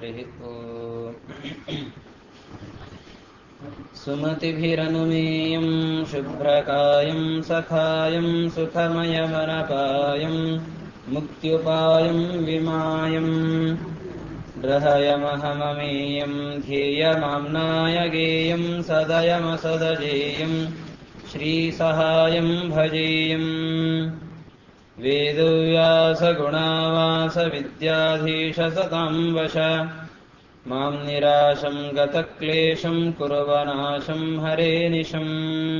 हरिः ॐ सुमतिभिरनुमेयं शुभ्रकायं सखायं सुखमयमनपायं मुक्त्युपायं विमायम् ग्रहयमहममेयं ध्येयमाम्नाय गेयं सदयमसदजेयं श्रीसहायं भजेयम् वेदव्यासगुणावासविद्याधीशसतां वश मां निराशं गतक्लेशं कुर्वनाशं हरे निशम्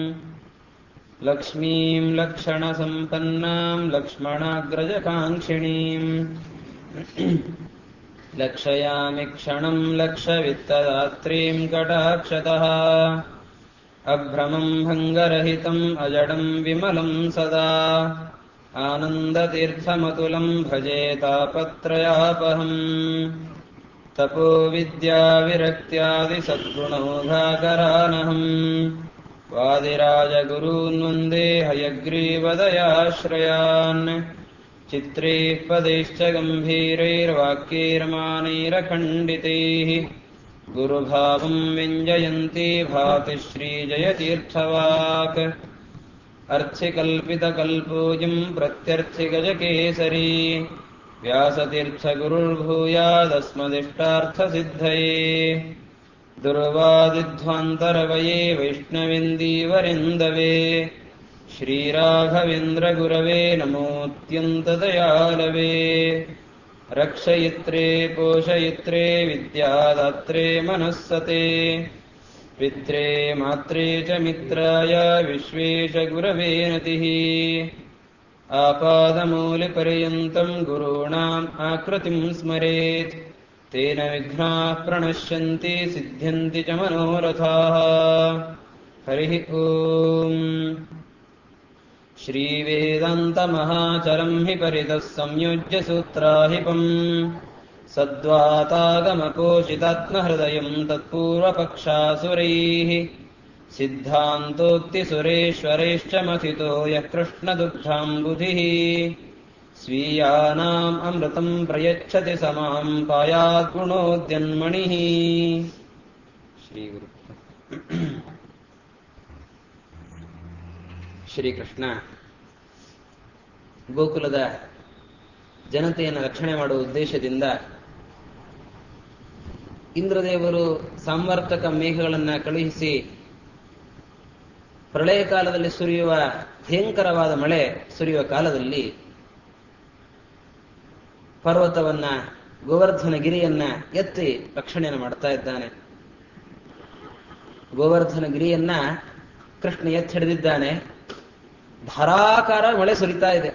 लक्ष्मीं लक्षणसम्पन्नां लक्ष्मणाग्रजकाङ्क्षिणीम् लक्षयामि क्षणं लक्षवित्तदात्रीं कटाक्षतः अभ्रमं भङ्गरहितम् अजडं विमलं सदा आनन्दतीर्थमतुलं भजे तापत्रयापहम् तपोविद्याविरक्त्यादिसद्गुणौघाकरानहम् वादिराजगुरून् वन्दे हयग्रीवदयाश्रयान् चित्रैः पदैश्च गम्भीरैर्वाक्यैर्मानैरखण्डितैः गुरुभावं व्यञ्जयन्ती भाति श्रीजयतीर्थवाक् अर्थिकल्पितकल्पोऽयं प्रत्यर्थिगजकेसरी व्यासतीर्थगुरुर्भूयादस्मदिष्टार्थसिद्धये दुर्वादिध्वान्तरवये वैष्णवेन्दीवरिन्दवे श्रीराघवेन्द्रगुरवे नमोऽत्यन्तदयालवे रक्षयित्रे पोषयित्रे विद्यादात्रे मनःसते पित्रे मात्रे च मित्राय विश्वेश गुरवे नतिः आपादमूलिपर्यन्तम् गुरूणाम् आकृतिम् स्मरेत् तेन विघ्नाः प्रणश्यन्ति सिद्ध्यन्ति च मनोरथाः हरिः ओम् श्रीवेदान्तमहाचरम् हि परितः संयोज्य सूत्राहिपम् सद्वातागमपोषितात्महृदयम् तत्पूर्वपक्षासुरैः सिद्धान्तोक्तिसुरेश्वरैश्च मथितो यः कृष्णदुग्धाम्बुधिः स्वीयानाम् अमृतम् प्रयच्छति समाम् पायाद्गुणोद्यन्मणिः श्रीगुरु ಶ್ರೀಕೃಷ್ಣ ಗೋಕುಲದ ಜನತೆಯನ್ನು ರಕ್ಷಣೆ ಮಾಡುವ ಉದ್ದೇಶದಿಂದ ಇಂದ್ರದೇವರು ಸಾಮರ್ಥಕ ಮೇಘಗಳನ್ನ ಕಳುಹಿಸಿ ಪ್ರಳಯ ಕಾಲದಲ್ಲಿ ಸುರಿಯುವ ಭಯಂಕರವಾದ ಮಳೆ ಸುರಿಯುವ ಕಾಲದಲ್ಲಿ ಪರ್ವತವನ್ನ ಗೋವರ್ಧನ ಗಿರಿಯನ್ನ ಎತ್ತಿ ರಕ್ಷಣೆಯನ್ನು ಮಾಡ್ತಾ ಇದ್ದಾನೆ ಗೋವರ್ಧನ ಗಿರಿಯನ್ನ ಕೃಷ್ಣ ಎತ್ತಿ ಹಿಡಿದಿದ್ದಾನೆ ಧಾರಾಕಾರ ಮಳೆ ಸುರಿತಾ ಇದೆ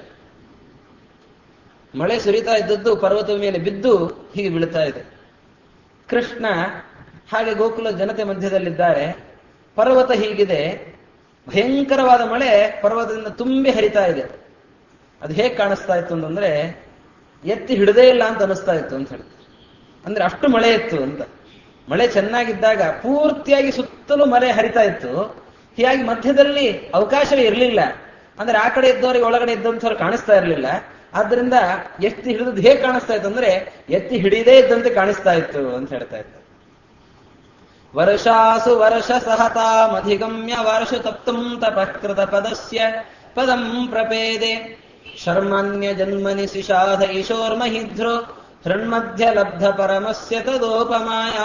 ಮಳೆ ಸುರಿತಾ ಇದ್ದದ್ದು ಪರ್ವತದ ಮೇಲೆ ಬಿದ್ದು ಹೀಗೆ ಬೀಳ್ತಾ ಇದೆ ಕೃಷ್ಣ ಹಾಗೆ ಗೋಕುಲ ಜನತೆ ಮಧ್ಯದಲ್ಲಿದ್ದಾರೆ ಪರ್ವತ ಹೀಗಿದೆ ಭಯಂಕರವಾದ ಮಳೆ ಪರ್ವತದಿಂದ ತುಂಬಿ ಹರಿತಾ ಇದೆ ಅದು ಹೇಗೆ ಕಾಣಿಸ್ತಾ ಇತ್ತು ಅಂತಂದ್ರೆ ಎತ್ತಿ ಹಿಡದೇ ಇಲ್ಲ ಅಂತ ಅನಿಸ್ತಾ ಇತ್ತು ಅಂತ ಹೇಳ್ತಾರೆ ಅಂದ್ರೆ ಅಷ್ಟು ಮಳೆ ಇತ್ತು ಅಂತ ಮಳೆ ಚೆನ್ನಾಗಿದ್ದಾಗ ಪೂರ್ತಿಯಾಗಿ ಸುತ್ತಲೂ ಮಳೆ ಹರಿತಾ ಇತ್ತು ಹೀಗಾಗಿ ಮಧ್ಯದಲ್ಲಿ ಅವಕಾಶವೇ ಇರಲಿಲ್ಲ ಅಂದ್ರೆ ಆ ಕಡೆ ಇದ್ದವರಿಗೆ ಒಳಗಡೆ ಇದ್ದಂಥವ್ರು ಕಾಣಿಸ್ತಾ ಇರಲಿಲ್ಲ ಆದ್ರಿಂದ ಎತ್ತಿ ಹಿಡಿದದ್ದು ಹೇಗೆ ಕಾಣಿಸ್ತಾ ಇತ್ತು ಅಂದ್ರೆ ಎತ್ತಿ ಹಿಡಿದೇ ಇದ್ದಂತೆ ಕಾಣಿಸ್ತಾ ಇತ್ತು ಅಂತ ಹೇಳ್ತಾ ಇತ್ತು ವರ್ಷಾಸು ವರ್ಷ ಸಹತಾಮಧಿಗಮ್ಯ ವರ್ಷ ತಪ್ತಂ ತಪಕೃತ ಪದಸ್ಯ ಪದಂ ಪ್ರಪೇದೆ ಶರ್ಮನ್ಯ ಜನ್ಮನಿ ಸಿಷಾಧ ಈಶೋರ್ಮಹಿಧ್ರೋ ಹೃನ್ಮಧ್ಯ ಲಬ್ಧ ಪರಮಸ್ಯ ತದೋಪಮಾಯಾ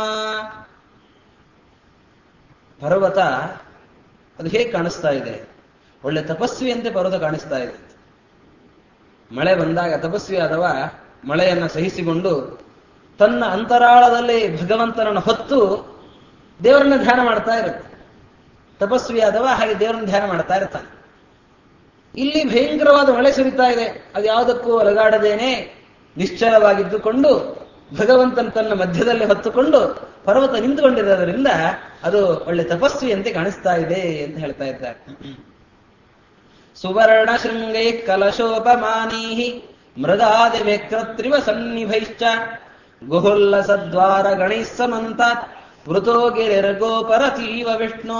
ಪರ್ವತ ಅದು ಹೇಗೆ ಕಾಣಿಸ್ತಾ ಇದೆ ಒಳ್ಳೆ ತಪಸ್ವಿಯಂತೆ ಪರ್ವತ ಕಾಣಿಸ್ತಾ ಇದೆ ಮಳೆ ಬಂದಾಗ ತಪಸ್ವಿ ಆದವ ಮಳೆಯನ್ನ ಸಹಿಸಿಕೊಂಡು ತನ್ನ ಅಂತರಾಳದಲ್ಲಿ ಭಗವಂತನನ್ನು ಹೊತ್ತು ದೇವರನ್ನ ಧ್ಯಾನ ಮಾಡ್ತಾ ಇರುತ್ತೆ ತಪಸ್ವಿ ಆದವ ಹಾಗೆ ದೇವರನ್ನ ಧ್ಯಾನ ಮಾಡ್ತಾ ಇರ್ತಾನೆ ಇಲ್ಲಿ ಭಯಂಕರವಾದ ಮಳೆ ಸುರಿತಾ ಇದೆ ಅದು ಯಾವುದಕ್ಕೂ ಅಲಗಾಡದೇನೆ ನಿಶ್ಚಲವಾಗಿದ್ದುಕೊಂಡು ಭಗವಂತನ ತನ್ನ ಮಧ್ಯದಲ್ಲಿ ಹೊತ್ತುಕೊಂಡು ಪರ್ವತ ನಿಂತುಕೊಂಡಿರೋದ್ರಿಂದ ಅದು ಒಳ್ಳೆ ತಪಸ್ವಿಯಂತೆ ಕಾಣಿಸ್ತಾ ಇದೆ ಅಂತ ಹೇಳ್ತಾ ಇದ್ದಾರೆ ಸುವರ್ಣ ಶೃಂಗೈ ಕಲಶೋಪಮಾನೀ ಮೃದಾದಿ ವ್ಯಕ್ರತ್ರಿವ ಸನ್ನಿಭೈಶ್ಚ ಗುಹುಲ್ಲಸದ್ವಾರ ಗಣೈಃ ಸಮಂತಾತ್ ವೃತೋ ಗಿರಿರ್ಗೋಪರತೀವ ವಿಷ್ಣೋ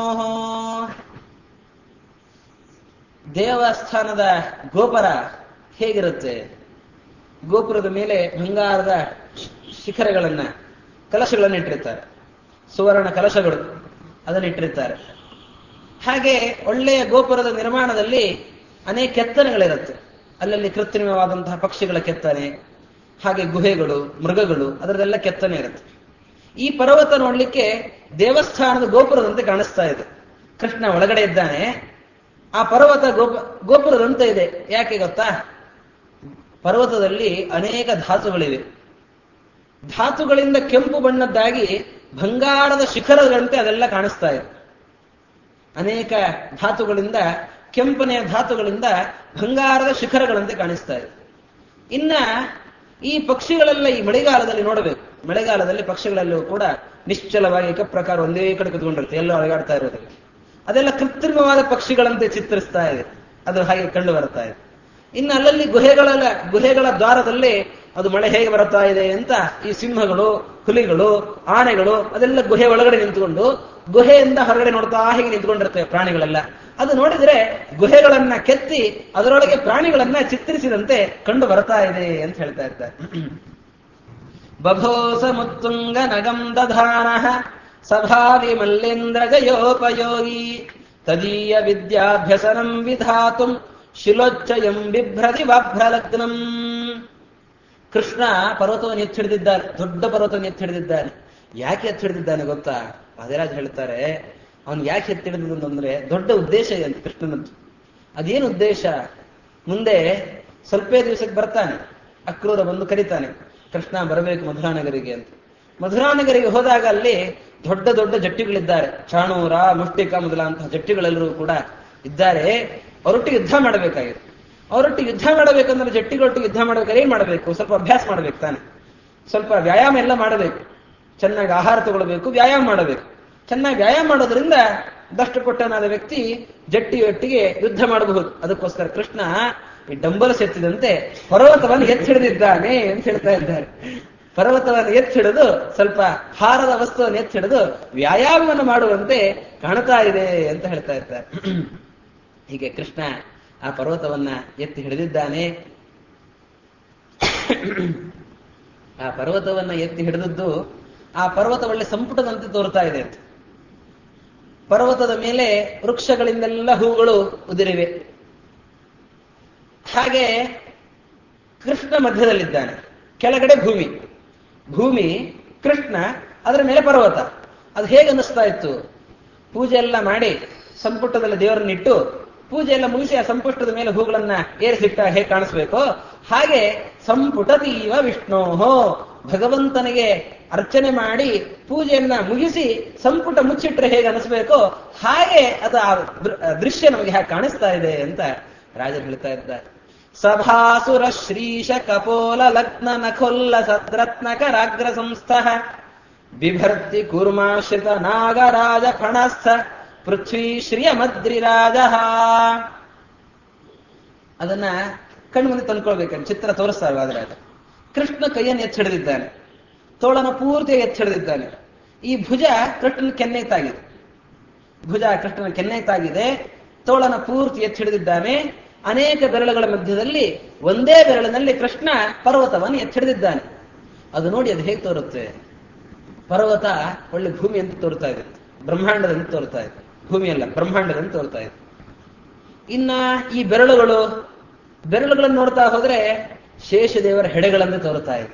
ದೇವಸ್ಥಾನದ ಗೋಪುರ ಹೇಗಿರುತ್ತೆ ಗೋಪುರದ ಮೇಲೆ ಬಂಗಾರದ ಶಿಖರಗಳನ್ನ ಕಲಶಗಳನ್ನು ಇಟ್ಟಿರ್ತಾರೆ ಸುವರ್ಣ ಕಲಶಗಳು ಅದನ್ನು ಇಟ್ಟಿರ್ತಾರೆ ಹಾಗೆ ಒಳ್ಳೆಯ ಗೋಪುರದ ನಿರ್ಮಾಣದಲ್ಲಿ ಅನೇಕ ಕೆತ್ತನೆಗಳಿರುತ್ತೆ ಅಲ್ಲಲ್ಲಿ ಕೃತ್ರಿಮವಾದಂತಹ ಪಕ್ಷಿಗಳ ಕೆತ್ತನೆ ಹಾಗೆ ಗುಹೆಗಳು ಮೃಗಗಳು ಅದರದೆಲ್ಲ ಕೆತ್ತನೆ ಇರುತ್ತೆ ಈ ಪರ್ವತ ನೋಡ್ಲಿಕ್ಕೆ ದೇವಸ್ಥಾನದ ಗೋಪುರದಂತೆ ಕಾಣಿಸ್ತಾ ಇದೆ ಕೃಷ್ಣ ಒಳಗಡೆ ಇದ್ದಾನೆ ಆ ಪರ್ವತ ಗೋಪ ಗೋಪುರದಂತೆ ಇದೆ ಯಾಕೆ ಗೊತ್ತಾ ಪರ್ವತದಲ್ಲಿ ಅನೇಕ ಧಾತುಗಳಿವೆ ಧಾತುಗಳಿಂದ ಕೆಂಪು ಬಣ್ಣದ್ದಾಗಿ ಬಂಗಾರದ ಶಿಖರಗಳಂತೆ ಅದೆಲ್ಲ ಕಾಣಿಸ್ತಾ ಇದೆ ಅನೇಕ ಧಾತುಗಳಿಂದ ಕೆಂಪನೆಯ ಧಾತುಗಳಿಂದ ಬಂಗಾರದ ಶಿಖರಗಳಂತೆ ಕಾಣಿಸ್ತಾ ಇದೆ ಇನ್ನ ಈ ಪಕ್ಷಿಗಳೆಲ್ಲ ಈ ಮಳೆಗಾಲದಲ್ಲಿ ನೋಡಬೇಕು ಮಳೆಗಾಲದಲ್ಲಿ ಪಕ್ಷಿಗಳೆಲ್ಲವೂ ಕೂಡ ನಿಶ್ಚಲವಾಗಿ ಪ್ರಕಾರ ಒಂದೇ ಕಡೆ ಕುತ್ಕೊಂಡಿರುತ್ತೆ ಎಲ್ಲೋ ಅಳಗಾಡ್ತಾ ಇರೋದಿಲ್ಲ ಅದೆಲ್ಲ ಕೃತ್ರಿಮವಾದ ಪಕ್ಷಿಗಳಂತೆ ಚಿತ್ರಿಸ್ತಾ ಇದೆ ಅದು ಹಾಗೆ ಕಂಡು ಬರ್ತಾ ಇದೆ ಇನ್ನು ಅಲ್ಲಲ್ಲಿ ಗುಹೆಗಳ ಗುಹೆಗಳ ದ್ವಾರದಲ್ಲಿ ಅದು ಮಳೆ ಹೇಗೆ ಬರುತ್ತಾ ಇದೆ ಅಂತ ಈ ಸಿಂಹಗಳು ಹುಲಿಗಳು ಆನೆಗಳು ಅದೆಲ್ಲ ಗುಹೆ ಒಳಗಡೆ ನಿಂತುಕೊಂಡು ಗುಹೆಯಿಂದ ಹೊರಗಡೆ ನೋಡ್ತಾ ಹೀಗೆ ನಿಂತ್ಕೊಂಡಿರ್ತವೆ ಪ್ರಾಣಿಗಳೆಲ್ಲ ಅದು ನೋಡಿದ್ರೆ ಗುಹೆಗಳನ್ನ ಕೆತ್ತಿ ಅದರೊಳಗೆ ಪ್ರಾಣಿಗಳನ್ನ ಚಿತ್ರಿಸಿದಂತೆ ಕಂಡು ಬರ್ತಾ ಇದೆ ಅಂತ ಹೇಳ್ತಾ ಇದ್ದಾರೆ ಬಭೋಸ ಮುತ್ತುಂಗ ನಗಂ ದಧಾನ ಸಭಾವಿ ಮಲ್ಲೇಂದ್ರ ಜಯೋಪಯೋಗಿ ತದೀಯ ವಿದ್ಯಾಭ್ಯಸನಂ ವಿಧಾತುಂ ಶಿಲೋಚ್ಚಯಂ ಬಿಭ್ರತಿ ವಾಭ್ರಲಗ್ನಂ ಕೃಷ್ಣ ಪರ್ವತವನ್ನು ಎತ್ತಿ ಹಿಡಿದಿದ್ದಾನೆ ದೊಡ್ಡ ಪರ್ವತವನ್ನು ಎತ್ತಿ ಹಿಡಿದಿದ್ದಾನೆ ಯಾಕೆ ಎತ್ತಿ ಹಿಡಿದಿದ್ದಾನೆ ಗೊತ್ತಾ ಮಹಾರಾಜ್ ಹೇಳ್ತಾರೆ ಅವನು ಯಾಕೆ ಎತ್ತಿ ಹಿಡಿದಂದ್ರೆ ದೊಡ್ಡ ಉದ್ದೇಶ ಇದೆ ಅಂತ ಕೃಷ್ಣನದ್ದು ಅದೇನು ಉದ್ದೇಶ ಮುಂದೆ ಸ್ವಲ್ಪೇ ದಿವಸಕ್ಕೆ ಬರ್ತಾನೆ ಅಕ್ರೂರ ಬಂದು ಕರೀತಾನೆ ಕೃಷ್ಣ ಬರಬೇಕು ಮಧುರಾನಗರಿಗೆ ಅಂತ ಮಧುರಾನಗರಿಗೆ ಹೋದಾಗ ಅಲ್ಲಿ ದೊಡ್ಡ ದೊಡ್ಡ ಜಟ್ಟಿಗಳಿದ್ದಾರೆ ಚಾಣೂರ ಮುಷ್ಟಿಕ ಮೊದಲಾಂತಹ ಜಟ್ಟಿಗಳೆಲ್ಲರೂ ಕೂಡ ಇದ್ದಾರೆ ಅವರೊಟ್ಟಿಗೆ ಯುದ್ಧ ಮಾಡಬೇಕಾಗಿದೆ ಅವರೊಟ್ಟಿಗೆ ಯುದ್ಧ ಮಾಡಬೇಕಂದ್ರೆ ಜಟ್ಟಿಗಳೊಟ್ಟಿಗೆ ಯುದ್ಧ ಮಾಡಬೇಕಾದ್ರೆ ಏನ್ ಮಾಡಬೇಕು ಸ್ವಲ್ಪ ಅಭ್ಯಾಸ ಮಾಡಬೇಕು ತಾನೆ ಸ್ವಲ್ಪ ವ್ಯಾಯಾಮ ಎಲ್ಲ ಮಾಡಬೇಕು ಚೆನ್ನಾಗಿ ಆಹಾರ ತಗೊಳ್ಬೇಕು ವ್ಯಾಯಾಮ ಮಾಡಬೇಕು ಚೆನ್ನಾಗಿ ವ್ಯಾಯಾಮ ಮಾಡೋದ್ರಿಂದ ದಷ್ಟಪುಟ್ಟನಾದ ವ್ಯಕ್ತಿ ಜಟ್ಟಿಯೊಟ್ಟಿಗೆ ಯುದ್ಧ ಮಾಡಬಹುದು ಅದಕ್ಕೋಸ್ಕರ ಕೃಷ್ಣ ಈ ಡಂಬಲ್ಸ್ ಎತ್ತಿದಂತೆ ಪರ್ವತವನ್ನು ಎತ್ತಿ ಹಿಡಿದಿದ್ದಾನೆ ಅಂತ ಹೇಳ್ತಾ ಇದ್ದಾರೆ ಪರ್ವತವನ್ನು ಎತ್ತಿ ಹಿಡಿದು ಸ್ವಲ್ಪ ಹಾರದ ವಸ್ತುವನ್ನು ಎತ್ತಿ ಹಿಡಿದು ವ್ಯಾಯಾಮವನ್ನು ಮಾಡುವಂತೆ ಕಾಣ್ತಾ ಇದೆ ಅಂತ ಹೇಳ್ತಾ ಇದ್ದಾರೆ ಹೀಗೆ ಕೃಷ್ಣ ಆ ಪರ್ವತವನ್ನ ಎತ್ತಿ ಹಿಡಿದಿದ್ದಾನೆ ಆ ಪರ್ವತವನ್ನ ಎತ್ತಿ ಹಿಡಿದದ್ದು ಆ ಪರ್ವತ ಒಳ್ಳೆ ಸಂಪುಟದಂತೆ ತೋರ್ತಾ ಇದೆ ಅಂತ ಪರ್ವತದ ಮೇಲೆ ವೃಕ್ಷಗಳಿಂದೆಲ್ಲ ಹೂಗಳು ಉದುರಿವೆ ಹಾಗೆ ಕೃಷ್ಣ ಮಧ್ಯದಲ್ಲಿದ್ದಾನೆ ಕೆಳಗಡೆ ಭೂಮಿ ಭೂಮಿ ಕೃಷ್ಣ ಅದರ ಮೇಲೆ ಪರ್ವತ ಅದು ಹೇಗೆ ಅನ್ನಿಸ್ತಾ ಇತ್ತು ಪೂಜೆ ಎಲ್ಲ ಮಾಡಿ ಸಂಪುಟದಲ್ಲಿ ದೇವರನ್ನಿಟ್ಟು ಪೂಜೆ ಎಲ್ಲ ಮುಗಿಸಿ ಆ ಸಂಪುಷ್ಟದ ಮೇಲೆ ಹೂಗಳನ್ನ ಏರಿಸಿಟ್ಟ ಹೇಗೆ ಕಾಣಿಸ್ಬೇಕು ಹಾಗೆ ಸಂಪುಟತೀವ ವಿಷ್ಣೋಹೋ ಭಗವಂತನಿಗೆ ಅರ್ಚನೆ ಮಾಡಿ ಪೂಜೆಯನ್ನ ಮುಗಿಸಿ ಸಂಪುಟ ಮುಚ್ಚಿಟ್ರೆ ಹೇಗೆ ಅನಿಸ್ಬೇಕು ಹಾಗೆ ಅದು ಆ ದೃಶ್ಯ ನಮಗೆ ಹಾಗೆ ಕಾಣಿಸ್ತಾ ಇದೆ ಅಂತ ರಾಜರು ಹೇಳ್ತಾ ಇದ್ದಾರೆ ಸಭಾಸುರ ಶ್ರೀಶ ಕಪೋಲ ಲಗ್ನ ನಖೊಲ್ಲ ಸದ್ರತ್ನಕರಾಗ್ರ ಸಂಸ್ಥಃ ಬಿಭರ್ತಿ ಕೂರ್ಮಾಶ್ರಿತ ನಾಗರಾಜ ಫಣಸ್ಥ ಪೃಥ್ವಿ ಶ್ರಿಯ ಮದ್ರಿರಾಜ ಅದನ್ನ ಕಣ್ಮುಂದೆ ತಂದ್ಕೊಳ್ಬೇಕಂತ ಚಿತ್ರ ತೋರಿಸ್ತಾ ಇಲ್ವಾದ್ರೆ ಅದು ಕೃಷ್ಣ ಕೈಯನ್ನು ಎತ್ತಿ ಹಿಡಿದಿದ್ದಾನೆ ತೋಳನ ಪೂರ್ತಿ ಎತ್ತಿ ಹಿಡಿದಿದ್ದಾನೆ ಈ ಭುಜ ಕೃಷ್ಣನ ಕೆನ್ನೆತಾಗಿದೆ ಭುಜ ಕೃಷ್ಣನ ಕೆನ್ನೆತಾಗಿದೆ ತೋಳನ ಪೂರ್ತಿ ಎತ್ತಿ ಹಿಡಿದಿದ್ದಾನೆ ಅನೇಕ ಬೆರಳುಗಳ ಮಧ್ಯದಲ್ಲಿ ಒಂದೇ ಬೆರಳಿನಲ್ಲಿ ಕೃಷ್ಣ ಪರ್ವತವನ್ನು ಎತ್ತಿ ಹಿಡಿದಿದ್ದಾನೆ ಅದು ನೋಡಿ ಅದು ಹೇಗೆ ತೋರುತ್ತೆ ಪರ್ವತ ಒಳ್ಳೆ ಭೂಮಿ ಅಂತ ತೋರ್ತಾ ಇದೆ ಬ್ರಹ್ಮಾಂಡದಂತೆ ತೋರ್ತಾ ಇದೆ ಭೂಮಿ ಅಲ್ಲ ಬ್ರಹ್ಮಾಂಡದಂತೆ ತೋರ್ತಾ ಇದೆ ಇನ್ನ ಈ ಬೆರಳುಗಳು ಬೆರಳುಗಳನ್ನು ನೋಡ್ತಾ ಹೋದ್ರೆ ಶೇಷದೇವರ ಹೆಡೆಗಳಂತೆ ತೋರ್ತಾ ಇದೆ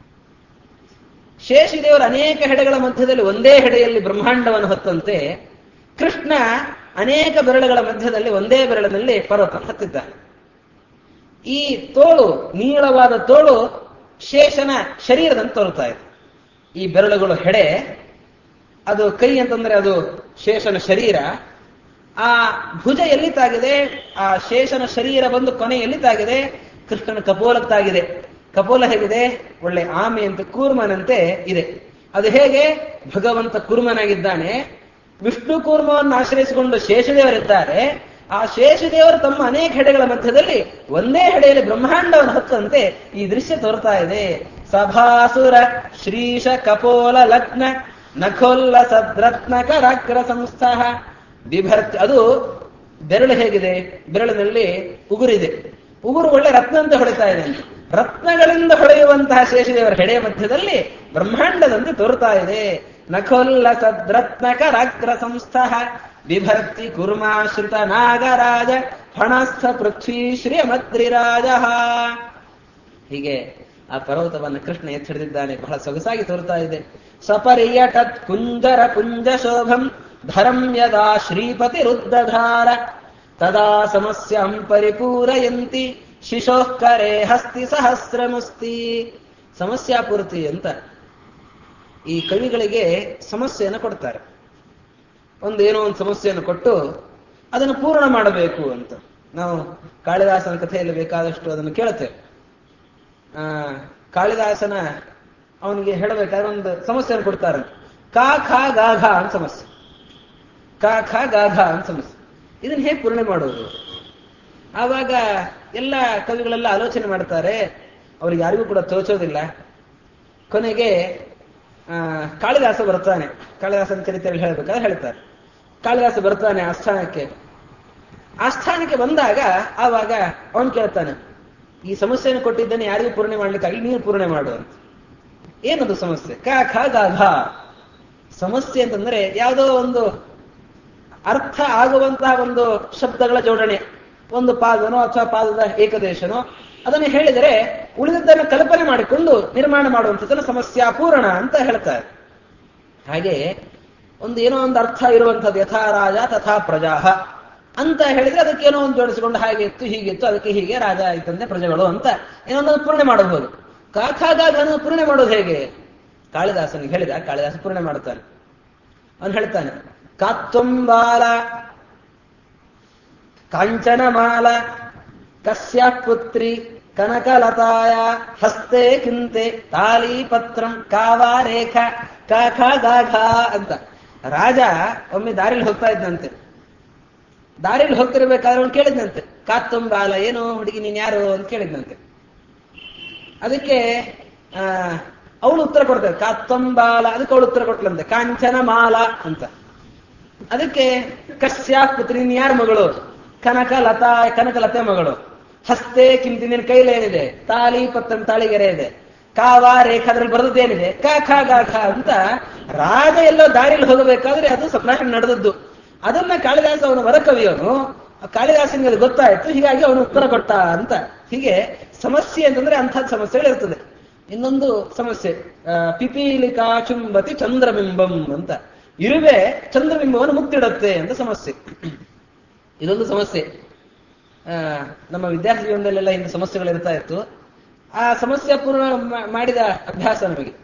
ಶೇಷದೇವರ ಅನೇಕ ಹೆಡೆಗಳ ಮಧ್ಯದಲ್ಲಿ ಒಂದೇ ಹೆಡೆಯಲ್ಲಿ ಬ್ರಹ್ಮಾಂಡವನ್ನು ಹೊತ್ತಂತೆ ಕೃಷ್ಣ ಅನೇಕ ಬೆರಳುಗಳ ಮಧ್ಯದಲ್ಲಿ ಒಂದೇ ಬೆರಳಿನಲ್ಲಿ ಪರ್ವತ ಹತ್ತಿದ್ದಾನೆ ಈ ತೋಳು ನೀಳವಾದ ತೋಳು ಶೇಷನ ಶರೀರದಂತೆ ತೋರುತ್ತಾ ಇದೆ ಈ ಬೆರಳುಗಳು ಹೆಡೆ ಅದು ಕೈ ಅಂತಂದ್ರೆ ಅದು ಶೇಷನ ಶರೀರ ಆ ಭುಜ ಎಲ್ಲಿ ತಾಗಿದೆ ಆ ಶೇಷನ ಶರೀರ ಬಂದು ಕೊನೆ ಎಲ್ಲಿ ತಾಗಿದೆ ಕೃಷ್ಣನ ಕಪೋಲಕ್ಕೆ ತಾಗಿದೆ ಕಪೋಲ ಹೇಗಿದೆ ಒಳ್ಳೆ ಆಮೆ ಅಂತ ಕೂರ್ಮನಂತೆ ಇದೆ ಅದು ಹೇಗೆ ಭಗವಂತ ಕೂರ್ಮನಾಗಿದ್ದಾನೆ ವಿಷ್ಣು ಕೂರ್ಮವನ್ನು ಆಶ್ರಯಿಸಿಕೊಂಡು ಶೇಷದೇವರಿದ್ದಾರೆ ಆ ಶೇಷದೇವರು ತಮ್ಮ ಅನೇಕ ಹೆಡೆಗಳ ಮಧ್ಯದಲ್ಲಿ ಒಂದೇ ಹೆಡೆಯಲ್ಲಿ ಬ್ರಹ್ಮಾಂಡವನ್ನು ಹೊತ್ತಂತೆ ಈ ದೃಶ್ಯ ತೋರ್ತಾ ಇದೆ ಸಭಾಸುರ ಶ್ರೀಶ ಕಪೋಲ ಲಗ್ನ ನಖೋಲ್ಲ ಸದ್ರತ್ನ ಕರಾಗ್ರ ಸಂಸ್ಥಃ ಬಿಭರ್ತಿ ಅದು ಬೆರಳು ಹೇಗಿದೆ ಬೆರಳಿನಲ್ಲಿ ಉಗುರಿದೆ ಉಗುರು ಒಳ್ಳೆ ರತ್ನ ಅಂತ ಹೊಡಿತಾ ಇದೆ ಅಂತ ರತ್ನಗಳಿಂದ ಹೊಳೆಯುವಂತಹ ಶೇಷದೇವರ ಹೆಡೆಯ ಮಧ್ಯದಲ್ಲಿ ಬ್ರಹ್ಮಾಂಡದಂತೆ ತೋರ್ತಾ ಇದೆ ನಖೋಲ್ಲ ಸದ್ರತ್ನಕರಾಗ್ರ ಸಂಸ್ಥಃ ಬಿಭರ್ತಿ ಕುರ್ಮಾಶ್ರಿತ ನಾಗರಾಜ ಫಣಸ್ಥ ಪೃಥ್ವಿ ಶ್ರೀಮದ್ರಿರಾಜ ಹೀಗೆ ಆ ಪರ್ವತವನ್ನು ಕೃಷ್ಣ ಎತ್ತಿಡಿದಿದ್ದಾನೆ ಬಹಳ ಸೊಗಸಾಗಿ ತೋರ್ತಾ ಇದೆ ಸಪರ್ಯಟತ್ ಕುಂಜರ ಪುಂಜ ಶೋಭಂ ಧರಂ ಯದಾ ಶ್ರೀಪತಿ ರುದ್ಧಧಾರ ತದಾ ಸಮಸ್ಯಂ ಪರಿಪೂರಯಂತಿ ಶಿಶೋಃಕರೆ ಹಸ್ತಿ ಸಹಸ್ರಮಸ್ತಿ ಸಮಸ್ಯಾಪೂರ್ತಿ ಅಂತ ಈ ಕವಿಗಳಿಗೆ ಸಮಸ್ಯೆಯನ್ನು ಕೊಡ್ತಾರೆ ಒಂದು ಏನೋ ಒಂದು ಸಮಸ್ಯೆಯನ್ನು ಕೊಟ್ಟು ಅದನ್ನು ಪೂರ್ಣ ಮಾಡಬೇಕು ಅಂತ ನಾವು ಕಾಳಿದಾಸನ ಕಥೆಯಲ್ಲಿ ಬೇಕಾದಷ್ಟು ಅದನ್ನು ಕೇಳುತ್ತೇವೆ ಆ ಕಾಳಿದಾಸನ ಅವನಿಗೆ ಹೇಳಬೇಕಾದ್ರೆ ಒಂದು ಸಮಸ್ಯೆಯನ್ನು ಕೊಡ್ತಾರೆ ಕಾ ಖಾ ಗಾ ಘಾ ಅಂತ ಸಮಸ್ಯೆ ಕಾ ಖಾ ಗಾ ಘಾ ಅಂತ ಸಮಸ್ಯೆ ಇದನ್ನ ಹೇಗೆ ಪೂರ್ಣೆ ಮಾಡೋದು ಆವಾಗ ಎಲ್ಲ ಕವಿಗಳೆಲ್ಲ ಆಲೋಚನೆ ಮಾಡ್ತಾರೆ ಅವ್ರಿಗೆ ಯಾರಿಗೂ ಕೂಡ ತೋಚೋದಿಲ್ಲ ಕೊನೆಗೆ ಆ ಕಾಳಿದಾಸ ಬರ್ತಾನೆ ಕಾಳಿದಾಸನ ಚರಿತ್ರೆಯಲ್ಲಿ ಹೇಳಬೇಕಾದ್ರೆ ಹೇಳ್ತಾರೆ ಕಾಳಿದಾಸ ಬರ್ತಾನೆ ಆಸ್ಥಾನಕ್ಕೆ ಆಸ್ಥಾನಕ್ಕೆ ಬಂದಾಗ ಆವಾಗ ಅವನು ಕೇಳ್ತಾನೆ ಈ ಸಮಸ್ಯೆಯನ್ನು ಕೊಟ್ಟಿದ್ದೇನೆ ಯಾರಿಗೂ ಪೂರ್ಣೆ ಮಾಡ್ಲಿಕ್ಕಾಗಿ ನೀನು ಪೂರ್ಣೆ ಮಾಡು ಅಂತ ಏನದು ಸಮಸ್ಯೆ ಕ ಖ ಗ ಘ ಸಮಸ್ಯೆ ಅಂತಂದ್ರೆ ಯಾವುದೋ ಒಂದು ಅರ್ಥ ಆಗುವಂತಹ ಒಂದು ಶಬ್ದಗಳ ಜೋಡಣೆ ಒಂದು ಪಾದನೋ ಅಥವಾ ಪಾದದ ಏಕದೇಶನೋ ಅದನ್ನು ಹೇಳಿದರೆ ಉಳಿದದ್ದನ್ನು ಕಲ್ಪನೆ ಮಾಡಿಕೊಂಡು ನಿರ್ಮಾಣ ಮಾಡುವಂಥದ್ದನ್ನು ಸಮಸ್ಯಾ ಪೂರ್ಣ ಅಂತ ಹೇಳ್ತಾರೆ ಹಾಗೆ ಒಂದು ಏನೋ ಒಂದು ಅರ್ಥ ಇರುವಂಥದ್ದು ಯಥಾ ರಾಜ ತಥಾ ಪ್ರಜಾಹ ಅಂತ ಹೇಳಿದ್ರೆ ಅದಕ್ಕೆ ಏನೋ ಒಂದು ಜೋಡಿಸಿಕೊಂಡು ಹಾಗೆ ಇತ್ತು ಹೀಗಿತ್ತು ಅದಕ್ಕೆ ಹೀಗೆ ರಾಜ ಆಯ್ತಂತೆ ಪ್ರಜೆಗಳು ಅಂತ ಏನೋ ಒಂದು ಪೂರ್ಣೆ ಮಾಡಬಹುದು ಕಾಖಾಗಾಗನ್ನು ಪೂರ್ಣೆ ಮಾಡೋದು ಹೇಗೆ ಕಾಳಿದಾಸನಿಗೆ ಹೇಳಿದ ಕಾಳಿದಾಸ ಪೂರ್ಣೆ ಮಾಡ್ತಾನೆ ಅವನು ಹೇಳ್ತಾನೆ ಕಾತ್ವಂಬಾಲ ಕಾಂಚನಮಾಲ ಕಸ್ಯ ಪುತ್ರಿ ಕನಕಲತಾಯ ಹಸ್ತೆ ಕಿಂತೆ ತಾಲೀಪತ್ರಂ ಕಾವಾರೇಖ ಕಾಖ ಗಾಘ ಅಂತ ರಾಜ ಒಮ್ಮೆ ದಾರಿಲಿ ಹೋಗ್ತಾ ಇದ್ದಂತೆ ದಾರಿಲಿ ಹೋಗ್ತಿರ್ಬೇಕಾದ್ರೆ ಅವನು ಕೇಳಿದ್ನಂತೆ ಕಾತ್ತುಂಬಾಲ ಏನು ಹುಡುಗಿ ನೀನ್ ಯಾರು ಅಂತ ಕೇಳಿದ್ನಂತೆ ಅದಕ್ಕೆ ಆ ಅವಳು ಉತ್ತರ ಕೊಡ್ತಾರೆ ಕಾತ್ತಂಬಾಲ ಅದಕ್ಕೆ ಅವಳು ಉತ್ತರ ಕೊಟ್ಲಂತೆ ಕಾಂಚನ ಮಾಲ ಅಂತ ಅದಕ್ಕೆ ಕಶ್ಯಾ ಪುತ್ರಿ ನೀನ್ ಯಾರ ಮಗಳು ಕನಕ ಲತಾ ಕನಕ ಲತೆ ಮಗಳು ಹಸ್ತೆ ಕಿಂತಿ ನಿನ್ನ ಕೈಲೇನಿದೆ ತಾಳಿ ಪತ್ರ ತಾಳಿಗೆರೆ ಇದೆ ಕಾವ ರೇಖಾ ಅದ್ರಲ್ಲಿ ಬರೆದದ್ದೇನಿದೆ ಕ ಖ ಗ ಖ ಅಂತ ರಾಜ ಎಲ್ಲೋ ದಾರಿಯಲ್ಲಿ ಹೋಗಬೇಕಾದ್ರೆ ಅದು ಸಂಭಾಷಣೆ ನಡೆದದ್ದು ಅದನ್ನ ಕಾಳಿದಾಸ ಅವನು ವರಕವಿಯವನು ಕಾಳಿದಾಸನಿಗೆ ಅದು ಗೊತ್ತಾಯ್ತು ಹೀಗಾಗಿ ಅವನು ಉತ್ತರ ಕೊಟ್ಟ ಅಂತ ಹೀಗೆ ಸಮಸ್ಯೆ ಅಂತಂದ್ರೆ ಅಂಥದ್ದು ಸಮಸ್ಯೆಗಳಿರ್ತದೆ ಇನ್ನೊಂದು ಸಮಸ್ಯೆ ಆ, ಪಿಪೀಲಿಕಾ ಚುಂಬತಿ ಚಂದ್ರಬಿಂಬಂ ಅಂತ ಇರುವೆ ಚಂದ್ರಬಿಂಬವನ್ನು ಮುಕ್ತಿಡುತ್ತೆ ಅಂತ ಸಮಸ್ಯೆ ಇದೊಂದು ಸಮಸ್ಯೆ ಆ, ನಮ್ಮ ವಿದ್ಯಾರ್ಥಿ ಜೀವನದಲ್ಲೆಲ್ಲ ಇಂಥ ಸಮಸ್ಯೆಗಳು ಇರ್ತಾ ಇತ್ತು ಆ ಸಮಸ್ಯೆ ಪೂರ್ಣ ಮಾ- ಮಾಡಿದ ಅಭ್ಯಾಸ ನಮಗೆ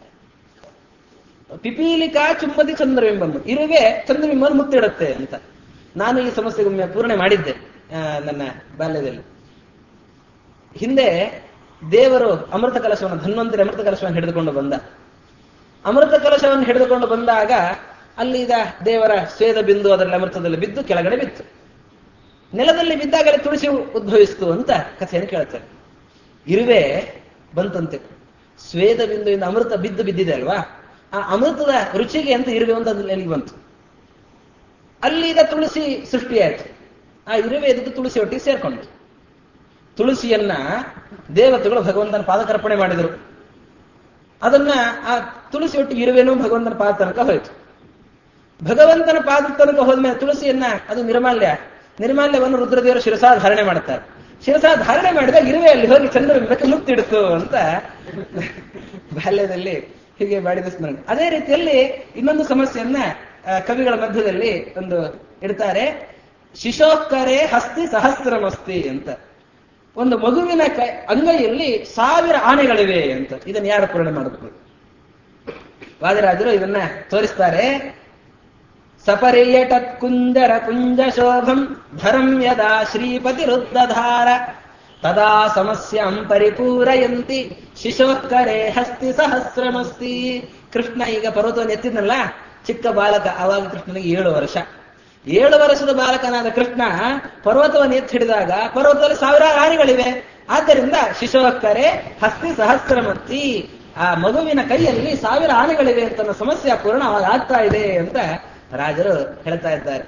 ಪಿಪೀಲಿಕಾ ಚುಂಬತಿ ಚಂದ್ರಬಿಂಬಂ ಇರುವೆ ಚಂದ್ರಬಿಂಬವನ್ನು ಮುತ್ತಿಡುತ್ತೆ ಅಂತ ನಾನು ಈ ಸಮಸ್ಯೆಗೊಮ್ಮೆ ಪೂರ್ಣೆ ಮಾಡಿದ್ದೆ ಆ, ನನ್ನ ಬಾಲ್ಯದಲ್ಲಿ ಹಿಂದೆ ದೇವರು ಅಮೃತ ಕಲಶವನ್ನು ಧನ್ವಂತರಿ ಅಮೃತ ಕಲಶವನ್ನು ಹಿಡಿದುಕೊಂಡು ಬಂದ ಅಮೃತ ಕಲಶವನ್ನು ಹಿಡಿದುಕೊಂಡು ಬಂದಾಗ ಅಲ್ಲಿ ಈಗ ದೇವರ ಸ್ವೇದ ಬಿಂದು ಅದರಲ್ಲಿ ಅಮೃತದಲ್ಲಿ ಬಿದ್ದು ಕೆಳಗಡೆ ಬಿತ್ತು ನೆಲದಲ್ಲಿ ಬಿದ್ದಾಗಲೇ ತುಳಸಿ ಉದ್ಭವಿಸ್ತು ಅಂತ ಕಥೆಯನ್ನು ಕೇಳ್ತಾರೆ ಇರುವೆ ಬಂತಂತೆ ಸ್ವೇದ ಬಿಂದುವಿಂದ ಅಮೃತ ಬಿದ್ದು ಬಿದ್ದಿದೆ ಅಲ್ವಾ ಆ ಅಮೃತದ ರುಚಿಗೆ ಅಂತ ಇರುವೆ ಒಂದು ಅದ್ರಲ್ಲಿ ಎಲ್ಲಿಗೆ ಬಂತು ಅಲ್ಲಿ ಈಗ ತುಳಸಿ ಸೃಷ್ಟಿಯಾಯಿತು ಆ ಇರುವೆ ಎದ್ದು ತುಳಸಿ ಒಟ್ಟಿಗೆ ಸೇರ್ಕೊಂಡು ತುಳಸಿಯನ್ನ ದೇವತೆಗಳು ಭಗವಂತನ ಪಾದಕರ್ಪಣೆ ಮಾಡಿದರು ಅದನ್ನ ಆ ತುಳಸಿ ಒಟ್ಟಿಗೆ ಇರುವೆನೂ ಭಗವಂತನ ಪಾದ ತನಕ ಹೋಯಿತು ಭಗವಂತನ ಪಾದ ತನಕ ಹೋದ್ಮೇಲೆ ತುಳಸಿಯನ್ನ ಅದು ನಿರ್ಮಾಲ್ಯ ನಿರ್ಮಾಲ್ಯವನ್ನು ರುದ್ರದೇವರು ಶಿರಸಾ ಧಾರಣೆ ಮಾಡ್ತಾರೆ ಶಿರಸಾ ಧಾರಣೆ ಮಾಡಿದಾಗ ಇರುವೆ ಅಲ್ಲಿ ಹೋಗಿ ಚಂದ್ರಬಿಂಬಕ್ಕೆ ಮುತ್ತಿಡ್ತು ಅಂತ ಬಾಲ್ಯದಲ್ಲಿ ಹೀಗೆ ಮಾಡಿದ ಸ್ಮರಣೆ ಅದೇ ರೀತಿಯಲ್ಲಿ ಇನ್ನೊಂದು ಸಮಸ್ಯೆಯನ್ನ ಆ, ಕವಿಗಳ ಮಧ್ಯದಲ್ಲಿ ಒಂದು ಇಡ್ತಾರೆ ಶಿಶೋಕ್ಕರೆ ಹಸ್ತಿ ಸಹಸ್ರಮಸ್ತಿ ಅಂತ ಒಂದು ಮಗುವಿನ ಕೈ ಅಂಗೈಯಲ್ಲಿ ಸಾವಿರ ಆನೆಗಳಿವೆ ಅಂತ ಇದನ್ನು ಯಾರು ಪೂರ್ಣೆ ಮಾಡಬೇಕು ವಾದಿರಾಜರು ಇದನ್ನ ತೋರಿಸ್ತಾರೆ ಸಪರ್ಯಟತ್ ಕುಂದರ ಕುಂಜ ಶೋಭಂ ಧರಂ ಯದಾ ಶ್ರೀಪತಿ ರುದ್ಧಧಾರ ತದಾ ಸಮಸ್ಯಾಂ ಪರಿಪೂರಯಂತಿ ಶಿಶೋಕ್ಕರೆ ಹಸ್ತಿ ಸಹಸ್ರಮಸ್ತಿ ಕೃಷ್ಣ ಈಗ ಪರ್ವತವನ್ನು ಎತ್ತಿದ್ನಲ್ಲ ಚಿಕ್ಕ ಬಾಲಕ ಆವಾಗ ಕೃಷ್ಣನಿಗೆ ಏಳು ವರ್ಷ ಏಳು ವರ್ಷದ ಬಾಲಕನಾದ ಕೃಷ್ಣ ಪರ್ವತವನ್ನು ಎತ್ತಿ ಹಿಡಿದಾಗ ಪರ್ವತದಲ್ಲಿ ಸಾವಿರಾರು ಆನೆಗಳಿವೆ ಆದ್ದರಿಂದ ಶಿಶೋಕ್ಕರೆ ಹಸ್ತಿ ಸಹಸ್ರಮಸ್ತಿ ಆ ಮಗುವಿನ ಕೈಯಲ್ಲಿ ಸಾವಿರ ಆನೆಗಳಿವೆ ಅಂತ ಅನ್ನೋ ಸಮಸ್ಯೆ ಪೂರ್ಣ ಅವಾಗ ಆಗ್ತಾ ಇದೆ ಅಂತ ರಾಜರು ಹೇಳ್ತಾ ಇದ್ದಾರೆ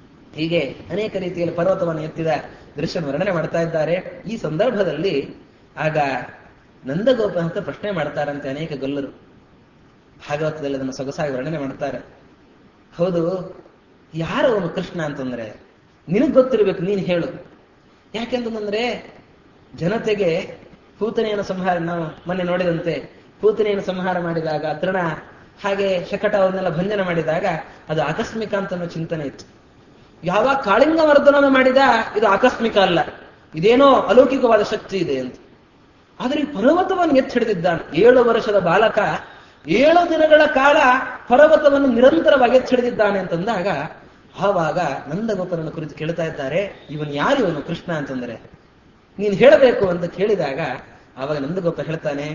ಹೀಗೆ ಅನೇಕ ರೀತಿಯಲ್ಲಿ ಪರ್ವತವನ್ನು ಎತ್ತಿದ ದೃಶ್ಯ ವರ್ಣನೆ ಮಾಡ್ತಾ ಇದ್ದಾರೆ ಈ ಸಂದರ್ಭದಲ್ಲಿ ಆಗ ನಂದಗೋಪ ಅಂತ ಪ್ರಶ್ನೆ ಮಾಡ್ತಾರಂತೆ ಅನೇಕ ಗೊಲ್ಲರು ಭಾಗವತದಲ್ಲಿ ಅದನ್ನು ಸೊಗಸಾಗಿ ವರ್ಣನೆ ಮಾಡ್ತಾರೆ ಹೌದು ಯಾರು ಅವನು ಕೃಷ್ಣ ಅಂತಂದ್ರೆ ನಿನಗ್ ಗೊತ್ತಿರ್ಬೇಕು ನೀನು ಹೇಳು ಯಾಕೆಂತಂದ್ರೆ ಜನತೆಗೆ ಪೂತನೆಯನ್ನು ಸಂಹಾರ ನಾವು ಮೊನ್ನೆ ನೋಡಿದಂತೆ ಪೂತನೆಯನ್ನು ಸಂಹಾರ ಮಾಡಿದಾಗ ತೃಣ ಹಾಗೆ ಶಕಟ ಅವನ್ನೆಲ್ಲ ಭಂಜನ ಮಾಡಿದಾಗ ಅದು ಆಕಸ್ಮಿಕ ಅಂತ ಅನ್ನೋ ಚಿಂತನೆ ಇತ್ತು ಯಾವಾಗ ಕಾಳಿಂಗ ಮರ್ದನವನ್ನು ಮಾಡಿದ ಇದು ಆಕಸ್ಮಿಕ ಅಲ್ಲ ಇದೇನೋ ಅಲೌಕಿಕವಾದ ಶಕ್ತಿ ಇದೆ ಅಂತ ಆದರೆ ಈ ಪರ್ವತವನ್ನು ಎತ್ತಿಡಿದಿದ್ದಾನೆ ಏಳು ವರ್ಷದ ಬಾಲಕ ಏಳು ದಿನಗಳ ಕಾಲ ಪರ್ವತವನ್ನು ನಿರಂತರವಾಗಿ ಎತ್ತಿಡಿದಿದ್ದಾನೆ ಅಂತಂದಾಗ ಆವಾಗ ನಂದಗೋಪರನ್ನು ಕುರಿತು ಕೇಳ್ತಾ ಇದ್ದಾರೆ ಇವನ್ ಯಾರು ಇವನು ಕೃಷ್ಣ ಅಂತಂದ್ರೆ ನೀನು ಹೇಳಬೇಕು ಅಂತ ಕೇಳಿದಾಗ ಆವಾಗ ನಂದಗೋಪ ಹೇಳ್ತಾನೆ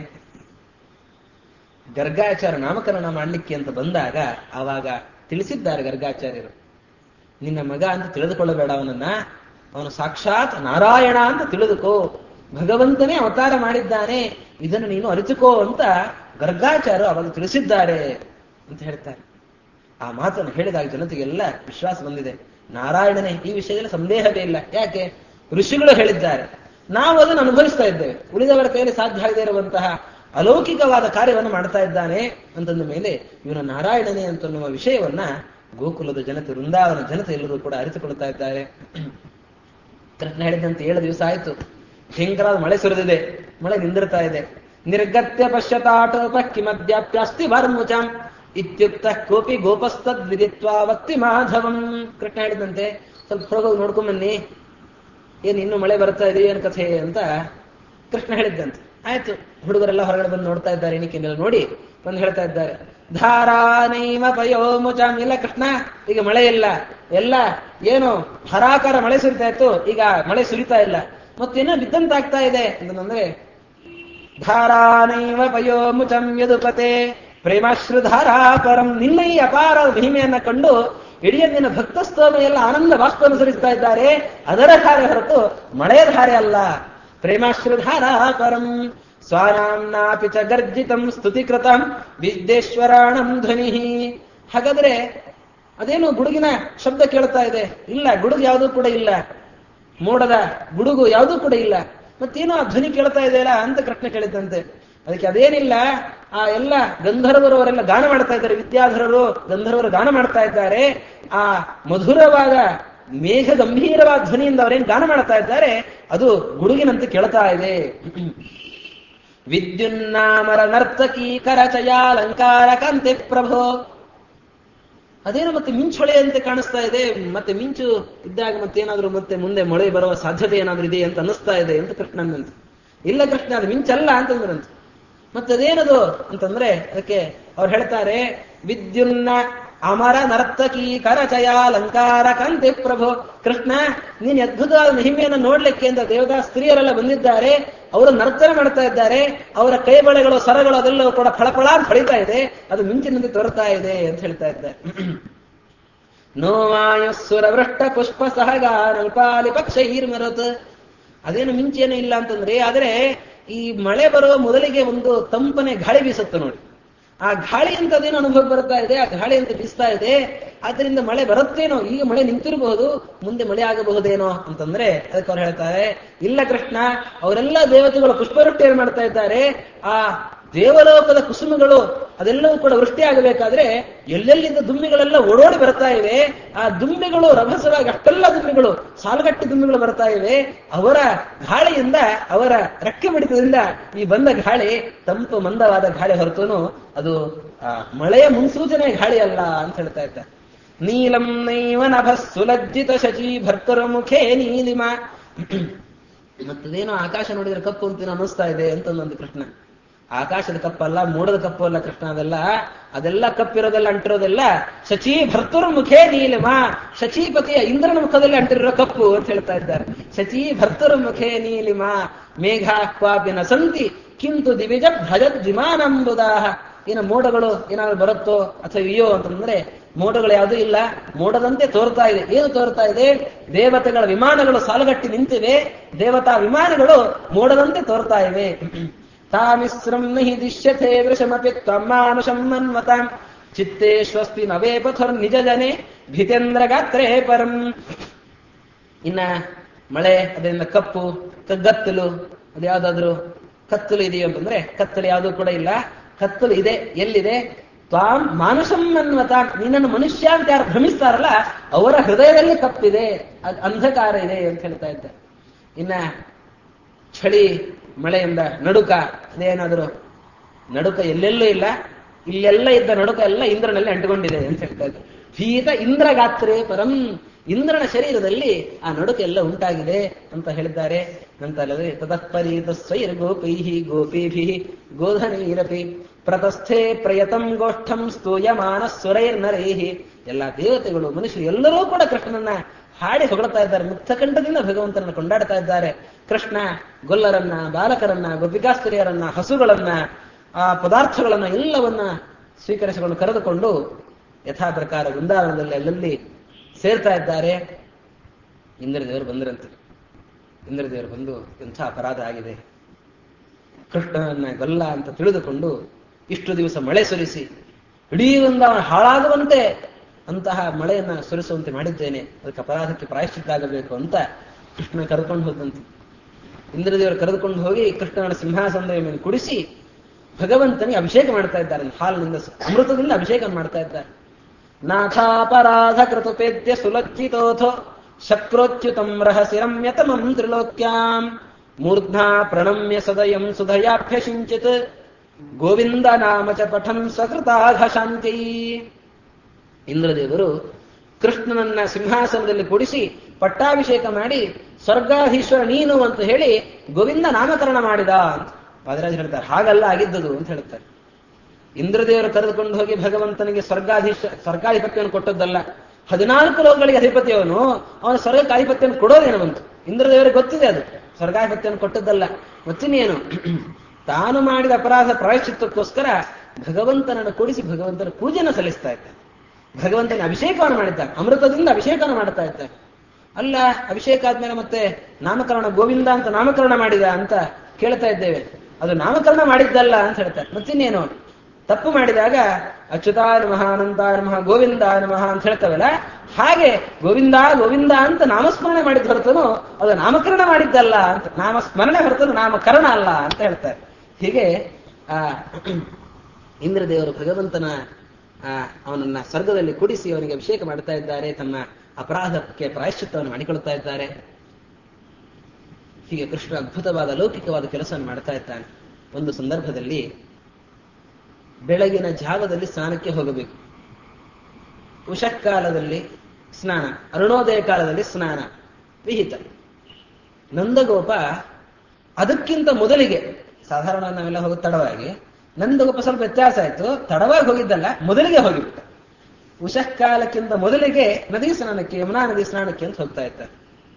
ಗರ್ಗಾಚಾರ್ಯ ನಾಮಕರಣ ಮಾಡಲಿಕ್ಕೆ ಅಂತ ಬಂದಾಗ ಆವಾಗ ತಿಳಿಸಿದ್ದಾರೆ ಗರ್ಗಾಚಾರ್ಯರು ನಿನ್ನ ಮಗ ಅಂತ ತಿಳಿದುಕೊಳ್ಳಬೇಡ ಅವನನ್ನ ಅವನು ಸಾಕ್ಷಾತ್ ನಾರಾಯಣ ಅಂತ ತಿಳಿದುಕೋ ಭಗವಂತನೇ ಅವತಾರ ಮಾಡಿದ್ದಾನೆ ಇದನ್ನು ನೀನು ಅರಿತುಕೋ ಅಂತ ಗರ್ಗಾಚಾರ್ಯರು ಅವಾಗ ತಿಳಿಸಿದ್ದಾರೆ ಅಂತ ಹೇಳ್ತಾರೆ ಆ ಮಾತನ್ನು ಹೇಳಿದಾಗ ಜನತೆಗೆಲ್ಲ ವಿಶ್ವಾಸ ಬಂದಿದೆ ನಾರಾಯಣನೇ ಈ ವಿಷಯದಲ್ಲಿ ಸಂದೇಹವೇ ಇಲ್ಲ ಯಾಕೆ ಋಷಿಗಳು ಹೇಳಿದ್ದಾರೆ ನಾವು ಅದನ್ನು ಅನುಭವಿಸ್ತಾ ಇದ್ದೇವೆ ಉಳಿದವರ ಕೈಯಲ್ಲಿ ಸಾಧ್ಯ ಆಗದೇ ಇರುವಂತಹ ಅಲೌಕಿಕವಾದ ಕಾರ್ಯವನ್ನು ಮಾಡ್ತಾ ಇದ್ದಾನೆ ಅಂತಂದ ಮೇಲೆ ಇವನ ನಾರಾಯಣನೇ ಅಂತನ್ನುವ ವಿಷಯವನ್ನ ಗೋಕುಲದ ಜನತೆ ವೃಂದಾವನ ಜನತೆ ಎಲ್ಲರೂ ಕೂಡ ಅರಿತುಕೊಳ್ತಾ ಇದ್ದಾರೆ ಕೃಷ್ಣ ಹೇಳಿದಂತೆ ಏಳು ದಿವಸ ಆಯ್ತು ಭಯಂಕರವಾದ ಮಳೆ ಸುರಿದಿದೆ ಮಳೆ ನಿಂದಿರ್ತಾ ಇದೆ ನಿರ್ಗತ್ಯ ಪಶ್ಯತಾಟೋಪ ಕಿಮದ್ಯಾಪ್ಯಾಸ್ತಿ ವರ್ಮುಚಂ ಇತ್ಯುಕ್ತ ಕೋಪಿ ಗೋಪಸ್ತದ್ ವಿದಿತ್ವಾ ವಕ್ತಿ ಮಾಧವಂ ಕೃಷ್ಣ ಹೇಳಿದಂತೆ ಸ್ವಲ್ಪ ಹೊರಗೋಗಿ ನೋಡ್ಕೊಂಡ್ ಬನ್ನಿ ಏನ್ ಇನ್ನು ಮಳೆ ಬರ್ತಾ ಇದೆ ಏನ್ ಕಥೆ ಅಂತ ಕೃಷ್ಣ ಹೇಳಿದ್ದಂತೆ ಆಯ್ತು ಹುಡುಗರೆಲ್ಲ ಹೊರಗಡೆ ಬಂದು ನೋಡ್ತಾ ಇದ್ದಾರೆ ಏನಕ್ಕೆಲ್ಲ ನೋಡಿ ಬಂದು ಹೇಳ್ತಾ ಇದ್ದಾರೆ ಧಾರಾನೈವ ಪಯೋ ಮುಚಾಮ್ ಇಲ್ಲ ಕೃಷ್ಣ ಈಗ ಮಳೆ ಇಲ್ಲ ಎಲ್ಲ ಏನು ಹರಾಕಾರ ಮಳೆ ಸುರಿತಾ ಇತ್ತು ಈಗ ಮಳೆ ಸುರಿತಾ ಇಲ್ಲ ಮತ್ತೇನೋ ಬಿದ್ದಂತಾಗ್ತಾ ಇದೆ ಅಂತಂದ್ರೆ ಧಾರಾನೈವ ಪಯೋ ಮುಚಂ ಯದುಪತೆ ಪ್ರೇಮಾಶ್ರುಧಾರಾ ಪರಂ ನಿನ್ನ ಈ ಅಪಾರ ಮಹಿಮೆಯನ್ನ ಕಂಡು ಇಡೀ ನಿನ್ನ ಭಕ್ತಸ್ತೋಮ ಎಲ್ಲ ಆನಂದ ಬಾಷ್ಪವನ್ನು ಸುರಿಸ್ತಾ ಇದ್ದಾರೆ ಅದರ ಧಾರೆ ಹೊರತು ಮಳೆಯ ಧಾರೆ ಅಲ್ಲ ಪ್ರೇಮಾಶ್ರುಧಾರಾ ಪರಂ ಸ್ವಾನಾಂನಾಪಿ ಚ ಗರ್ಜಿತಂ ಸ್ತುತಿಕೃತಂ ವಿದ್ಯೇಶ್ವರಾಣಂ ಧ್ವನಿ ಹಾಗಾದ್ರೆ ಅದೇನು ಗುಡುಗಿನ ಶಬ್ದ ಕೇಳ್ತಾ ಇದೆ ಇಲ್ಲ ಗುಡುಗು ಯಾವುದೂ ಕೂಡ ಇಲ್ಲ ಮೋಡದ ಗುಡುಗು ಯಾವುದೂ ಕೂಡ ಇಲ್ಲ ಮತ್ತೇನೋ ಆ ಧ್ವನಿ ಕೇಳ್ತಾ ಇದೆಯಲ್ಲ ಅಂತ ಕೃಷ್ಣ ಕೇಳಿದ್ದಂತೆ ಅದಕ್ಕೆ ಅದೇನಿಲ್ಲ ಆ ಎಲ್ಲ ಗಂಧರ್ವರು ಅವರೆಲ್ಲ ಗಾನ ಮಾಡ್ತಾ ಇದ್ದಾರೆ ವಿದ್ಯಾಧರರು ಗಂಧರ್ವರು ಗಾನ ಮಾಡ್ತಾ ಇದ್ದಾರೆ ಆ ಮಧುರವಾದ ಮೇಘ ಗಂಭೀರವಾದ ಧ್ವನಿಯಿಂದ ಅವರೇನು ಗಾನ ಮಾಡ್ತಾ ಇದ್ದಾರೆ ಅದು ಗುಡುಗಿನಂತೆ ಕೇಳ್ತಾ ಇದೆ ವಿದ್ಯುನ್ನಾಮರ ನರ್ತಕಿ ಕರಚಯಾಲಂಕಾರ ಕಾಂತಿ ಪ್ರಭೋ ಅದೇನು ಮತ್ತೆ ಮಿಂಚೊಳೆಯಂತೆ ಕಾಣಿಸ್ತಾ ಇದೆ ಮತ್ತೆ ಮಿಂಚು ಇದ್ದಾಗ ಮತ್ತೇನಾದ್ರೂ ಮತ್ತೆ ಮುಂದೆ ಮಳೆ ಬರುವ ಸಾಧ್ಯತೆ ಏನಾದ್ರೂ ಇದೆ ಅಂತ ಅನ್ನಿಸ್ತಾ ಇದೆ ಅಂತ ಕೃಷ್ಣನಂತ ಇಲ್ಲ ಕೃಷ್ಣ ಅದು ಮಿಂಚಲ್ಲ ಅಂತಂದ್ರಂತ ಮತ್ತೆ ಅದೇನದು ಅಂತಂದ್ರೆ ಅದಕ್ಕೆ ಅವ್ರು ಹೇಳ್ತಾರೆ ವಿದ್ಯುನ್ನ ಅಮರ ನರ್ತಕಿ ಕರಚಯಾಲಂಕಾರ ಕಾಂತಿ ಪ್ರಭು ಕೃಷ್ಣ ನೀನ್ ಅದ್ಭುತವಾದ ಮಹಿಮೆಯನ್ನು ನೋಡ್ಲಿಕ್ಕೆ ಅಂತ ದೇವತಾ ಸ್ತ್ರೀಯರೆಲ್ಲ ಬಂದಿದ್ದಾರೆ ಅವರು ನರ್ತನ ಮಾಡ್ತಾ ಇದ್ದಾರೆ ಅವರ ಕೈ ಬಳೆಗಳು ಸರಗಳು ಅದೆಲ್ಲವೂ ಕೂಡ ಫಳಫಳ ಅಂತ ಹೊಳಿತಾ ಇದೆ ಅದು ಮಿಂಚಿನಂತೆ ತೋರ್ತಾ ಇದೆ ಅಂತ ಹೇಳ್ತಾ ಇದ್ದಾರೆ ನೋವಾಯುಸ್ಸುರ ವೃಷ್ಟ ಪುಷ್ಪ ಸಹಗ ನಲ್ಪಾಲಿ ಪಕ್ಷ ಮರತ್ ಅದೇನು ಮಿಂಚೇನು ಇಲ್ಲ ಅಂತಂದ್ರೆ ಆದ್ರೆ ಈ ಮಳೆ ಬರುವ ಮೊದಲಿಗೆ ಒಂದು ತಂಪನೆ ಗಾಳಿ ಬೀಸುತ್ತೆ ನೋಡಿ ಆ ಗಾಳಿ ಅಂತ ಅದೇನು ಅನುಭವ ಬರ್ತಾ ಇದೆ ಆ ಗಾಳಿ ಅಂತ ಬೀಸ್ತಾ ಇದೆ ಆದ್ರಿಂದ ಮಳೆ ಬರುತ್ತೇನೋ ಈಗ ಮಳೆ ನಿಂತಿರಬಹುದು ಮುಂದೆ ಮಳೆ ಆಗಬಹುದೇನೋ ಅಂತಂದ್ರೆ ಅದಕ್ಕೆ ಅವ್ರು ಹೇಳ್ತಾರೆ ಇಲ್ಲ ಕೃಷ್ಣ ಅವರೆಲ್ಲ ದೇವತೆಗಳು ಪುಷ್ಪವೃಷ್ಟಿಯನ್ನು ಮಾಡ್ತಾ ಇದ್ದಾರೆ ಆ ದೇವಲೋಕದ ಕುಸುಮಗಳು ಅದೆಲ್ಲವೂ ಕೂಡ ವೃಷ್ಟಿ ಆಗಬೇಕಾದ್ರೆ ಎಲ್ಲೆಲ್ಲಿಂದ ದುಂಬಿಗಳೆಲ್ಲ ಓಡೋಡಿ ಬರ್ತಾ ಇವೆ ಆ ದುಂಬಿಗಳು ರಭಸವಾಗಿ ಅಷ್ಟೆಲ್ಲ ದುಂಬಿಗಳು ಸಾಲುಗಟ್ಟಿ ದುಂಬಿಗಳು ಬರ್ತಾ ಇವೆ ಅವರ ಗಾಳಿಯಿಂದ ಅವರ ರೆಕ್ಕೆ ಬಡಿತದಿಂದ ಈ ಬಂದ ಗಾಳಿ ತಂಪು ಮಂದವಾದ ಗಾಳಿ ಹೊರತುನು ಅದು ಆ ಮಳೆಯ ಮುನ್ಸೂಚನೆ ಗಾಳಿ ಅಲ್ಲ ಅಂತ ಹೇಳ್ತಾ ಇದ್ದಾರೆ ನೀಲಂ ನೈವ ನಭ ಸುಲಜ್ಜಿತ ಶಚಿ ಭರ್ತರು ಮುಖೇ ನೀಲಿಮ ಮತ್ತದೇನೋ ಆಕಾಶ ನೋಡಿದ್ರೆ ಕಪ್ಪು ಅಂತ ಅನ್ನಿಸ್ತಾ ಇದೆ ಅಂತಂದಂದು ಕೃಷ್ಣ ಆಕಾಶದ ಕಪ್ಪಲ್ಲ ಮೋಡದ ಕಪ್ಪು ಅಲ್ಲ ಕೃಷ್ಣ ಅದೆಲ್ಲ ಅದೆಲ್ಲ ಕಪ್ಪಿರೋದೆಲ್ಲ ಅಂಟಿರೋದೆಲ್ಲ ಶಚಿ ಭರ್ತುರ್ ಮುಖೇ ನೀಲಿಮ ಶಚೀಪತಿಯ ಇಂದ್ರನ ಮುಖದಲ್ಲಿ ಅಂಟಿರೋ ಕಪ್ಪು ಅಂತ ಹೇಳ್ತಾ ಇದ್ದಾರೆ ಶಚಿ ಭರ್ತುರ್ ಮುಖೇ ನೀಲಿಮ ಮೇಘ ಕ್ವಾಪಿ ನ ಸಂತಿ ಕಿಂತು ದಿವಿಜ ಭಜದ್ ವಿಮಾನಂಬುದಾಹ ಏನ ಮೋಡಗಳು ಏನಾದ್ರು ಬರುತ್ತೋ ಅಥವಾ ಇಯೋ ಅಂತಂದ್ರೆ ಮೋಡಗಳು ಯಾವುದೂ ಇಲ್ಲ ಮೋಡದಂತೆ ತೋರ್ತಾ ಇದೆ ಏನು ತೋರ್ತಾ ಇದೆ ದೇವತೆಗಳ ವಿಮಾನಗಳು ಸಾಲುಗಟ್ಟಿ ನಿಂತಿವೆ ದೇವತಾ ವಿಮಾನಗಳು ಮೋಡದಂತೆ ತೋರ್ತಾ ಇವೆ ತಾಮಿಸ್ರಂ ನಹಿ ದಿಶ್ಯತೆ ವೃಷಮಪಿ ತ್ವಮಾನುಷಂ ಮನ್ಮತಾಂ ಚಿತ್ತೇ ಸ್ವಸ್ತಿ ನವೇ ಪಥುರ್ ನಿಜ ಜನೆ ಭಿತೇಂದ್ರ ಗಾತ್ರೇ ಪರಂ ಇನ್ನ ಮಳೆ ಅದರಿಂದ ಕಪ್ಪು ಕಗ್ಗತ್ತಲು ಅದು ಯಾವ್ದಾದ್ರು ಕತ್ತಲು ಇದೆಯೋ ಅಂತಂದ್ರೆ ಕತ್ತಲು ಯಾವುದು ಕೂಡ ಇಲ್ಲ ಕತ್ತಲು ಇದೆ ಎಲ್ಲಿದೆ ತ್ವಾಂ ಮಾನುಷಂ ಅನ್ನುವ ನಿನ್ನನ್ನು ಮನುಷ್ಯ ಅಂತ ಯಾರು ಭ್ರಮಿಸ್ತಾರಲ್ಲ ಅವರ ಹೃದಯದಲ್ಲಿ ತಪ್ಪಿದೆ ಅದು ಅಂಧಕಾರ ಇದೆ ಅಂತ ಹೇಳ್ತಾ ಇದ್ದ ಇನ್ನ ಚಳಿ ಮಳೆಯಿಂದ ನಡುಕ ಅದೇನಾದ್ರು ನಡುಕ ಎಲ್ಲೆಲ್ಲೂ ಇಲ್ಲ ಇಲ್ಲೆಲ್ಲ ಇದ್ದ ನಡುಕ ಎಲ್ಲ ಇಂದ್ರನಲ್ಲಿ ಅಂಟುಕೊಂಡಿದೆ ಅಂತ ಹೇಳ್ತಾ ಇದ್ದ ಭೀತ ಇಂದ್ರಗಾತ್ರೇ ಪರಂ ಇಂದ್ರನ ಶರೀರದಲ್ಲಿ ಆ ನಡುಕ ಎಲ್ಲ ಉಂಟಾಗಿದೆ ಅಂತ ಹೇಳಿದ್ದಾರೆ ನಂತರ ತತಃಪರೀತ ಸ್ವೈರ್ ಗೋಪೈ ಗೋಪೀಭಿ ಗೋಧನೈರಪಿ ಪ್ರತಸ್ಥೆ ಪ್ರಯತಂ ಗೋಷ್ಠಂ ಸ್ತೂಯಮಾನ ಸುರೈರ್ನರೈಹಿ ಎಲ್ಲ ದೇವತೆಗಳು ಮನುಷ್ಯರು ಎಲ್ಲರೂ ಕೂಡ ಕೃಷ್ಣನನ್ನ ಹಾಡಿ ಹೊಗಳ್ತಾ ಇದ್ದಾರೆ ಮುಕ್ತಕಂಠದಿಂದ ಭಗವಂತನನ್ನು ಕೊಂಡಾಡ್ತಾ ಇದ್ದಾರೆ ಕೃಷ್ಣ ಗೊಲ್ಲರನ್ನ ಬಾಲಕರನ್ನ ಗೋಪಿಕಾಸ್ತ್ರೀಯರನ್ನ ಹಸುಗಳನ್ನ ಆ ಪದಾರ್ಥಗಳನ್ನ ಎಲ್ಲವನ್ನ ಸ್ವೀಕರಿಸಿಕೊಂಡು ಕರೆದುಕೊಂಡು ಯಥಾ ಪ್ರಕಾರ ವೃಂದಾವನದಲ್ಲಿ ಅಲ್ಲಲ್ಲಿ ಸೇರ್ತಾ ಇದ್ದಾರೆ ಇಂದ್ರದೇವರು ಬಂದರಂತೆ ಇಂದ್ರದೇವರು ಬಂದು ಎಂಥ ಅಪರಾಧ ಆಗಿದೆ ಕೃಷ್ಣನನ್ನ ಗೊಲ್ಲ ಅಂತ ತಿಳಿದುಕೊಂಡು ಇಷ್ಟು ದಿವಸ ಮಳೆ ಸುರಿಸಿ ಇಡೀ ವೃಂದಾವನ ಹಾಳಾಗುವಂತೆ ಅಂತಹ ಮಳೆಯನ್ನ ಸುರಿಸುವಂತೆ ಮಾಡಿದ್ದೇನೆ ಅದಕ್ಕೆ ಅಪರಾಧಕ್ಕೆ ಪ್ರಾಯಶ್ಚಿತ್ತ ಆಗಬೇಕು ಅಂತ ಕೃಷ್ಣ ಕರೆದುಕೊಂಡು ಹೋದಂತೆ ಇಂದ್ರದೇವರು ಕರೆದುಕೊಂಡು ಹೋಗಿ ಕೃಷ್ಣನ ಸಿಂಹಾಸನದ ಮೇಲೆ ಕುಡಿಸಿ ಭಗವಂತನಿಗೆ ಅಭಿಷೇಕ ಮಾಡ್ತಾ ಇದ್ದಾರೆ ಹಾಲಿನಿಂದ ಅಮೃತದಿಂದ ಅಭಿಷೇಕ ಮಾಡ್ತಾ ಇದ್ದಾರೆ ನಾಥಾಪರಾಧ ಕೃತುಪೇದ್ಯ ಸುಲಜ್ಜಿತೋಥೋ ಶಕ್ರೋಚ್ಯುತಂ ರಹಸಿ ರಮ್ಯತಮಂ ತ್ರಿಲೋಕ್ಯಾಂ ಮೂರ್ಧ್ನಾ ಪ್ರಣಮ್ಯ ಸದಯಂ ಸುಧಯಾಭ್ಯಸಿಂಚಿತ್ ಗೋವಿಂದ ನಾಮ ಚ ಪಠನ್ ಸಕೃತಾಘ ಶಾಂತಿ ಇಂದ್ರದೇವರು ಕೃಷ್ಣನನ್ನ ಸಿಂಹಾಸನದಲ್ಲಿ ಕೂಡಿಸಿ ಪಟ್ಟಾಭಿಷೇಕ ಮಾಡಿ ಸ್ವರ್ಗಾಧೀಶ್ವರ ನೀನು ಅಂತ ಹೇಳಿ ಗೋವಿಂದ ನಾಮಕರಣ ಮಾಡಿದ ಅಂತ ಪಾದರಾಜ್ ಹೇಳ್ತಾರೆ ಹಾಗಲ್ಲ ಆಗಿದ್ದದು ಅಂತ ಹೇಳ್ತಾರೆ ಇಂದ್ರದೇವರು ಕರೆದುಕೊಂಡು ಹೋಗಿ ಭಗವಂತನಿಗೆ ಸ್ವರ್ಗಾಧೀಶ ಸ್ವರ್ಗಾಧಿಪತ್ಯವನ್ನು ಕೊಟ್ಟದ್ದಲ್ಲ ಹದಿನಾಲ್ಕು ಲೋಕಗಳಿಗೆ ಅಧಿಪತಿಯವನು ಅವನ ಸ್ವರ್ಗಕ್ಕೆ ಆಧಿಪತ್ಯವನ್ನು ಕೊಡೋದೇನು ಬಂತು ಇಂದ್ರದೇವರಿಗೆ ಗೊತ್ತಿದೆ ಅದು ಸ್ವರ್ಗಾಧಿಪತ್ಯವನ್ನು ಕೊಟ್ಟದ್ದಲ್ಲ ಮತ್ತಿನ್ನೇನು ತಾನು ಮಾಡಿದ ಅಪರಾಧ ಪ್ರಾಯಶ್ಚಿತ್ತಕ್ಕೋಸ್ಕರ ಭಗವಂತನನ್ನು ಕೂಡಿಸಿ ಭಗವಂತನ ಪೂಜೆನ ಸಲ್ಲಿಸ್ತಾ ಇದ್ದಾನೆ ಭಗವಂತನ ಅಭಿಷೇಕವನ್ನು ಮಾಡಿದ್ದಾನೆ ಅಮೃತದಿಂದ ಅಭಿಷೇಕವನ್ನು ಮಾಡ್ತಾ ಇದ್ದಾನೆ ಅಲ್ಲ ಅಭಿಷೇಕ ಆದ್ಮೇಲೆ ಮತ್ತೆ ನಾಮಕರಣ ಗೋವಿಂದ ಅಂತ ನಾಮಕರಣ ಮಾಡಿದ ಅಂತ ಕೇಳ್ತಾ ಇದ್ದೇವೆ ಅದು ನಾಮಕರಣ ಮಾಡಿದ್ದಲ್ಲ ಅಂತ ಹೇಳ್ತಾರೆ ಮತ್ತಿನ್ನೇನು ತಪ್ಪು ಮಾಡಿದಾಗ ಅಚ್ಯುತಾ ನಮಃ ಅನಂತ ನಮಃ ಗೋವಿಂದ ನಮಃ ಅಂತ ಹೇಳ್ತವಲ್ಲ ಹಾಗೆ ಗೋವಿಂದ ಗೋವಿಂದ ಅಂತ ನಾಮಸ್ಮರಣೆ ಮಾಡಿದ ಹೊರತನು ಅದು ನಾಮಕರಣ ಮಾಡಿದ್ದಲ್ಲ ಅಂತ ನಾಮಸ್ಮರಣೆ ಹೊರತನು ನಾಮಕರಣ ಅಲ್ಲ ಅಂತ ಹೇಳ್ತಾರೆ ಹೀಗೆ ಆ ಇಂದ್ರದೇವರು ಭಗವಂತನ ಆ ಅವನನ್ನ ಸ್ವರ್ಗದಲ್ಲಿ ಕುಡಿಸಿ ಅವನಿಗೆ ಅಭಿಷೇಕ ಮಾಡ್ತಾ ಇದ್ದಾರೆ ತಮ್ಮ ಅಪರಾಧಕ್ಕೆ ಪ್ರಾಯಶ್ಚಿತ್ತವನ್ನು ಮಾಡಿಕೊಳ್ತಾ ಇದ್ದಾರೆ ಹೀಗೆ ಕೃಷ್ಣ ಅದ್ಭುತವಾದ ಲೌಕಿಕವಾದ ಕೆಲಸವನ್ನು ಮಾಡ್ತಾ ಇದ್ದಾನೆ ಒಂದು ಸಂದರ್ಭದಲ್ಲಿ ಬೆಳಗಿನ ಜಾವದಲ್ಲಿ ಸ್ನಾನಕ್ಕೆ ಹೋಗಬೇಕು ಉಷಕ್ಕಾಲದಲ್ಲಿ ಸ್ನಾನ ಅರುಣೋದಯ ಕಾಲದಲ್ಲಿ ಸ್ನಾನ ವಿಹಿತ ನಂದಗೋಪ ಅದಕ್ಕಿಂತ ಮೊದಲಿಗೆ ಸಾಧಾರಣ ನಾವೆಲ್ಲ ಹೋಗೋದು ತಡವಾಗಿ ನಂದಗೋಪ ಸ್ವಲ್ಪ ವ್ಯತ್ಯಾಸ ಆಯ್ತು ತಡವಾಗಿ ಹೋಗಿದ್ದಲ್ಲ ಮೊದಲಿಗೆ ಹೋಗಿಬಿಟ್ಟ ಉಷಃಕಾಲಕ್ಕಿಂತ ಮೊದಲಿಗೆ ನದಿ ಸ್ನಾನಕ್ಕೆ ಯಮುನಾ ನದಿ ಸ್ನಾನಕ್ಕೆ ಅಂತ ಹೋಗ್ತಾ ಇದ್ದಾರೆ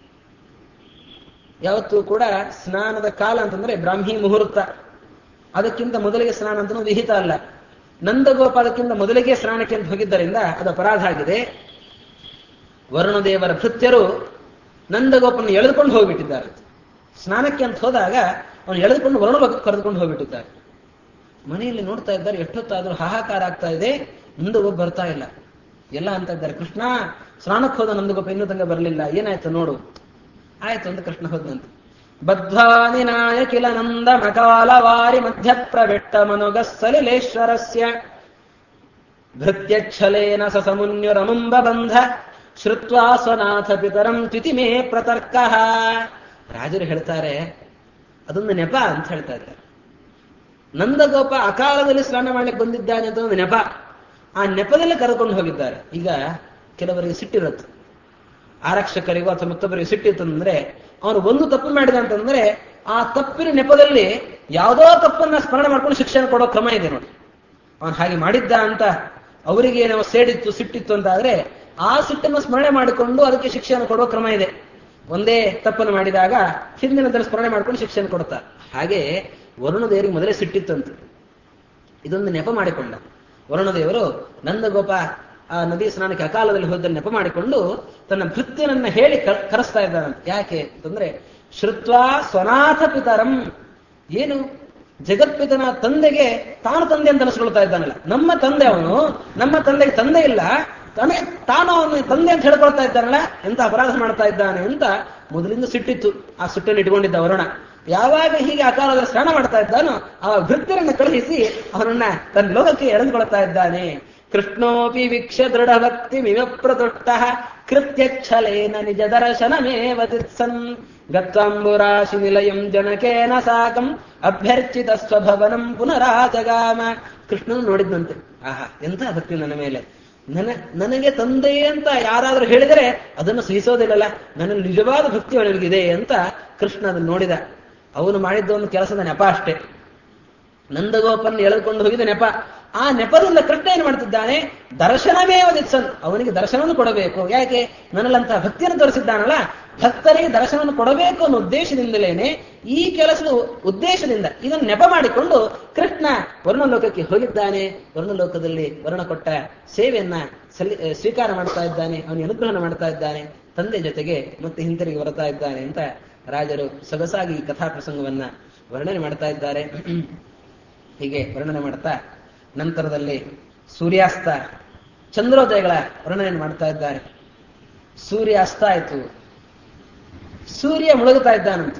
ಯಾವತ್ತೂ ಕೂಡ ಸ್ನಾನದ ಕಾಲ ಅಂತಂದ್ರೆ ಬ್ರಾಹ್ಮಿ ಮುಹೂರ್ತ ಅದಕ್ಕಿಂತ ಮೊದಲಿಗೆ ಸ್ನಾನ ಅಂತ ವಿಹಿತ ಅಲ್ಲ ನಂದಗೋಪ ಅದಕ್ಕಿಂತ ಮೊದಲಿಗೆ ಸ್ನಾನಕ್ಕೆ ಅಂತ ಹೋಗಿದ್ದರಿಂದ ಅದು ಅಪರಾಧ ಆಗಿದೆ ವರುಣದೇವರ ಭೃತ್ಯರು ನಂದಗೋಪನ ಎಳೆದುಕೊಂಡು ಹೋಗ್ಬಿಟ್ಟಿದ್ದಾರೆ ಸ್ನಾನಕ್ಕೆ ಅಂತ ಹೋದಾಗ ಅವನು ಎಳೆದುಕೊಂಡು ವರುಣ ಕರೆದುಕೊಂಡು ಹೋಗ್ಬಿಟ್ಟಿದ್ದಾರೆ ಮನೆಯಲ್ಲಿ ನೋಡ್ತಾ ಇದ್ದಾರೆ ಎಷ್ಟೊತ್ತಾದ್ರೂ ಹಾಹಾಕಾರ ಆಗ್ತಾ ಇದೆ ನಂದಗೋಪ ಬರ್ತಾ ಇಲ್ಲ ಎಲ್ಲ ಅಂತ ಇದ್ದಾರೆ ಕೃಷ್ಣ ಸ್ನಾನಕ್ಕೆ ಹೋದ ನಂದಗೋಪ ಇನ್ನೂ ತಂಗ ಬರಲಿಲ್ಲ ಏನಾಯ್ತು ನೋಡು ಆಯ್ತು ಅಂತ ಕೃಷ್ಣ ಹೋದಂತೆ ಬದ್ಧಾನಿನಾಯ ಕಿಲ ನಂದ ಮಕಾಲ ವಾರಿ ಮಧ್ಯ ಪ್ರವೆಟ್ಟ ಮನುಗ ಸಲಿಲೇಶ್ವರಸ್ಯ ಭೃತ್ಯಚ್ಛಲೇನ ಸ ಸಮುನ್ಯುರಮುಂಬ ಬಂಧ ಶ್ರುತ್ವಾ ಸ್ವನಾಥ ಪಿತರಂ ತಿಥಿಮೇ ಪ್ರತರ್ಕ ರಾಜರು ಹೇಳ್ತಾರೆ ಅದೊಂದು ನೆಪ ಅಂತ ಹೇಳ್ತಾ ಇದ್ದಾರೆ ನಂದಗೋಪ ಅಕಾಲದಲ್ಲಿ ಸ್ನಾನ ಮಾಡ್ಲಿಕ್ಕೆ ಬಂದಿದ್ದಾನೆ ಅಂತ ಒಂದು ನೆಪ ಆ ನೆಪದಲ್ಲಿ ಕರೆದುಕೊಂಡು ಹೋಗಿದ್ದಾರೆ ಈಗ ಕೆಲವರಿಗೆ ಸಿಟ್ಟಿರುತ್ತೆ ಆರಕ್ಷಕರಿಗೂ ಅಥವಾ ಮತ್ತೊಬ್ಬರಿಗೆ ಸಿಟ್ಟಿತ್ತಂದ್ರೆ ಅವನು ಒಂದು ತಪ್ಪು ಮಾಡಿದ ಅಂತಂದ್ರೆ ಆ ತಪ್ಪಿನ ನೆಪದಲ್ಲಿ ಯಾವುದೋ ತಪ್ಪನ್ನ ಸ್ಮರಣೆ ಮಾಡ್ಕೊಂಡು ಶಿಕ್ಷಣ ಕೊಡೋ ಕ್ರಮ ಇದೆ ನೋಡಿ ಅವನು ಹಾಗೆ ಮಾಡಿದ್ದ ಅಂತ ಅವರಿಗೆ ಏನೋ ಸೇಡಿತ್ತು ಸಿಟ್ಟಿತ್ತು ಅಂತ ಆದ್ರೆ ಆ ಸಿಟ್ಟನ್ನು ಸ್ಮರಣೆ ಮಾಡಿಕೊಂಡು ಅದಕ್ಕೆ ಶಿಕ್ಷಣ ಕೊಡೋ ಕ್ರಮ ಇದೆ ಒಂದೇ ತಪ್ಪನ್ನು ಮಾಡಿದಾಗ ಹಿಂದಿನದಲ್ಲಿ ಸ್ಮರಣೆ ಮಾಡ್ಕೊಂಡು ಶಿಕ್ಷಣ ಕೊಡ್ತಾರೆ ಹಾಗೆ ವರುಣದೇವರಿಗೆ ಮೊದಲೇ ಸಿಟ್ಟಿತ್ತಂತೆ ಇದೊಂದು ನೆಪ ಮಾಡಿಕೊಂಡ ವರುಣದೇವರು ನಂದಗೋಪ ಆ ನದಿ ಸ್ನಾನಕ್ಕೆ ಅಕಾಲದಲ್ಲಿ ಹೋದಲ್ಲಿ ನೆಪ ಮಾಡಿಕೊಂಡು ತನ್ನ ಭೃತ್ಯನನ್ನ ಹೇಳಿ ಕರೆಸ್ತಾ ಇದ್ದಾನಂತೆ ಯಾಕೆ ಅಂತಂದ್ರೆ ಶ್ರುತ್ವಾ ಸ್ವನಾಥ ಪಿತರಂ ಏನು ಜಗತ್ಪಿತನ ತಂದೆಗೆ ತಾನು ತಂದೆ ಅಂತ ಅನಿಸ್ಕೊಳ್ತಾ ಇದ್ದಾನಲ್ಲ ನಮ್ಮ ತಂದೆ ಅವನು ನಮ್ಮ ತಂದೆಗೆ ತಂದೆ ಇಲ್ಲ ತನಗೆ ತಾನು ಅವನು ತಂದೆ ಅಂತ ಹೇಳ್ಕೊಳ್ತಾ ಇದ್ದಾನಲ್ಲ ಎಂತ ಅಪರಾಧ ಮಾಡ್ತಾ ಇದ್ದಾನೆ ಅಂತ ಮೊದಲಿಂದ ಸಿಟ್ಟಿತ್ತು ಆ ಸುಟ್ಟನ್ನು ಇಟ್ಕೊಂಡಿದ್ದ ವರುಣ ಯಾವಾಗ ಹೀಗೆ ಅಕಾಲದ ಸ್ನಾನ ಮಾಡ್ತಾ ಇದ್ದಾನೋ ಆ ಭೃತ್ಯರನ್ನು ಕಳುಹಿಸಿ ಅವನನ್ನ ತನ್ನ ಲೋಕಕ್ಕೆ ಎಳೆದುಕೊಳ್ತಾ ಇದ್ದಾನೆ ಕೃಷ್ಣೋಪಿ ವೀಕ್ಷ ದೃಢ ಭಕ್ತಿ ಪ್ರತುಷ್ಟ ಕೃತ್ಯಚ್ಛಲೇನ ನಿಜ ದರ್ಶನಮೇವ ತಿತ್ಸನ್ ಗತ್ವಾಂಬುರಾಶಿ ನಿಲಯಂ ಜನಕೇನ ಸಾಕಂ ಅಭ್ಯರ್ಚಿತ ಸ್ವಭವನಂ ಪುನರಾಜಗಾಮ ಕೃಷ್ಣನು ನೋಡಿದ್ನಂತೆ ಆಹಾ ಎಂಥ ಭಕ್ತಿ ನನ್ನ ಮೇಲೆ ನನ್ನ ನನಗೆ ತಂದೆ ಅಂತ ಯಾರಾದ್ರೂ ಹೇಳಿದರೆ ಅದನ್ನು ಸಹಿಸೋದಿಲ್ಲಲ್ಲ ನನ್ನ ನಿಜವಾದ ಭಕ್ತಿ ಅವನಿಗಿದೆ ಅಂತ ಕೃಷ್ಣ ಅದನ್ನು ನೋಡಿದ ಅವನು ಮಾಡಿದ್ದ ಒಂದು ಕೆಲಸದ ನೆಪ ಅಷ್ಟೇ ನಂದಗೋಪನ್ ಎಳೆದುಕೊಂಡು ಹೋಗಿದ ನೆಪ ಆ ನೆಪದಿಂದ ಕೃಷ್ಣ ಏನು ಮಾಡ್ತಿದ್ದಾನೆ ದರ್ಶನವೇ ಒದಿತ್ಸನ್ ಅವನಿಗೆ ದರ್ಶನವನ್ನು ಕೊಡಬೇಕು ಯಾಕೆ ನನ್ನಲ್ಲಂತಹ ಭಕ್ತಿಯನ್ನು ತೋರಿಸಿದ್ದಾನಲ್ಲ ಭಕ್ತರಿಗೆ ದರ್ಶನವನ್ನು ಕೊಡಬೇಕು ಅನ್ನೋ ಉದ್ದೇಶದಿಂದಲೇನೆ ಈ ಕೆಲಸದ ಉದ್ದೇಶದಿಂದ ಇದನ್ನು ನೆಪ ಮಾಡಿಕೊಂಡು ಕೃಷ್ಣ ವರ್ಣಲೋಕಕ್ಕೆ ಹೋಗಿದ್ದಾನೆ ವರ್ಣಲೋಕದಲ್ಲಿ ವರ್ಣ ಕೊಟ್ಟ ಸೇವೆಯನ್ನ ಸಲ್ಲಿ ಸ್ವೀಕಾರ ಮಾಡ್ತಾ ಇದ್ದಾನೆ ಅವನಿಗೆ ಅನುಗ್ರಹಣ ಮಾಡ್ತಾ ಇದ್ದಾನೆ ತಂದೆ ಜೊತೆಗೆ ಮತ್ತೆ ಹಿಂತಿರುಗಿ ಬರ್ತಾ ಇದ್ದಾನೆ ಅಂತ ರಾಜರು ಸೊಗಸಾಗಿ ಈ ಕಥಾ ಪ್ರಸಂಗವನ್ನ ವರ್ಣನೆ ಮಾಡ್ತಾ ಇದ್ದಾರೆ ಹೀಗೆ ವರ್ಣನೆ ಮಾಡ್ತಾ ನಂತರದಲ್ಲಿ ಸೂರ್ಯಾಸ್ತ ಚಂದ್ರೋದಯಗಳ ವರ್ಣನೆ ಮಾಡ್ತಾ ಇದ್ದಾರೆ ಸೂರ್ಯ ಅಸ್ತ ಆಯಿತು ಸೂರ್ಯ ಮುಳುಗುತ್ತಾ ಇದ್ದಾನಂತೆ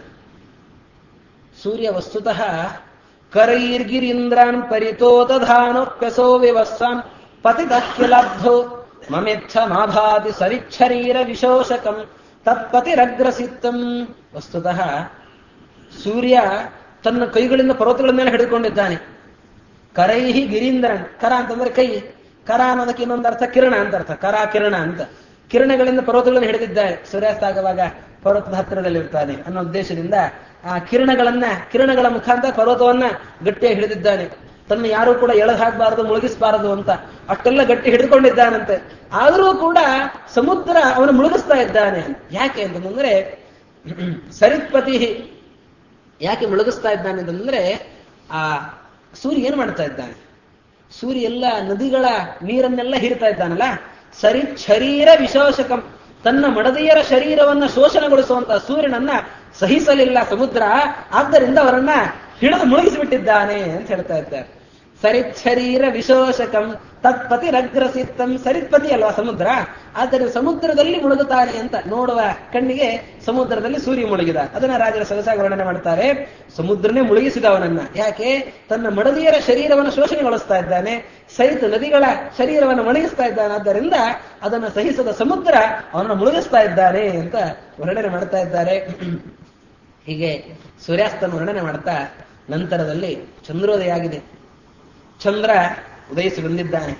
ಸೂರ್ಯ ವಸ್ತುತಃ ಕರೈರ್ಗಿರೀಂದ್ರಾನ್ ಪರಿತೋತಧಾನೋಪ್ಯಸೋ ವಿವಸ್ವಾನ್ ಪತಿತಃ ಮಮೆಚ್ಛ ಮಾಭಾತಿ ಸರಿಚ್ಛರೀರ ವಿಶೋಷಕಂ ತತ್ಪತಿರಗ್ರಸಿತ್ತಂ ವಸ್ತುತಃ ಸೂರ್ಯ ತನ್ನ ಕೈಗಳಿಂದ ಪರ್ವತಗಳ ಮೇಲೆ ಹಿಡಿದುಕೊಂಡಿದ್ದಾನೆ ಕರೈಹಿ ಗಿರೀಂದ್ರನ್ ಕರ ಅಂತಂದ್ರೆ ಕೈ ಕರ ಅನ್ನೋದಕ್ಕೆ ಇನ್ನೊಂದು ಅರ್ಥ ಕಿರಣ ಅಂತ ಅರ್ಥ ಕರ ಕಿರಣ ಅಂತ ಕಿರಣಗಳಿಂದ ಪರ್ವತಗಳನ್ನು ಹಿಡಿದಿದ್ದಾರೆ ಸೂರ್ಯಾಸ್ತ ಆಗುವಾಗ ಪರ್ವತದ ಹತ್ತಿರದಲ್ಲಿರ್ತಾನೆ ಅನ್ನೋ ಉದ್ದೇಶದಿಂದ ಆ ಕಿರಣಗಳನ್ನ ಕಿರಣಗಳ ಮುಖಾಂತರ ಪರ್ವತವನ್ನ ಗಟ್ಟಿಯಾಗಿ ಹಿಡಿದಿದ್ದಾನೆ ತನ್ನ ಯಾರು ಕೂಡ ಎಳೆದು ಹಾಕಬಾರದು ಮುಳುಗಿಸಬಾರದು ಅಂತ ಅಷ್ಟೆಲ್ಲ ಗಟ್ಟಿ ಹಿಡಿದುಕೊಂಡಿದ್ದಾನಂತೆ ಆದರೂ ಕೂಡ ಸಮುದ್ರ ಅವನು ಮುಳುಗಿಸ್ತಾ ಇದ್ದಾನೆ ಯಾಕೆ ಅಂತಂದ್ರೆ ಸರಿತ್ಪತಿ ಯಾಕೆ ಮುಳುಗಿಸ್ತಾ ಇದ್ದಾನೆ ಅಂತಂದ್ರೆ ಆ ಸೂರ್ಯ ಏನ್ ಮಾಡ್ತಾ ಇದ್ದಾನೆ ಸೂರ್ಯ ಎಲ್ಲ ನದಿಗಳ ನೀರನ್ನೆಲ್ಲ ಹೀರ್ತಾ ಇದ್ದಾನಲ್ಲ ಸರಿ ಶರೀರ ವಿಶೋಷಕಂ ತನ್ನ ಮಡದಿಯರ ಶರೀರವನ್ನ ಶೋಷಣೆಗೊಳಿಸುವಂತ ಸೂರ್ಯನನ್ನ ಸಹಿಸಲಿಲ್ಲ ಸಮುದ್ರ ಆದ್ದರಿಂದ ಅವರನ್ನ ಹಿಡಿದು ಮುಳುಗಿಸಿಬಿಟ್ಟಿದ್ದಾನೆ ಅಂತ ಹೇಳ್ತಾ ಇದ್ದಾರೆ ಸರಿಚ್ಛರೀರ ವಿಶೋಷಕಂ ತತ್ಪತಿರಗ್ರಸಿತ್ತಂ ಸರಿತ್ಪತಿ ಅಲ್ವಾ ಸಮುದ್ರ ಆದ್ದರಿಂದ ಸಮುದ್ರದಲ್ಲಿ ಮುಳುಗುತ್ತಾನೆ ಅಂತ ನೋಡುವ ಕಣ್ಣಿಗೆ ಸಮುದ್ರದಲ್ಲಿ ಸೂರ್ಯ ಮುಳುಗಿದ ಅದನ್ನ ರಾಜರ ಸೊಗಸಾಗಿ ವರ್ಣನೆ ಮಾಡ್ತಾರೆ ಸಮುದ್ರನೇ ಮುಳುಗಿಸಿದ ಅವನನ್ನ ಯಾಕೆ ತನ್ನ ಮಡದಿಯರ ಶರೀರವನ್ನು ಶೋಷಣೆಗೊಳಿಸ್ತಾ ಇದ್ದಾನೆ ಸಹಿತ ನದಿಗಳ ಶರೀರವನ್ನು ಮುಳುಗಿಸ್ತಾ ಇದ್ದಾನೆ ಆದ್ದರಿಂದ ಅದನ್ನು ಸಹಿಸದ ಸಮುದ್ರ ಅವನನ್ನು ಮುಳುಗಿಸ್ತಾ ಇದ್ದಾನೆ ಅಂತ ವರ್ಣನೆ ಮಾಡ್ತಾ ಇದ್ದಾರೆ ಹೀಗೆ ಸೂರ್ಯಾಸ್ತನ ವರ್ಣನೆ ಮಾಡ್ತಾ ನಂತರದಲ್ಲಿ ಚಂದ್ರೋದಯ ಆಗಿದೆ ಚಂದ್ರ ಉದಯಿಸಿ ಬಂದಿದ್ದಾನೆ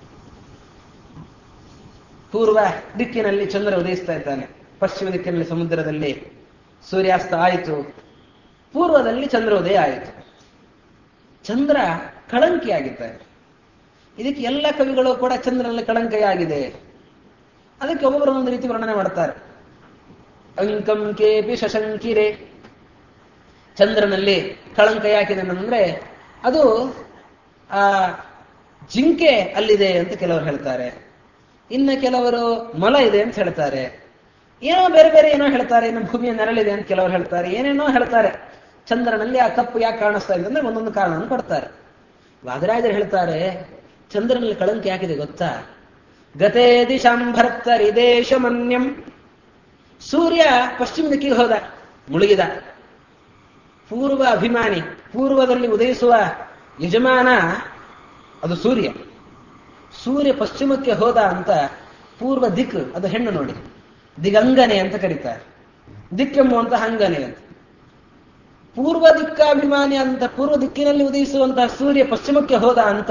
ಪೂರ್ವ ದಿಕ್ಕಿನಲ್ಲಿ ಚಂದ್ರ ಉದಯಿಸ್ತಾ ಇದ್ದಾನೆ ಪಶ್ಚಿಮ ದಿಕ್ಕಿನಲ್ಲಿ ಸಮುದ್ರದಲ್ಲಿ ಸೂರ್ಯಾಸ್ತ ಆಯಿತು ಪೂರ್ವದಲ್ಲಿ ಚಂದ್ರೋದಯ ಆಯಿತು ಚಂದ್ರ ಕಳಂಕಿಯಾಗಿದ್ದಾರೆ ಇದಕ್ಕೆ ಎಲ್ಲ ಕವಿಗಳು ಕೂಡ ಚಂದ್ರನಲ್ಲಿ ಕಳಂಕೆಯಾಗಿದೆ ಅದಕ್ಕೆ ಒಬ್ಬೊಬ್ಬರು ಒಂದು ರೀತಿ ವರ್ಣನೆ ಮಾಡ್ತಾರೆ ಅಂಕಂ ಕೇಪಿ ಶಶಂಕಿರೆ ಚಂದ್ರನಲ್ಲಿ ಕಳಂಕ ಯಾಕಿದೆ ಅಂದ್ರೆ ಅದು ಆ ಜಿಂಕೆ ಅಲ್ಲಿದೆ ಅಂತ ಕೆಲವರು ಹೇಳ್ತಾರೆ ಇನ್ನು ಕೆಲವರು ಮೊಲ ಇದೆ ಅಂತ ಹೇಳ್ತಾರೆ ಏನೋ ಬೇರೆ ಬೇರೆ ಏನೋ ಹೇಳ್ತಾರೆ ಇನ್ನು ಭೂಮಿಯ ನೆರಳಿದೆ ಅಂತ ಕೆಲವರು ಹೇಳ್ತಾರೆ ಏನೇನೋ ಹೇಳ್ತಾರೆ ಚಂದ್ರನಲ್ಲಿ ಆ ಕಪ್ಪು ಯಾಕೆ ಕಾಣಿಸ್ತಾ ಇದೆ ಅಂದ್ರೆ ಒಂದೊಂದು ಕಾರಣವನ್ನು ಕೊಡ್ತಾರೆ ವಾದರಾಜರು ಹೇಳ್ತಾರೆ ಚಂದ್ರನಲ್ಲಿ ಕಳಂಕ ಯಾಕಿದೆ ಗೊತ್ತಾ ಗತೇ ದಿಶಾಂಭರ್ತರಿ ದೇಶಮನ್ಯಂ ಸೂರ್ಯ ಪಶ್ಚಿಮ ದಿಕ್ಕಿಗೆ ಹೋದ ಮುಳುಗಿದ ಪೂರ್ವ ಅಭಿಮಾನಿ ಪೂರ್ವದಲ್ಲಿ ಉದಯಿಸುವ ಯಜಮಾನ ಅದು ಸೂರ್ಯ ಸೂರ್ಯ ಪಶ್ಚಿಮಕ್ಕೆ ಹೋದ ಅಂತ ಪೂರ್ವ ದಿಕ್ ಅದು ಹೆಣ್ಣು ನೋಡಿ ದಿಗಂಗನೆ ಅಂತ ಕರೀತಾರೆ ದಿಕ್ಕೆಂಬುವಂತ ಹಂಗನೆ ಅಂತ ಪೂರ್ವ ದಿಕ್ಕಾಭಿಮಾನಿ ಅಂತ ಪೂರ್ವ ದಿಕ್ಕಿನಲ್ಲಿ ಉದಯಿಸುವಂತಹ ಸೂರ್ಯ ಪಶ್ಚಿಮಕ್ಕೆ ಹೋದ ಅಂತ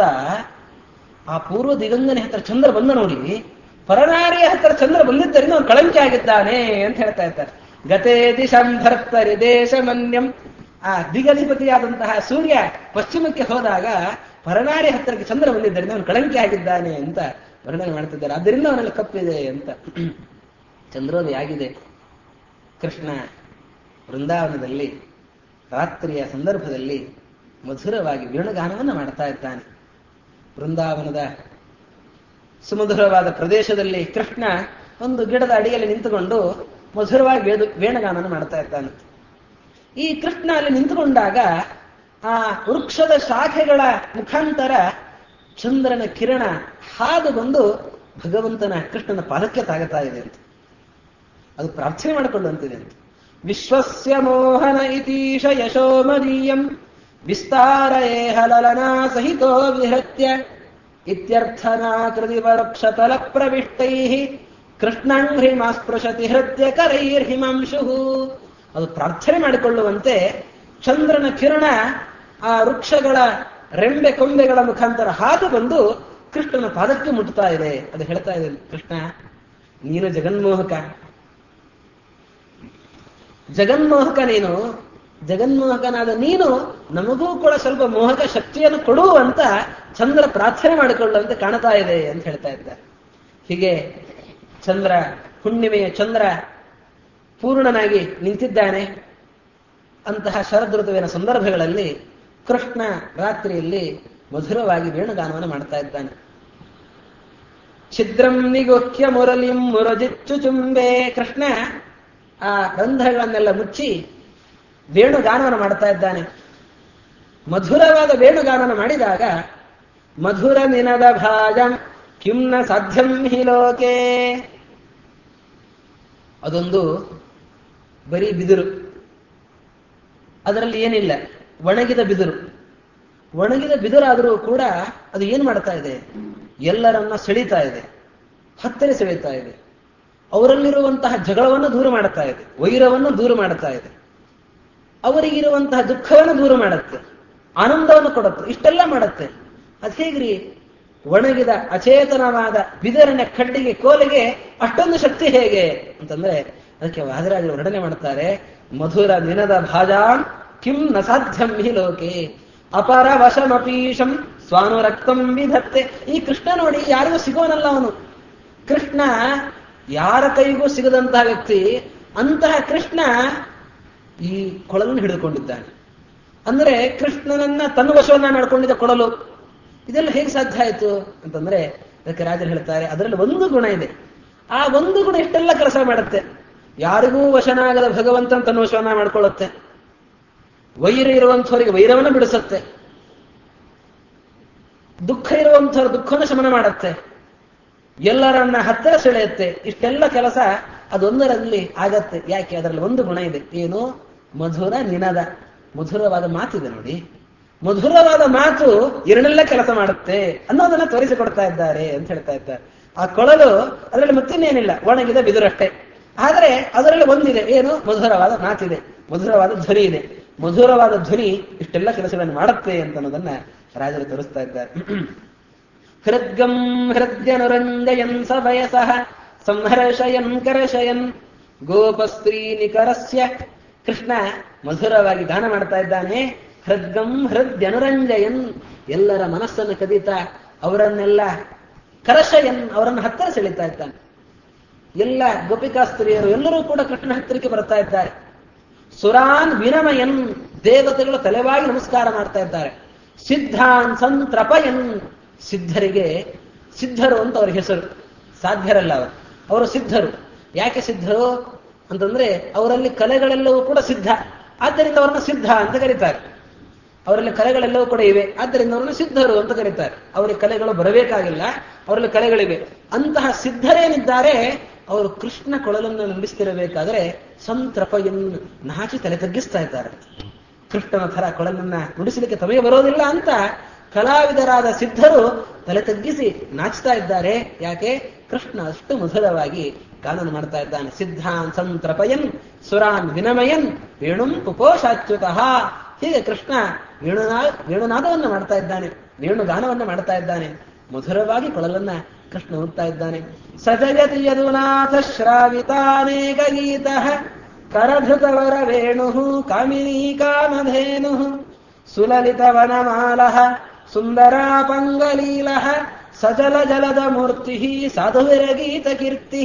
ಆ ಪೂರ್ವ ದಿಗಂಗನೆ ಹತ್ರ ಚಂದ್ರ ಬಂದ ನೋಡಿ ಪರನಾರಿಯ ಹತ್ರ ಚಂದ್ರ ಬಂದಿದ್ದರಿಂದ ಅವನು ಕಳಂಕಿ ಆಗಿದ್ದಾನೆ ಅಂತ ಹೇಳ್ತಾ ಇರ್ತಾರೆ ಗತೇ ದಿಶಂಭರ್ತರಿ ದೇಶಮನ್ಯಂ ಆ ದಿಗಧಿಪತಿಯಾದಂತಹ ಸೂರ್ಯ ಪಶ್ಚಿಮಕ್ಕೆ ಹೋದಾಗ ಪರನಾರಿ ಹತ್ತಿರಕ್ಕೆ ಚಂದ್ರ ಬಂದಿದ್ದರಿಂದ ಅವನು ಕಳಂಕಿ ಆಗಿದ್ದಾನೆ ಅಂತ ವರ್ಣನೆ ಮಾಡ್ತಿದ್ದಾರೆ ಆದ್ದರಿಂದ ಅವನಲ್ಲಿ ಕಪ್ಪಿದೆ ಅಂತ ಚಂದ್ರೋದಯ ಆಗಿದೆ ಕೃಷ್ಣ ವೃಂದಾವನದಲ್ಲಿ ರಾತ್ರಿಯ ಸಂದರ್ಭದಲ್ಲಿ ಮಧುರವಾಗಿ ವೀಣಗಾನವನ್ನು ಮಾಡ್ತಾ ಇದ್ದಾನೆ ವೃಂದಾವನದ ಸುಮಧುರವಾದ ಪ್ರದೇಶದಲ್ಲಿ ಕೃಷ್ಣ ಒಂದು ಗಿಡದ ಅಡಿಯಲ್ಲಿ ನಿಂತುಕೊಂಡು ಮಧುರವಾಗಿ ವೇದ ವೇಣಗಾನವನ್ನು ಮಾಡ್ತಾ ಇದ್ದಾನೆ ಈ ಕೃಷ್ಣ ಅಲ್ಲಿ ನಿಂತುಕೊಂಡಾಗ ಆ ವೃಕ್ಷದ ಶಾಖೆಗಳ ಮುಖಾಂತರ ಚಂದ್ರನ ಕಿರಣ ಹಾದು ಬಂದು ಭಗವಂತನ ಕೃಷ್ಣನ ಪಾದಕ್ಕೆ ತಾಗುತ್ತಾ ಇದೆ ಅಂತ ಅದು ಪ್ರಾರ್ಥನೆ ಮಾಡಿಕೊಳ್ಳುವಂತಿದೆ ಅಂತ ವಿಶ್ವಸ್ಯ ಮೋಹನ ಇತೀಶ ಯಶೋ ಮದೀಯಂ ವಿಸ್ತಾರಯೇಹ ಲಲನಾ ಸಹಿತೋ ವಿಹೃತ್ಯ ಇತ್ಯರ್ಥನಾಕೃತಿ ವರಕ್ಷತಲ ಪ್ರವಿಷ್ಟೈಃ ಕೃಷ್ಣಂ ಹ್ರಿಮಾಸ್ಪೃಶತಿ ಹೃತ್ಯ ಕರೈರ್ಹಿಮಾಂಶು ಅದು ಪ್ರಾರ್ಥನೆ ಮಾಡಿಕೊಳ್ಳುವಂತೆ ಚಂದ್ರನ ಕಿರಣ ಆ ವೃಕ್ಷಗಳ ರೆಂಬೆ ಕೊಂಬೆಗಳ ಮುಖಾಂತರ ಹಾದು ಬಂದು ಕೃಷ್ಣನ ಪಾದಕ್ಕೆ ಮುಟ್ತಾ ಇದೆ ಅದು ಹೇಳ್ತಾ ಇದೆ ಕೃಷ್ಣ ನೀನು ಜಗನ್ಮೋಹಕ ಜಗನ್ಮೋಹಕ ನೀನು ಜಗನ್ಮೋಹಕನಾದ ನೀನು ನಮಗೂ ಕೂಡ ಸ್ವಲ್ಪ ಮೋಹಕ ಶಕ್ತಿಯನ್ನು ಕೊಡು ಅಂತ ಚಂದ್ರ ಪ್ರಾರ್ಥನೆ ಮಾಡಿಕೊಳ್ಳುವಂತೆ ಕಾಣ್ತಾ ಇದೆ ಅಂತ ಹೇಳ್ತಾ ಇದ್ದಾರೆ ಹೀಗೆ ಚಂದ್ರ ಹುಣ್ಣಿಮೆಯ ಚಂದ್ರ ಪೂರ್ಣನಾಗಿ ನಿಂತಿದ್ದಾನೆ ಅಂತಹ ಶರದೃತುವಿನ ಸಂದರ್ಭಗಳಲ್ಲಿ ಕೃಷ್ಣ ರಾತ್ರಿಯಲ್ಲಿ ಮಧುರವಾಗಿ ವೇಣುಗಾನವನ್ನು ಮಾಡ್ತಾ ಇದ್ದಾನೆ ಛಿದ್ರಂ ನಿಗುಹ್ಯ ಮುರಳಿಂ ಮುರಜಿಚ್ಚು ಚುಂಬೆ ಕೃಷ್ಣ ಆ ರಂಧ್ರಗಳನ್ನೆಲ್ಲ ಮುಚ್ಚಿ ವೇಣುಗಾನವನ್ನು ಮಾಡ್ತಾ ಇದ್ದಾನೆ ಮಧುರವಾದ ವೇಣುಗಾನವನ್ನು ಮಾಡಿದಾಗ ಮಧುರ ನಿನದ ಭಾಜಂ ಕಿಂನ ಸಾಧ್ಯಂ ಹಿ ಲೋಕೆ ಅದೊಂದು ಬರೀ ಬಿದಿರು ಅದರಲ್ಲಿ ಏನಿಲ್ಲ ಒಣಗಿದ ಬಿದಿರು ಒಣಗಿದ ಬಿದಿರಾದರೂ ಕೂಡ ಅದು ಏನು ಮಾಡ್ತಾ ಇದೆ ಎಲ್ಲರನ್ನ ಸೆಳೀತಾ ಇದೆ ಹತ್ತಿರ ಸೆಳೀತಾ ಇದೆ ಅವರಲ್ಲಿರುವಂತಹ ಜಗಳವನ್ನು ದೂರ ಮಾಡುತ್ತಾ ಇದೆ ವೈರವನ್ನು ದೂರ ಮಾಡುತ್ತಾ ಇದೆ ಅವರಿಗಿರುವಂತಹ ದುಃಖವನ್ನು ದೂರ ಮಾಡುತ್ತೆ ಆನಂದವನ್ನು ಕೊಡುತ್ತೆ ಇಷ್ಟೆಲ್ಲ ಮಾಡುತ್ತೆ ಅದು ಹೇಗ್ರಿ ಒಣಗಿದ ಅಚೇತನವಾದ ಬಿದಿರಿನ ಕಡ್ಡಿಗೆ ಕೋಲಿಗೆ ಅಷ್ಟೊಂದು ಶಕ್ತಿ ಹೇಗೆ ಅಂತಂದ್ರೆ ಅದಕ್ಕೆ ವಾದರಾಜರು ವರ್ಣನೆ ಮಾಡ್ತಾರೆ ಮಧುರ ನಿನದ ಭಾಜಾಂ ಕಿಂ ನ ಸಾಧ್ಯಂ ಹಿ ಲೋಕೆ ಅಪರ ವಶಮಪೀಶಂ ಸ್ವಾನುರಕ್ತಂ ವಿಧತ್ತೆ ಈ ಕೃಷ್ಣ ನೋಡಿ ಯಾರಿಗೂ ಸಿಗೋನಲ್ಲ ಅವನು ಕೃಷ್ಣ ಯಾರ ಕೈಗೂ ಸಿಗದಂತಹ ವ್ಯಕ್ತಿ ಅಂತಹ ಕೃಷ್ಣ ಈ ಕೊಳಲನ್ನು ಹಿಡಿದುಕೊಂಡಿದ್ದಾನೆ ಅಂದ್ರೆ ಕೃಷ್ಣನನ್ನ ತನ್ನ ವಶವನ್ನ ಮಾಡ್ಕೊಂಡಿದ್ದ ಕೊಳಲು ಇದೆಲ್ಲ ಹೇಗೆ ಸಾಧ್ಯ ಆಯಿತು ಅಂತಂದ್ರೆ ಅದಕ್ಕೆ ರಾಜರು ಹೇಳ್ತಾರೆ ಅದರಲ್ಲಿ ಒಂದು ಗುಣ ಇದೆ ಆ ಒಂದು ಗುಣ ಇಷ್ಟೆಲ್ಲ ಕೆಲಸ ಮಾಡುತ್ತೆ ಯಾರಿಗೂ ವಶನಾಗದ ಭಗವಂತನ ತನ್ನ ವಶವನ್ನ ಮಾಡ್ಕೊಳ್ಳುತ್ತೆ ವೈರ ಇರುವಂಥವರಿಗೆ ವೈರವನ್ನು ಬಿಡಿಸುತ್ತೆ ದುಃಖ ಇರುವಂಥವ್ರ ದುಃಖವನ್ನು ಶಮನ ಮಾಡುತ್ತೆ ಎಲ್ಲರನ್ನ ಹತ್ತಿರ ಸೆಳೆಯುತ್ತೆ ಇಷ್ಟೆಲ್ಲ ಕೆಲಸ ಅದೊಂದರಲ್ಲಿ ಆಗತ್ತೆ ಯಾಕೆ ಅದರಲ್ಲಿ ಒಂದು ಗುಣ ಇದೆ ಏನು ಮಧುರ ನಿನದ ಮಧುರವಾದ ಮಾತಿದೆ ನೋಡಿ ಮಧುರವಾದ ಮಾತು ಎರಡೆಲ್ಲ ಕೆಲಸ ಮಾಡುತ್ತೆ ಅನ್ನೋದನ್ನ ತೋರಿಸಿಕೊಡ್ತಾ ಇದ್ದಾರೆ ಅಂತ ಹೇಳ್ತಾ ಇದ್ದಾರೆ ಆ ಕೊಳಲು ಅದರಲ್ಲಿ ಮತ್ತಿನ್ನೇನಿಲ್ಲ ಒಣಗಿದ ಬಿದುರಷ್ಟೇ ಆದರೆ ಅದರಲ್ಲಿ ಒಂದಿದೆ ಏನು ಮಧುರವಾದ ಮಾತಿದೆ ಮಧುರವಾದ ಧ್ವನಿ ಇದೆ ಮಧುರವಾದ ಧ್ವನಿ ಇಷ್ಟೆಲ್ಲ ಕೆಲಸಗಳನ್ನು ಮಾಡುತ್ತೆ ಅಂತ ಅನ್ನೋದನ್ನ ರಾಜರು ತೋರಿಸ್ತಾ ಇದ್ದಾರೆ ಹೃದ್ಗಂ ಹೃದ್ಯನುರಂಜಯನ್ ಸ ವಯಸಃ ಸಂಹರ್ಷಯನ್ ಕರಶಯನ್ ಗೋಪಸ್ತ್ರೀ ನಿಕರಸ್ಯ ಕೃಷ್ಣ ಮಧುರವಾಗಿ ಗಾನ ಮಾಡ್ತಾ ಇದ್ದಾನೆ ಹೃದ್ಗಂ ಹೃದ್ಯನುರಂಜಯನ್ ಎಲ್ಲರ ಮನಸ್ಸನ್ನು ಕದೀತಾ ಅವರನ್ನೆಲ್ಲ ಕರಶಯನ್ ಅವರನ್ನು ಹತ್ತಿರ ಸೆಳೀತಾ ಇದ್ದಾನೆ ಎಲ್ಲ ಗೋಪಿಕಾಸ್ತ್ರೀಯರು ಎಲ್ಲರೂ ಕೂಡ ಕೃಷ್ಣ ಹತ್ತಿರಕ್ಕೆ ಬರ್ತಾ ಇದ್ದಾರೆ ಸುರಾನ್ ವಿನಮಯನ್ ದೇವತೆಗಳು ತಲೆವಾಗಿ ನಮಸ್ಕಾರ ಮಾಡ್ತಾ ಇದ್ದಾರೆ ಸಿದ್ಧಾನ್ ಸಂತ್ರಪಯನ್ ಸಿದ್ಧರಿಗೆ ಸಿದ್ಧರು ಅಂತ ಅವ್ರ ಹೆಸರು ಸಾಧ್ಯರಲ್ಲ ಅವರು ಅವರು ಸಿದ್ಧರು ಯಾಕೆ ಸಿದ್ಧರು ಅಂತಂದ್ರೆ ಅವರಲ್ಲಿ ಕಲೆಗಳೆಲ್ಲವೂ ಕೂಡ ಸಿದ್ಧ ಆದ್ದರಿಂದ ಅವರನ್ನ ಸಿದ್ಧ ಅಂತ ಕರೀತಾರೆ ಅವರಲ್ಲಿ ಕಲೆಗಳೆಲ್ಲವೂ ಕೂಡ ಇವೆ ಆದ್ದರಿಂದ ಅವರನ್ನು ಸಿದ್ಧರು ಅಂತ ಕರೀತಾರೆ ಅವರಿಗೆ ಕಲೆಗಳು ಬರಬೇಕಾಗಿಲ್ಲ ಅವರಲ್ಲಿ ಕಲೆಗಳಿವೆ ಅಂತಹ ಸಿದ್ಧರೇನಿದ್ದಾರೆ ಅವರು ಕೃಷ್ಣ ಕೊಳಲನ್ನು ನುಡಿಸ್ತಿರಬೇಕಾದ್ರೆ ಸಂತ್ರಪಯನ್ ನಾಚಿ ತಲೆ ತಗ್ಗಿಸ್ತಾ ಇದ್ದಾರೆ ಕೃಷ್ಣನ ಥರ ಕೊಳಲನ್ನ ನುಡಿಸಲಿಕ್ಕೆ ತಮಗೆ ಬರೋದಿಲ್ಲ ಅಂತ ಕಲಾವಿದರಾದ ಸಿದ್ಧರು ತಲೆ ತಗ್ಗಿಸಿ ನಾಚ್ತಾ ಇದ್ದಾರೆ ಯಾಕೆ ಕೃಷ್ಣ ಅಷ್ಟು ಮಧುರವಾಗಿ ಗಾನನ ಮಾಡ್ತಾ ಇದ್ದಾನೆ ಸಿದ್ಧಾನ್ ಸಂತ್ರಪಯನ್ ಸುರಾನ್ ವಿನಮಯನ್ ವೇಣುಂ ಪುಪೋಷಾಚ್ಯುತಃ ಹೀಗೆ ಕೃಷ್ಣ ವೇಣುನಾ ವೇಣುನಾದವನ್ನು ಮಾಡ್ತಾ ಇದ್ದಾನೆ ವೇಣುಗಾನವನ್ನು ಮಾಡ್ತಾ ಇದ್ದಾನೆ ಮಧುರವಾಗಿ ಕೊಳಲನ್ನ ಕೃಷ್ಣ ಹೋಗ್ತಾ ಇದ್ದಾನೆ ಸಜಯತಿ ಯದುನಾಥ ಶ್ರಾವಿತಾನೇಕ ಗೀತ ಕರಧೃತವರ ವೇಣು ಕಾಮಿನೀ ಕಾಮಧೇನು ಸುಲಲಿತವನಮಾಲ ಸುಂದರಾಪಂಗಲೀಲ ಸಜಲ ಜಲದ ಮೂರ್ತಿ ಸಾಧುವಿರಗೀತ ಕೀರ್ತಿ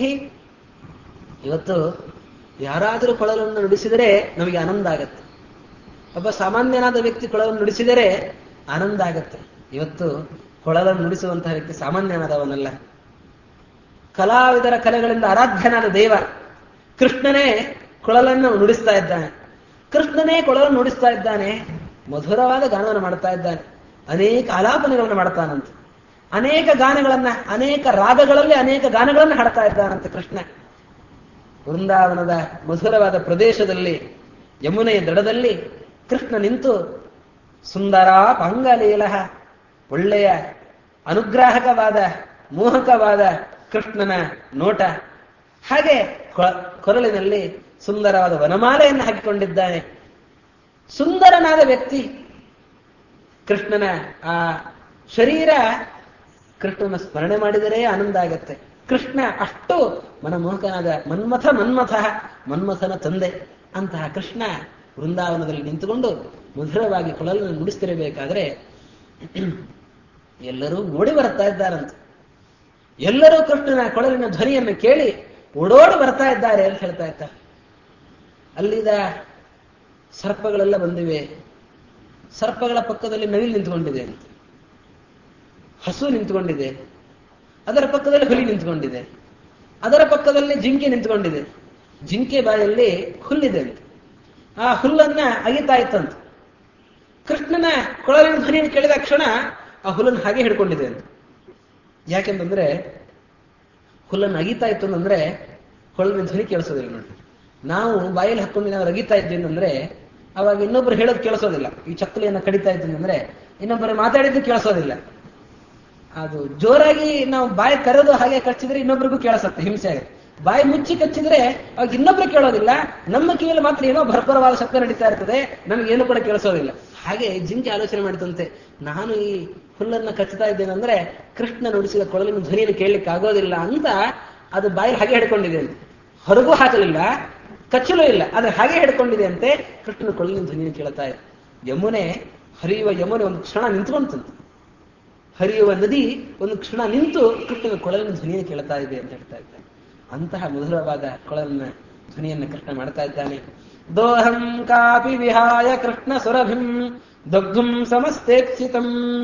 ಇವತ್ತು ಯಾರಾದರೂ ಕೊಳಲನ್ನು ನುಡಿಸಿದರೆ ನಮಗೆ ಆನಂದ ಆಗತ್ತೆ ಒಬ್ಬ ಸಾಮಾನ್ಯನಾದ ವ್ಯಕ್ತಿ ಕೊಳಲನ್ನು ನುಡಿಸಿದರೆ ಆನಂದ ಆಗತ್ತೆ ಇವತ್ತು ಕೊಳಲನ್ನು ನುಡಿಸುವಂತಹ ವ್ಯಕ್ತಿ ಸಾಮಾನ್ಯನಾದವನಲ್ಲ ಕಲಾವಿದರ ಕಲೆಗಳಿಂದ ಆರಾಧ್ಯನಾದ ದೇವ ಕೃಷ್ಣನೇ ಕೊಳಲನ್ನು ನುಡಿಸ್ತಾ ಇದ್ದಾನೆ ಕೃಷ್ಣನೇ ಕೊಳಲನ್ನು ನುಡಿಸ್ತಾ ಇದ್ದಾನೆ ಮಧುರವಾದ ಗಾನವನ್ನು ಮಾಡ್ತಾ ಇದ್ದಾನೆ ಅನೇಕ ಆಲಾಪನೆಗಳನ್ನು ಮಾಡ್ತಾನಂತೆ ಅನೇಕ ಗಾನಗಳನ್ನ ಅನೇಕ ರಾಗಗಳಲ್ಲಿ ಅನೇಕ ಗಾನಗಳನ್ನು ಹಾಡ್ತಾ ಇದ್ದಾನಂತೆ ಕೃಷ್ಣ ವೃಂದಾವನದ ಮಧುರವಾದ ಪ್ರದೇಶದಲ್ಲಿ ಯಮುನೆಯ ದಡದಲ್ಲಿ ಕೃಷ್ಣ ನಿಂತು ಸುಂದರ ಪಾಂಗಲೀಲ ಒಳ್ಳೆಯ ಅನುಗ್ರಾಹಕವಾದ ಮೋಹಕವಾದ ಕೃಷ್ಣನ ನೋಟ ಹಾಗೆ ಕೊ- ಕೊರಳಿನಲ್ಲಿ ಸುಂದರವಾದ ವನಮಾಲೆಯನ್ನು ಹಾಕಿಕೊಂಡಿದ್ದಾನೆ ಸುಂದರನಾದ ವ್ಯಕ್ತಿ ಕೃಷ್ಣನ ಆ ಶರೀರ ಕೃಷ್ಣನ ಸ್ಮರಣೆ ಮಾಡಿದರೆ ಆನಂದ ಆಗತ್ತೆ ಕೃಷ್ಣ ಅಷ್ಟು ಮನಮೋಹಕನಾದ ಮನ್ಮಥ ಮನ್ಮಥ ಮನ್ಮಥನ ತಂದೆ ಅಂತಹ ಕೃಷ್ಣ ವೃಂದಾವನದಲ್ಲಿ ನಿಂತುಕೊಂಡು ಮಧುರವಾಗಿ ಕೊಳಲನ್ನು ನುಡಿಸ್ತಿರಬೇಕಾದ್ರೆ ಎಲ್ಲರೂ ಓಡಿ ಬರ್ತಾ ಇದ್ದಾರಂತೆ ಎಲ್ಲರೂ ಕೃಷ್ಣನ ಕೊಳಲಿನ ಧ್ವನಿಯನ್ನು ಕೇಳಿ ಓಡೋಡಿ ಬರ್ತಾ ಇದ್ದಾರೆ ಅಂತ ಹೇಳ್ತಾ ಇದ್ದಾರೆ ಅಲ್ಲಿದ ಸರ್ಪಗಳೆಲ್ಲ ಬಂದಿವೆ ಸರ್ಪಗಳ ಪಕ್ಕದಲ್ಲಿ ನವಿಲು ನಿಂತುಕೊಂಡಿದೆ ಅಂತ ಹಸು ನಿಂತುಕೊಂಡಿದೆ ಅದರ ಪಕ್ಕದಲ್ಲಿ ಹುಲಿ ನಿಂತುಕೊಂಡಿದೆ ಅದರ ಪಕ್ಕದಲ್ಲಿ ಜಿಂಕೆ ನಿಂತುಕೊಂಡಿದೆ ಜಿಂಕೆ ಬಾಯಲ್ಲಿ ಹುಲ್ಲಿದೆ ಅಂತ ಆ ಹುಲ್ಲನ್ನ ಅಗಿತಾ ಇತ್ತಂತ ಕೃಷ್ಣನ ಕೊಳಲಿನ ಧ್ವನಿಯನ್ನು ಕೇಳಿದ ಕ್ಷಣ ಆ ಹುಲ್ಲನ್ನು ಹಾಗೆ ಹಿಡ್ಕೊಂಡಿದೆ ಅಂತ ಯಾಕೆಂತಂದ್ರೆ ಹುಲ್ಲನ್ನು ಅಗಿತಾ ಇತ್ತು ಅಂತಂದ್ರೆ ಕೊಳಲಿನ ಧ್ವನಿ ಕೇಳಿಸೋದಿಲ್ಲ ನೋಡಿ ನಾವು ಬಾಯಲ್ಲಿ ಹಾಕೊಂಡು ನಾವು ಅಗಿತಾ ಇದ್ವಿ ಅಂತಂದ್ರೆ ಅವಾಗ ಇನ್ನೊಬ್ರು ಹೇಳೋದು ಕೇಳಿಸೋದಿಲ್ಲ ಈ ಚಕ್ಕಲಿಯನ್ನು ಕಡಿತಾ ಇದ್ವಿ ಅಂದ್ರೆ ಇನ್ನೊಬ್ಬರು ಮಾತಾಡಿದ್ದು ಕೇಳಿಸೋದಿಲ್ಲ ಅದು ಜೋರಾಗಿ ನಾವು ಬಾಯಿ ಕರೆದು ಹಾಗೆ ಕಚ್ಚಿದ್ರೆ ಇನ್ನೊಬ್ರಿಗೂ ಕೇಳಿಸತ್ತೆ ಹಿಂಸೆ ಆಗುತ್ತೆ ಬಾಯಿ ಮುಚ್ಚಿ ಕಚ್ಚಿದ್ರೆ ಅವಾಗ ಇನ್ನೊಬ್ರು ಕೇಳೋದಿಲ್ಲ ನಮ್ಮ ಕಿವಿಯಲ್ಲಿ ಮಾತ್ರ ಏನೋ ಭರ್ಪರವಾದ ಶಬ್ದ ನಡೀತಾ ಇರ್ತದೆ ನಮಗೇನು ಕೂಡ ಕೇಳಿಸೋದಿಲ್ಲ ಹಾಗೆ ಜಿಂಕೆ ಆಲೋಚನೆ ಮಾಡಿದಂತೆ ನಾನು ಈ ಹುಲ್ಲನ್ನ ಕಚ್ಚುತ್ತಾ ಇದ್ದೇನೆ ಅಂದ್ರೆ ಕೃಷ್ಣ ನುಡಿಸಿದ ಕೊಳಲಿನ ಧ್ವನಿಯನ್ನು ಕೇಳಲಿಕ್ಕೆ ಆಗೋದಿಲ್ಲ ಅಂತ ಅದು ಬಾಯಿ ಹಾಗೆ ಹಿಡ್ಕೊಂಡಿದೆ ಅಂತ ಹೊರಗೂ ಹಾಕಲಿಲ್ಲ ಕಚ್ಚಲು ಇಲ್ಲ ಆದ್ರೆ ಹಾಗೆ ಹಿಡ್ಕೊಂಡಿದೆ ಅಂತೆ ಕೃಷ್ಣನ ಕೊಳಲಿನ ಧ್ವನಿಯನ್ನು ಕೇಳ್ತಾ ಇದೆ ಯಮುನೆ ಹರಿಯುವ ಯಮುನೆ ಒಂದು ಕ್ಷಣ ನಿಂತ್ಕೊಂತಂತೆ ಹರಿಯುವ ನದಿ ಒಂದು ಕ್ಷಣ ನಿಂತು ಕೃಷ್ಣನ ಕೊಳಲಿನ ಧ್ವನಿಯನ್ನು ಕೇಳ್ತಾ ಇದೆ ಅಂತ ಹೇಳ್ತಾ ಇದ್ದಾನೆ ಅಂತಹ ಮಧುರವಾದ ಕೊಳಲಿನ ಧ್ವನಿಯನ್ನು ಕೃಷ್ಣ ಮಾಡ್ತಾ ಇದ್ದಾನೆ ದೋಹಂ ಕಾಪಿ ವಿಹಾಯ ಕೃಷ್ಣ ಸುರಭಿಂ ದಗ್ಧುಂ ಸಮಸ್ತೇಕ್ಷಿತಂ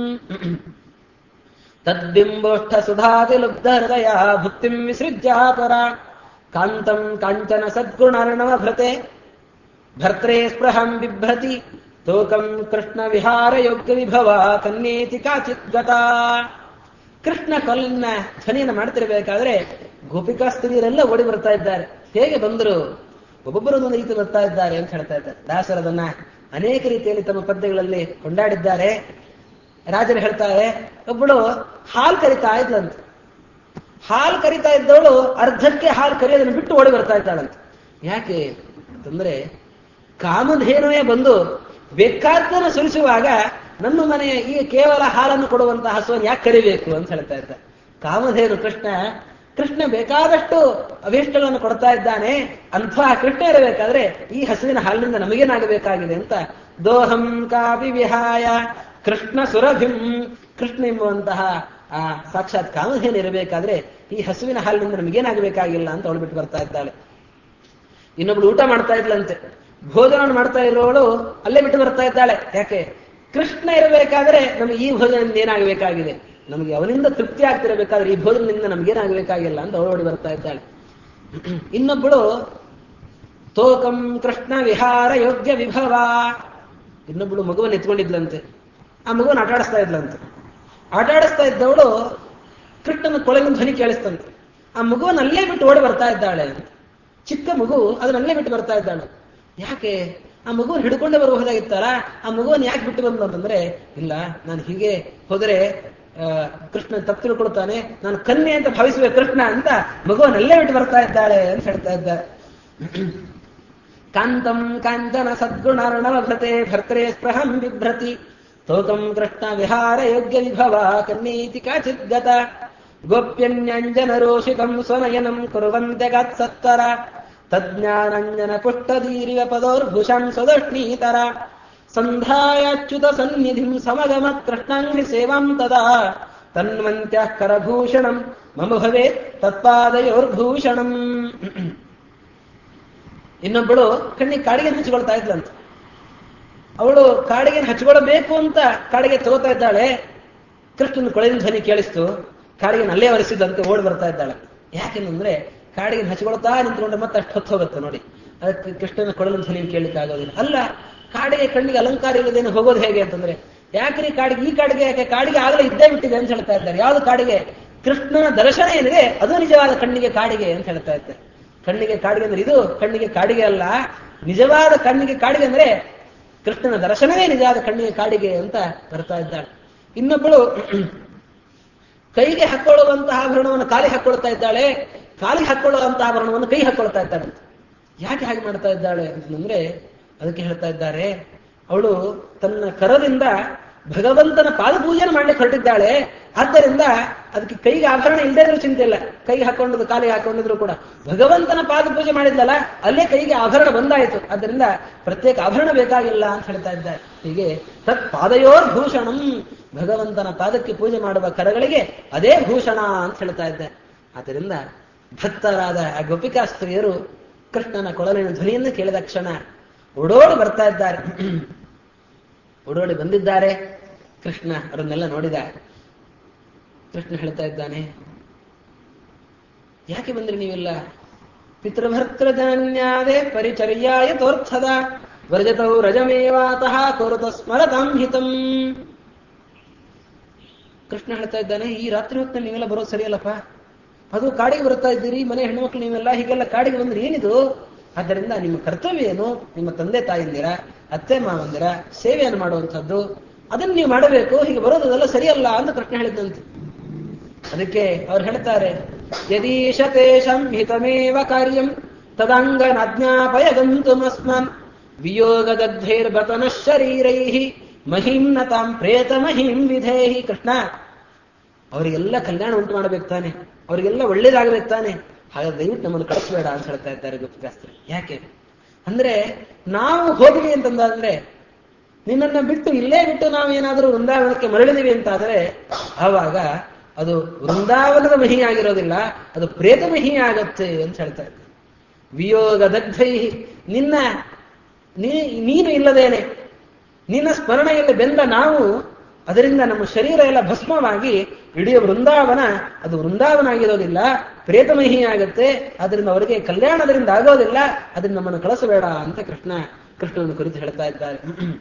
ತದ್ಬಿಂಬೋಷ್ಠ ಸುಧಾತಿ ಲುಬ್ಧ ಹೃದಯ ಭುಕ್ತಿಂ ವಿಸೃಜ್ಯ ಪರ ಕಾಂತಂ ಕಾಂಚನ ಸದ್ಗುಣರ್ಣವ ಭೃತೆ ಭರ್ತ್ರೇ ಸ್ಪೃಹಂ ಬಿಭ್ರತಿ ತೋಕಂ ಕೃಷ್ಣ ವಿಹಾರ ಯೋಗ್ಯ ವಿಭವ ಕನ್ಯೇತಿ ಕಾಚಿತ್ ಗತಾ ಕೃಷ್ಣ ಕೊಲ್ಲಿನ ಧ್ವನಿಯನ್ನು ಮಾಡ್ತಿರ್ಬೇಕಾದ್ರೆ ಗೋಪಿಕಾ ಸ್ತ್ರೀಯರೆಲ್ಲ ಓಡಿ ಬರ್ತಾ ಇದ್ದಾರೆ ಹೇಗೆ ಬಂದರು ಒಬ್ಬೊಬ್ಬರು ಒಂದೊಂದು ರೀತಿ ಬರ್ತಾ ಇದ್ದಾರೆ ಅಂತ ಹೇಳ್ತಾ ಇದ್ದಾರೆ ದಾಸರದನ್ನ ಅನೇಕ ರೀತಿಯಲ್ಲಿ ತಮ್ಮ ಪದ್ಯಗಳಲ್ಲಿ ಕೊಂಡಾಡಿದ್ದಾರೆ ರಾಜರು ಹೇಳ್ತಾರೆ ಒಬ್ಬಳು ಹಾಲು ಕರಿತಾ ಇದ್ಲಂತೆ ಹಾಲು ಕರಿತಾ ಇದ್ದವಳು ಅರ್ಧಕ್ಕೆ ಹಾಲು ಕರಿಯೋದನ್ನು ಬಿಟ್ಟು ಓಡಿ ಬರ್ತಾ ಇದ್ದಾಳಂತೆ ಯಾಕೆ ಅಂತಂದ್ರೆ ಕಾಮಧೇನುವೇ ಬಂದು ಬೇಕಾದ್ದನ್ನು ಸುರಿಸುವಾಗ ನಮ್ಮ ಮನೆಯ ಈ ಕೇವಲ ಹಾಲನ್ನು ಕೊಡುವಂತಹ ಹಸುವನ್ನು ಯಾಕೆ ಕರಿಬೇಕು ಅಂತ ಹೇಳ್ತಾ ಇದ್ದ ಕಾಮಧೇನು ಕೃಷ್ಣ ಕೃಷ್ಣ ಬೇಕಾದಷ್ಟು ಅಭೀಷ್ಟಗಳನ್ನು ಕೊಡ್ತಾ ಇದ್ದಾನೆ ಅಂತಹ ಕೃಷ್ಣ ಇರಬೇಕಾದ್ರೆ ಈ ಹಸುವಿನ ಹಾಲಿನಿಂದ ನಮಗೇನಾಗಬೇಕಾಗಿದೆ ಅಂತ ದೋಹಂ ಕಾಪಿ ವಿಹಾಯ ಕೃಷ್ಣ ಸುರಭಿಂ ಕೃಷ್ಣ ಎಂಬುವಂತಹ ಆ ಸಾಕ್ಷಾತ್ ಕಾಮಧೇನು ಇರಬೇಕಾದ್ರೆ ಈ ಹಸುವಿನ ಹಾಲಿನಿಂದ ನಮಗೇನಾಗಬೇಕಾಗಿಲ್ಲ ಅಂತ ಅವಳು ಬಿಟ್ಟು ಬರ್ತಾ ಇದ್ದಾಳೆ ಇನ್ನೊಬ್ಳು ಊಟ ಮಾಡ್ತಾ ಇದ್ಲಂತೆ ಭೋಜನ ಮಾಡ್ತಾ ಇರೋವಳು ಅಲ್ಲೇ ಬಿಟ್ಟು ಬರ್ತಾ ಇದ್ದಾಳೆ ಯಾಕೆ ಕೃಷ್ಣ ಇರಬೇಕಾದ್ರೆ ನಮಗೆ ಈ ಭೋಜನದಿಂದ ಏನಾಗಬೇಕಾಗಿದೆ ನಮಗೆ ಅವನಿಂದ ತೃಪ್ತಿ ಆಗ್ತಿರಬೇಕಾದ್ರೆ ಈ ಭೋಜನದಿಂದ ನಮಗೇನಾಗಬೇಕಾಗಿಲ್ಲ ಅಂತ ಅವಳು ಓಡಿ ಬರ್ತಾ ಇದ್ದಾಳೆ ಇನ್ನೊಬ್ಬಳು ತೋಕಂ ಕೃಷ್ಣ ವಿಹಾರ ಯೋಗ್ಯ ವಿಭವ ಇನ್ನೊಬ್ಬಳು ಮಗುವನ್ನು ಎತ್ಕೊಂಡಿದ್ಲಂತೆ ಆ ಮಗುವನ್ನು ಆಟ ಆಡಿಸ್ತಾ ಇದ್ಲಂತೆ ಆಟ ಆಡಿಸ್ತಾ ಇದ್ದವಳು ಕೃಷ್ಣನ ಕೊಳಗಿನ ಧ್ವನಿ ಕೇಳಿಸ್ತಂತೆ ಆ ಮಗುವನ್ನು ಅಲ್ಲೇ ಬಿಟ್ಟು ಓಡಿ ಬರ್ತಾ ಇದ್ದಾಳೆ ಅಂತ ಚಿಕ್ಕ ಮಗು ಅದನ್ನಲ್ಲೇ ಬಿಟ್ಟು ಬರ್ತಾ ಇದ್ದಾಳೆ ಯಾಕೆ ಆ ಮಗುವನ್ನು ಹಿಡ್ಕೊಂಡೇ ಬರಬಹುದಾಗಿತ್ತಲ್ಲ ಆ ಮಗುವನ್ನು ಯಾಕೆ ಬಿಟ್ಟು ಬಂದು ಅಂತಂದ್ರೆ ಇಲ್ಲ ನಾನು ಹೀಗೆ ಹೋದರೆ ಆ, ಕೃಷ್ಣ ತಪ್ಪು ತಿಳ್ಕೊಳ್ತಾನೆ ನಾನು ಕನ್ಯೆ ಅಂತ ಭಾವಿಸುವೆ ಕೃಷ್ಣ ಅಂತ ಮಗುವನ್ನಲ್ಲೇ ಬಿಟ್ಟು ಬರ್ತಾ ಇದ್ದಾಳೆ ಅಂತ ಹೇಳ್ತಾ ಇದ್ದಾರೆ ಕಾಂತಂ ಕಾಂಚನ ಸದ್ಗುಣರ್ಣವ ಭೃತೆ ಭರ್ತ್ರೆ ಸ್ಪೃಹಂ ಬಿಭ್ರತಿ ತೋಕಂ ಕೃಷ್ಣ ವಿಹಾರ ಯೋಗ್ಯ ವಿಭವ ಕನ್ಯೇತಿ ಕಾಚಿತ್ ಗತ ಗೋಪ್ಯನ್ಯಂಜನ ರೋಷಿತಂ ಸ್ವನಯನಂ ಕುರುವಂತೆ ಸತ್ತರ ತಜ್ಞಾನಂಜನ ಪುಷ್ಟದೀರಿವ ಪದೋರ್ಭುಷಂ ಸ್ವದಷ್ಣೀತರ ಸಂಧಾಯಾಚ್ಯುತ ಸನ್ನಿಧಿಂ ಸಮಗಮ ಕೃಷ್ಣಾಂಘ್ರಿ ಸೇವಾಂ ತದಾ ತನ್ವಂತ್ಯಃ ಕರಭೂಷಣಂ ಮಮ ಭವೇತ್ ತತ್ಪಾದಯೋರ್ಭೂಷಣಂ ಇನ್ನೊಬ್ಬಳು ಕಣ್ಣಿಗೆ ಕಾಡಿಗೆ ಹಚ್ಕೊಳ್ತಾ ಇದ್ಲಂತ ಅವಳು ಕಾಡಿಗೆ ಹಚ್ಕೊಳ್ಬೇಕು ಅಂತ ಕಾಡಿಗೆ ತಗೋತಾ ಇದ್ದಾಳೆ ಕೃಷ್ಣನ ಕೊಳೆನ ಧ್ವನಿ ಕೇಳಿಸ್ತು ಕಾಡಿಗೆ ಅಲ್ಲೇ ಒರೆಸಿದಂತೆ ಓಡಿ ಬರ್ತಾ ಇದ್ದಾಳೆ ಯಾಕೆಂದ್ರೆ ಕಾಡಿಗೆ ಹಚ್ಕೊಳ್ತಾ ನಿಂತ್ಕೊಂಡ್ರೆ ಮತ್ತೆ ಅಷ್ಟು ಹೊತ್ತು ಹೋಗುತ್ತೆ ನೋಡಿ ಅದಕ್ಕೆ ಕೃಷ್ಣನ ಕೊಳಲಿನ ಧ್ವನಿ ಕೇಳಲಿಕ್ಕೆ ಆಗೋದಿಲ್ಲ ಅಲ್ಲ ಕಾಡಿಗೆ ಕಣ್ಣಿಗೆ ಅಲಂಕಾರ ಇಲ್ಲದೇನೆ ಹೋಗೋದು ಹೇಗೆ ಅಂತಂದ್ರೆ ಯಾಕ್ರಿ ಕಾಡಿಗೆ ಈ ಕಾಡಿಗೆ ಯಾಕೆ ಕಾಡಿಗೆ ಆಗಲೇ ಇದ್ದೇ ಬಿಟ್ಟಿದೆ ಅಂತ ಹೇಳ್ತಾ ಇದ್ದಾರೆ ಯಾವ್ದು ಕಾಡಿಗೆ ಕೃಷ್ಣನ ದರ್ಶನ ಏನಿದೆ ಅದು ನಿಜವಾದ ಕಣ್ಣಿಗೆ ಕಾಡಿಗೆ ಅಂತ ಹೇಳ್ತಾ ಇದ್ದಾರೆ ಕಣ್ಣಿಗೆ ಕಾಡಿಗೆ ಅಂದ್ರೆ ಇದು ಕಣ್ಣಿಗೆ ಕಾಡಿಗೆ ಅಲ್ಲ ನಿಜವಾದ ಕಣ್ಣಿಗೆ ಕಾಡಿಗೆ ಅಂದ್ರೆ ಕೃಷ್ಣನ ದರ್ಶನವೇ ನಿಜವಾದ ಕಣ್ಣಿಗೆ ಕಾಡಿಗೆ ಅಂತ ಬರ್ತಾ ಇದ್ದಾಳೆ ಇನ್ನೊಬ್ಬಳು ಕೈಗೆ ಹಾಕೊಳ್ಳುವಂತಹ ಆಭರಣವನ್ನು ಕಾಲಿಗೆ ಹಾಕೊಳ್ತಾ ಇದ್ದಾಳೆ ಕಾಲಿಗೆ ಹಾಕೊಳ್ಳುವಂತಹ ಆಭರಣವನ್ನು ಕೈ ಹಾಕೊಳ್ತಾ ಇದ್ದಾಳೆ ಯಾಕೆ ಹಾಗೆ ಮಾಡ್ತಾ ಇದ್ದಾಳೆ ಅಂತಂದ್ರೆ ಅದಕ್ಕೆ ಹೇಳ್ತಾ ಇದ್ದಾರೆ ಅವಳು ತನ್ನ ಕರದಿಂದ ಭಗವಂತನ ಪಾದಪೂಜೆನ ಮಾಡ್ಲಿಕ್ಕೆ ಹೊರಟಿದ್ದಾಳೆ ಆದ್ದರಿಂದ ಅದಕ್ಕೆ ಕೈಗೆ ಆಭರಣ ಇಲ್ಲದೇ ಇದ್ರೂ ಚಿಂತೆ ಇಲ್ಲ ಕೈಗೆ ಹಾಕೊಂಡಿದ್ದು ಕಾಲಿಗೆ ಹಾಕೊಂಡಿದ್ರು ಕೂಡ ಭಗವಂತನ ಪಾದಪೂಜೆ ಮಾಡಿದ್ಲಲ್ಲ ಅಲ್ಲೇ ಕೈಗೆ ಆಭರಣ ಬಂದಾಯಿತು ಆದ್ದರಿಂದ ಪ್ರತ್ಯೇಕ ಆಭರಣ ಬೇಕಾಗಿಲ್ಲ ಅಂತ ಹೇಳ್ತಾ ಇದ್ದಾರೆ ಹೀಗೆ ತತ್ ಪಾದಯೋರ್ ಭೂಷಣಂ ಭಗವಂತನ ಪಾದಕ್ಕೆ ಪೂಜೆ ಮಾಡುವ ಕರಗಳಿಗೆ ಅದೇ ಭೂಷಣ ಅಂತ ಹೇಳ್ತಾ ಇದ್ದಾರೆ ಆದ್ದರಿಂದ ಭಕ್ತರಾದ ಆ ಗೋಪಿಕಾ ಸ್ತ್ರೀಯರು ಕೃಷ್ಣನ ಕೊಳಲಿನ ಧ್ವನಿಯನ್ನು ಕೇಳಿದ ಕ್ಷಣ ಓಡೋಡಿ ಬರ್ತಾ ಇದ್ದಾರೆ ಓಡೋಡಿ ಬಂದಿದ್ದಾರೆ ಕೃಷ್ಣ ಅವರನ್ನೆಲ್ಲ ನೋಡಿದ ಕೃಷ್ಣ ಹೇಳ್ತಾ ಇದ್ದಾನೆ ಯಾಕೆ ಬಂದ್ರಿ ನೀವೆಲ್ಲ ಪಿತೃಭರ್ತೃ ಜಾನ್ಯಾದೆ ಪರಿಚರ್ಯಾಯ ತೋರ್ಥದ ವ್ರಜತೌ ರಜಮೇವಾತಃ ಕುರುತ ಸ್ಮರತಾಂ ಹಿತಂ ಕೃಷ್ಣ ಹೇಳ್ತಾ ಇದ್ದಾನೆ ಈ ರಾತ್ರಿ ಹೊತ್ತಿನಲ್ಲಿ ನೀವೆಲ್ಲ ಬರೋದು ಸರಿಯಲ್ಲಪ್ಪ ಅದು ಕಾಡಿಗೆ ಬರ್ತಾ ಇದ್ದೀರಿ ಮನೆ ಹೆಣ್ಮಕ್ಳು ನೀವೆಲ್ಲ ಹೀಗೆಲ್ಲ ಕಾಡಿಗೆ ಬಂದ್ರೆ ಏನಿದು ಆದ್ದರಿಂದ ನಿಮ್ಮ ಕರ್ತವ್ಯ ಏನು ನಿಮ್ಮ ತಂದೆ ತಾಯಿಂದಿರ ಅತ್ತೆ ಮಾವಂದಿರ ಸೇವೆಯನ್ನು ಮಾಡುವಂಥದ್ದು ಅದನ್ನು ನೀವು ಮಾಡಬೇಕು ಹೀಗೆ ಬರೋದೆಲ್ಲ ಸರಿಯಲ್ಲ ಅಂತ ಕೃಷ್ಣ ಹೇಳಿದಂತೆ ಅದಕ್ಕೆ ಅವ್ರು ಹೇಳ್ತಾರೆ ಯದೀಶ ತೇಷಂ ಹಿತಮೇವ ಕಾರ್ಯಂ ತದಂಗನಾಜ್ಞಾಪಯದಂತುಮಸ್ಮನ್ ವಿಯೋಗದಗ್ಧೈರ್ಬತನ ಶರೀರೈ ಮಹಿಂನ ತಾಂ ಪ್ರೇತ ಮಹಿಂ ವಿಧೇಹಿ ಕೃಷ್ಣ ಅವರಿಗೆಲ್ಲ ಕಲ್ಯಾಣ ಉಂಟು ಮಾಡಬೇಕು ತಾನೆ ಅವರಿಗೆಲ್ಲ ಒಳ್ಳೇದಾಗಬೇಕು ತಾನೆ ಹಾಗಾದ್ರೆ ದಯವಿಟ್ಟು ನಮ್ಮನ್ನು ಕಳಿಸ್ಬೇಡ ಅಂತ ಹೇಳ್ತಾ ಇದ್ದಾರೆ ಗೋಪಿಕಾಸ್ತ್ರ ಯಾಕೆ ಅಂದ್ರೆ ನಾವು ಹೋದ್ವಿ ಅಂತಂದ್ರೆ ನಿನ್ನನ್ನ ಬಿಟ್ಟು ಇಲ್ಲೇ ಬಿಟ್ಟು ನಾವು ಏನಾದರೂ ವೃಂದಾವನಕ್ಕೆ ಮರಳಿದೀವಿ ಅಂತಾದರೆ ಆವಾಗ ಅದು ವೃಂದಾವನದ ಮಹಿ ಆಗಿರೋದಿಲ್ಲ ಅದು ಪ್ರೇತ ಮಹಿ ಆಗತ್ತೆ ಅಂತ ಹೇಳ್ತಾ ಇದ್ದಾರೆ ವಿಯೋಗ ದಗ್ಧೈ ನಿನ್ನ ನೀ ನೀನು ಇಲ್ಲದೇನೆ ನಿನ್ನ ಸ್ಮರಣೆಯಲ್ಲಿ ಬೆಂದ ನಾವು ಅದರಿಂದ ನಮ್ಮ ಶರೀರ ಎಲ್ಲ ಭಸ್ಮವಾಗಿ ಇಡೀ ವೃಂದಾವನ ಅದು ವೃಂದಾವನ ಆಗಿರೋದಿಲ್ಲ ಪ್ರೇತಮಹಿ ಆಗತ್ತೆ ಅದರಿಂದ ಅವರಿಗೆ ಕಲ್ಯಾಣದರಿಂದ ಆಗೋದಿಲ್ಲ ಅದರಿಂದ ನಮ್ಮನ್ನು ಕಳಿಸಬೇಡ ಅಂತ ಕೃಷ್ಣ ಕೃಷ್ಣನ ಕುರಿತು ಹೇಳ್ತಾ ಇದ್ದಾರೆ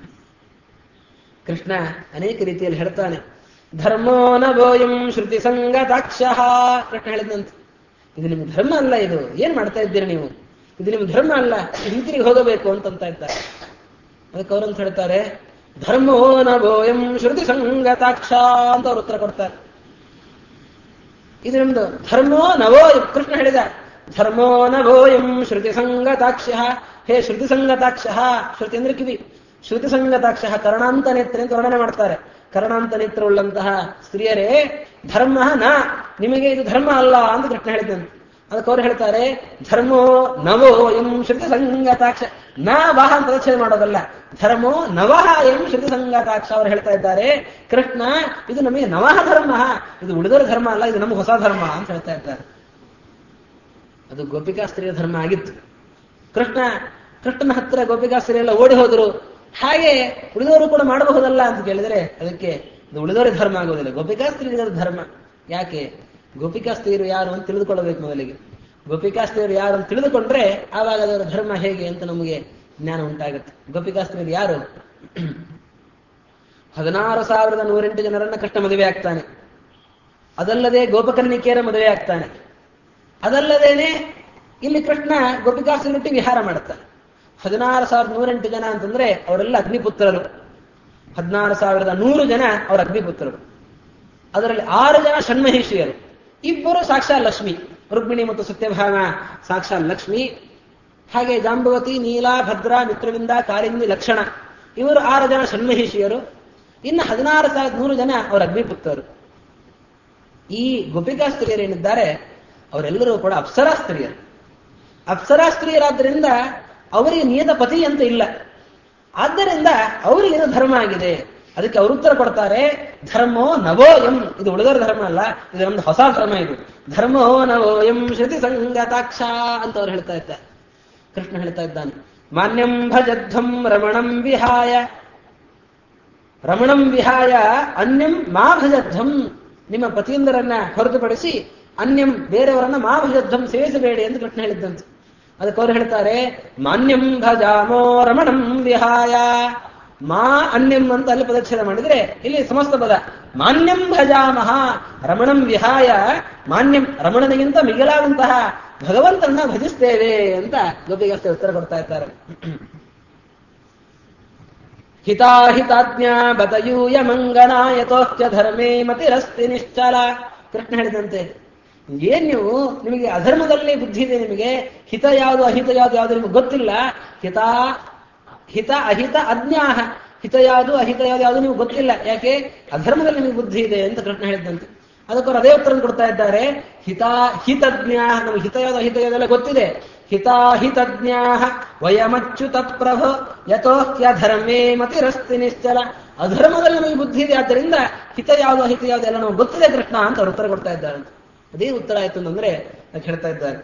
ಕೃಷ್ಣ ಅನೇಕ ರೀತಿಯಲ್ಲಿ ಹೇಳ್ತಾನೆ ಧರ್ಮೋ ನಭೋಯಂ ಶ್ರುತಿ ಸಂಗತಾಕ್ಷ ಕೃಷ್ಣ ಹೇಳಿದಂತೆ ಇದು ನಿಮ್ಮ ಧರ್ಮ ಅಲ್ಲ ಇದು ಏನ್ ಮಾಡ್ತಾ ಇದ್ದೀರಿ ನೀವು ಇದು ನಿಮ್ಮ ಧರ್ಮ ಅಲ್ಲ ಹಿಂತಿರುಗಿ ಹೋಗಬೇಕು ಅಂತಂತ ಇದ್ದಾರೆ ಅದಕ್ಕೆ ಅವರಂತ ಹೇಳ್ತಾರೆ ಧರ್ಮೋ ನಭೋಯಂ ಶ್ರುತಿ ಸಂಗತಾಕ್ಷ ಅಂತ ಅವ್ರು ಉತ್ತರ ಕೊಡ್ತಾರೆ ಇದು ನಮ್ದು ಧರ್ಮೋ ನವೋಯಂ ಕೃಷ್ಣ ಹೇಳಿದ ಧರ್ಮೋ ನಭೋಯಂ ಶ್ರುತಿ ಸಂಗತಾಕ್ಷ ಹೇ ಶ್ರುತಿ ಸಂಗತಾಕ್ಷ ಶ್ರುತಿ ಅಂದ್ರೆ ಕಿವಿ ಶ್ರುತಿ ಸಂಗತಾಕ್ಷ ಕರ್ಣಾಂತ ನೇತ್ರ ಅಂತ ವರ್ಣನೆ ಮಾಡ್ತಾರೆ ಕರ್ಣಾಂತ ನೇತ್ರ ಉಳ್ಳಂತಹ ಸ್ತ್ರೀಯರೇ ಧರ್ಮ ನ ನಿಮಗೆ ಇದು ಧರ್ಮ ಅಲ್ಲ ಅಂತ ಕೃಷ್ಣ ಹೇಳಿದಂತೆ ಅದಕ್ಕೆ ಅವ್ರು ಹೇಳ್ತಾರೆ ಧರ್ಮೋ ನವೋ ಎಂ ಶ್ರುತಿ ಸಂಗತಾಕ್ಷ ನ ವಾಹ ಅಂತ ಪ್ರದಕ್ಷಿಣೆ ಮಾಡೋದಲ್ಲ ಧರ್ಮೋ ನವಹ ಎಂ ಶ್ರುತಿ ಸಂಗತಾಕ್ಷ ಅವರು ಹೇಳ್ತಾ ಇದ್ದಾರೆ ಕೃಷ್ಣ ಇದು ನಮಗೆ ನವಹ ಧರ್ಮ ಇದು ಉಳಿದವರ ಧರ್ಮ ಅಲ್ಲ ಇದು ನಮಗೆ ಹೊಸ ಧರ್ಮ ಅಂತ ಹೇಳ್ತಾ ಇದ್ದಾರೆ ಅದು ಗೋಪಿಕಾ ಸ್ತ್ರೀಯ ಧರ್ಮ ಆಗಿತ್ತು ಕೃಷ್ಣ ಕೃಷ್ಣನ ಹತ್ತಿರ ಗೋಪಿಕಾ ಸ್ತ್ರೀ ಎಲ್ಲ ಓಡಿ ಹೋದರು ಹಾಗೆ ಉಳಿದವರು ಕೂಡ ಮಾಡಬಹುದಲ್ಲ ಅಂತ ಕೇಳಿದ್ರೆ ಅದಕ್ಕೆ ಇದು ಉಳಿದವರ ಧರ್ಮ ಆಗೋದಿಲ್ಲ ಗೋಪಿಕಾ ಸ್ತ್ರೀಯರ ಧರ್ಮ ಯಾಕೆ ಗೋಪಿಕಾ ಸ್ತ್ರೀಯರು ಯಾರು ಅಂತ ತಿಳಿದುಕೊಳ್ಳಬೇಕು ಮೊದಲಿಗೆ ಗೋಪಿಕಾ ಸ್ತ್ರೀಯರು ಯಾರು ಅಂತ ತಿಳಿದುಕೊಂಡ್ರೆ ಆವಾಗ ಅದರ ಧರ್ಮ ಹೇಗೆ ಅಂತ ನಮಗೆ ಜ್ಞಾನ ಉಂಟಾಗುತ್ತೆ ಗೋಪಿಕಾ ಸ್ತ್ರೀಯರು ಯಾರು ಹದಿನಾರು ಸಾವಿರದ ನೂರೆಂಟು ಜನರನ್ನ ಕೃಷ್ಣ ಮದುವೆ ಆಗ್ತಾನೆ ಅದಲ್ಲದೆ ಗೋಪಕನ್ನಿಕೆಯರ ಮದುವೆ ಆಗ್ತಾನೆ ಅದಲ್ಲದೇನೆ ಇಲ್ಲಿ ಕೃಷ್ಣ ಗೋಪಿಕಾಸ್ತ್ರೀರೊಟ್ಟಿ ವಿಹಾರ ಮಾಡುತ್ತಾನೆ ಹದಿನಾರು ಸಾವಿರದ ನೂರೆಂಟು ಜನ ಅಂತಂದ್ರೆ ಅವರೆಲ್ಲ ಅಗ್ನಿಪುತ್ರರು ಹದಿನಾರು ಸಾವಿರದ ನೂರು ಜನ ಅವರ ಅಗ್ನಿಪುತ್ರರು ಅದರಲ್ಲಿ ಆರು ಜನ ಷಣ್ಮಹಿಷಿಯರು ಇಬ್ಬರು ಸಾಕ್ಷಾತ್ ಲಕ್ಷ್ಮಿ ರುಕ್ಮಿಣಿ ಮತ್ತು ಸತ್ಯಭಾಮ ಸಾಕ್ಷಾತ್ ಲಕ್ಷ್ಮಿ ಹಾಗೆ ಜಾಂಬವತಿ ನೀಲಾ ಭದ್ರಾ ಮಿತ್ರವಿಂದ ಕಾಲಿಂದಿ ಲಕ್ಷಣ ಇವರು ಆರು ಜನ ಷಣ್ಮಹಿಷಿಯರು ಇನ್ನು ಹದಿನಾರು ಸಾವಿರದ ನೂರು ಜನ ಅವರ ಅಗ್ನಿಪುತ್ರರು ಈ ಗೋಪಿಕಾ ಸ್ತ್ರೀಯರೇನಿದ್ದಾರೆ ಅವರೆಲ್ಲರೂ ಕೂಡ ಅಪ್ಸರಾ ಸ್ತ್ರೀಯರು ಅಪ್ಸರಾ ಸ್ತ್ರೀಯರಾದ್ರಿಂದ ಅವರಿಗೆ ನಿಯತ ಪತಿ ಅಂತ ಇಲ್ಲ ಆದ್ದರಿಂದ ಅವರಿಗೇನು ಧರ್ಮ ಆಗಿದೆ ಅದಕ್ಕೆ ಅವರು ಉತ್ತರ ಕೊಡ್ತಾರೆ ಧರ್ಮೋ ನವೋ ಎಂ ಇದು ಉಳಿದರ ಧರ್ಮ ಅಲ್ಲ ಇದು ನಮ್ದು ಹೊಸ ಧರ್ಮ ಇದು ಧರ್ಮೋ ನವೋ ಎಂ ಶ್ರುತಿ ಸಂಗತಾಕ್ಷ ಅಂತ ಅವ್ರು ಹೇಳ್ತಾ ಇದ್ದಾರೆ ಕೃಷ್ಣ ಹೇಳ್ತಾ ಇದ್ದಾನೆ ಮಾನ್ಯಂ ಭಜಧ್ವಂ ರಮಣಂ ವಿಹಾಯ ರಮಣಂ ವಿಹಾಯ ಅನ್ಯಂ ಮಾ ಭಜಧ್ವಂ ನಿಮ್ಮ ಪತಿಯಂದರನ್ನ ಹೊರತುಪಡಿಸಿ ಅನ್ಯಂ ಬೇರೆಯವರನ್ನ ಮಾ ಭಜಧ್ವಂ ಸೇವಿಸಬೇಡಿ ಎಂದು ಕೃಷ್ಣ ಹೇಳಿದ್ದಂತೆ ಅದಕ್ಕೆ ಅವ್ರು ಹೇಳ್ತಾರೆ ಮಾನ್ಯಂ ಭಜಾಮೋ ರಮಣಂ ವಿಹಾಯ ಮಾ ಅನ್ಯಂ ಅಂತ ಅಲ್ಲಿ ಪದಚ್ಛೇದ ಮಾಡಿದ್ರೆ ಇಲ್ಲಿ ಸಮಸ್ತ ಪದ ಮಾನ್ಯಂ ಭಜಾಮಹ ರಮಣಂ ವಿಹಾಯ ಮಾನ್ಯಂ ರಮಣನಿಗಿಂತ ಮಿಗಿಲಾದಂತಹ ಭಗವಂತನ ಭಜಿಸ್ತೇವೆ ಅಂತ ಗೋಪಿಗಷ್ಟೇ ಉತ್ತರ ಕೊಡ್ತಾ ಇದ್ದಾರೆ ಹಿತಾಹಿತಾಜ್ಞಾ ಬತಯೂಯ ಮಂಗನಾಯತೋಶ್ಚ ಧರ್ಮೇ ಮತಿರಸ್ತಿ ನಿಶ್ಚಲ ಕೃಷ್ಣ ಹೇಳಿದಂತೆ ಏನ್ ನೀವು ನಿಮಗೆ ಅಧರ್ಮದಲ್ಲಿ ಬುದ್ಧಿ ಇದೆ ನಿಮಗೆ ಹಿತ ಯಾವುದು ಅಹಿತ ಯಾವುದು ಯಾವುದು ನಿಮಗೆ ಗೊತ್ತಿಲ್ಲ ಹಿತ ಹಿತ ಅಹಿತ ಅಜ್ಞಾಹ ಹಿತ ಯಾವುದು ಅಹಿತ ಯಾವುದು ಯಾವುದು ನಿಮಗೆ ಗೊತ್ತಿಲ್ಲ ಯಾಕೆ ಅಧರ್ಮದಲ್ಲಿ ನಿಮಗೆ ಬುದ್ಧಿ ಇದೆ ಅಂತ ಕೃಷ್ಣ ಹೇಳಿದಂತೆ ಅದಕ್ಕೋರು ಅದೇ ಉತ್ತರ ಕೊಡ್ತಾ ಇದ್ದಾರೆ ಹಿತ ಹಿತಜ್ಞಾ ನಮಗೆ ಹಿತ ಯಾವುದು ಅಹಿತ ಯಾವುದೆಲ್ಲ ಗೊತ್ತಿದೆ ಹಿತಾಹಿತಜ್ಞಾ ವಯಮಚ್ಯುತ ಪ್ರಭು ಯಥೋಕ್ಯಧರ್ಮೇ ಮತಿರಸ್ತಿ ನಿಶ್ಚಲ ಅಧರ್ಮದಲ್ಲಿ ನಮಗೆ ಬುದ್ಧಿ ಇದೆ ಆದ್ದರಿಂದ ಹಿತ ಯಾವುದು ಅಹಿತ ಯಾವುದು ಎಲ್ಲ ನಮಗೆ ಗೊತ್ತಿದೆ ಕೃಷ್ಣ ಅಂತ ಅವ್ರು ಉತ್ತರ ಕೊಡ್ತಾ ಇದ್ದಾರೆ ಅದೇ ಉತ್ತರ ಆಯ್ತು ಅಂತಂದ್ರೆ ಅದಕ್ಕೆ ಹೇಳ್ತಾ ಇದ್ದಾರೆ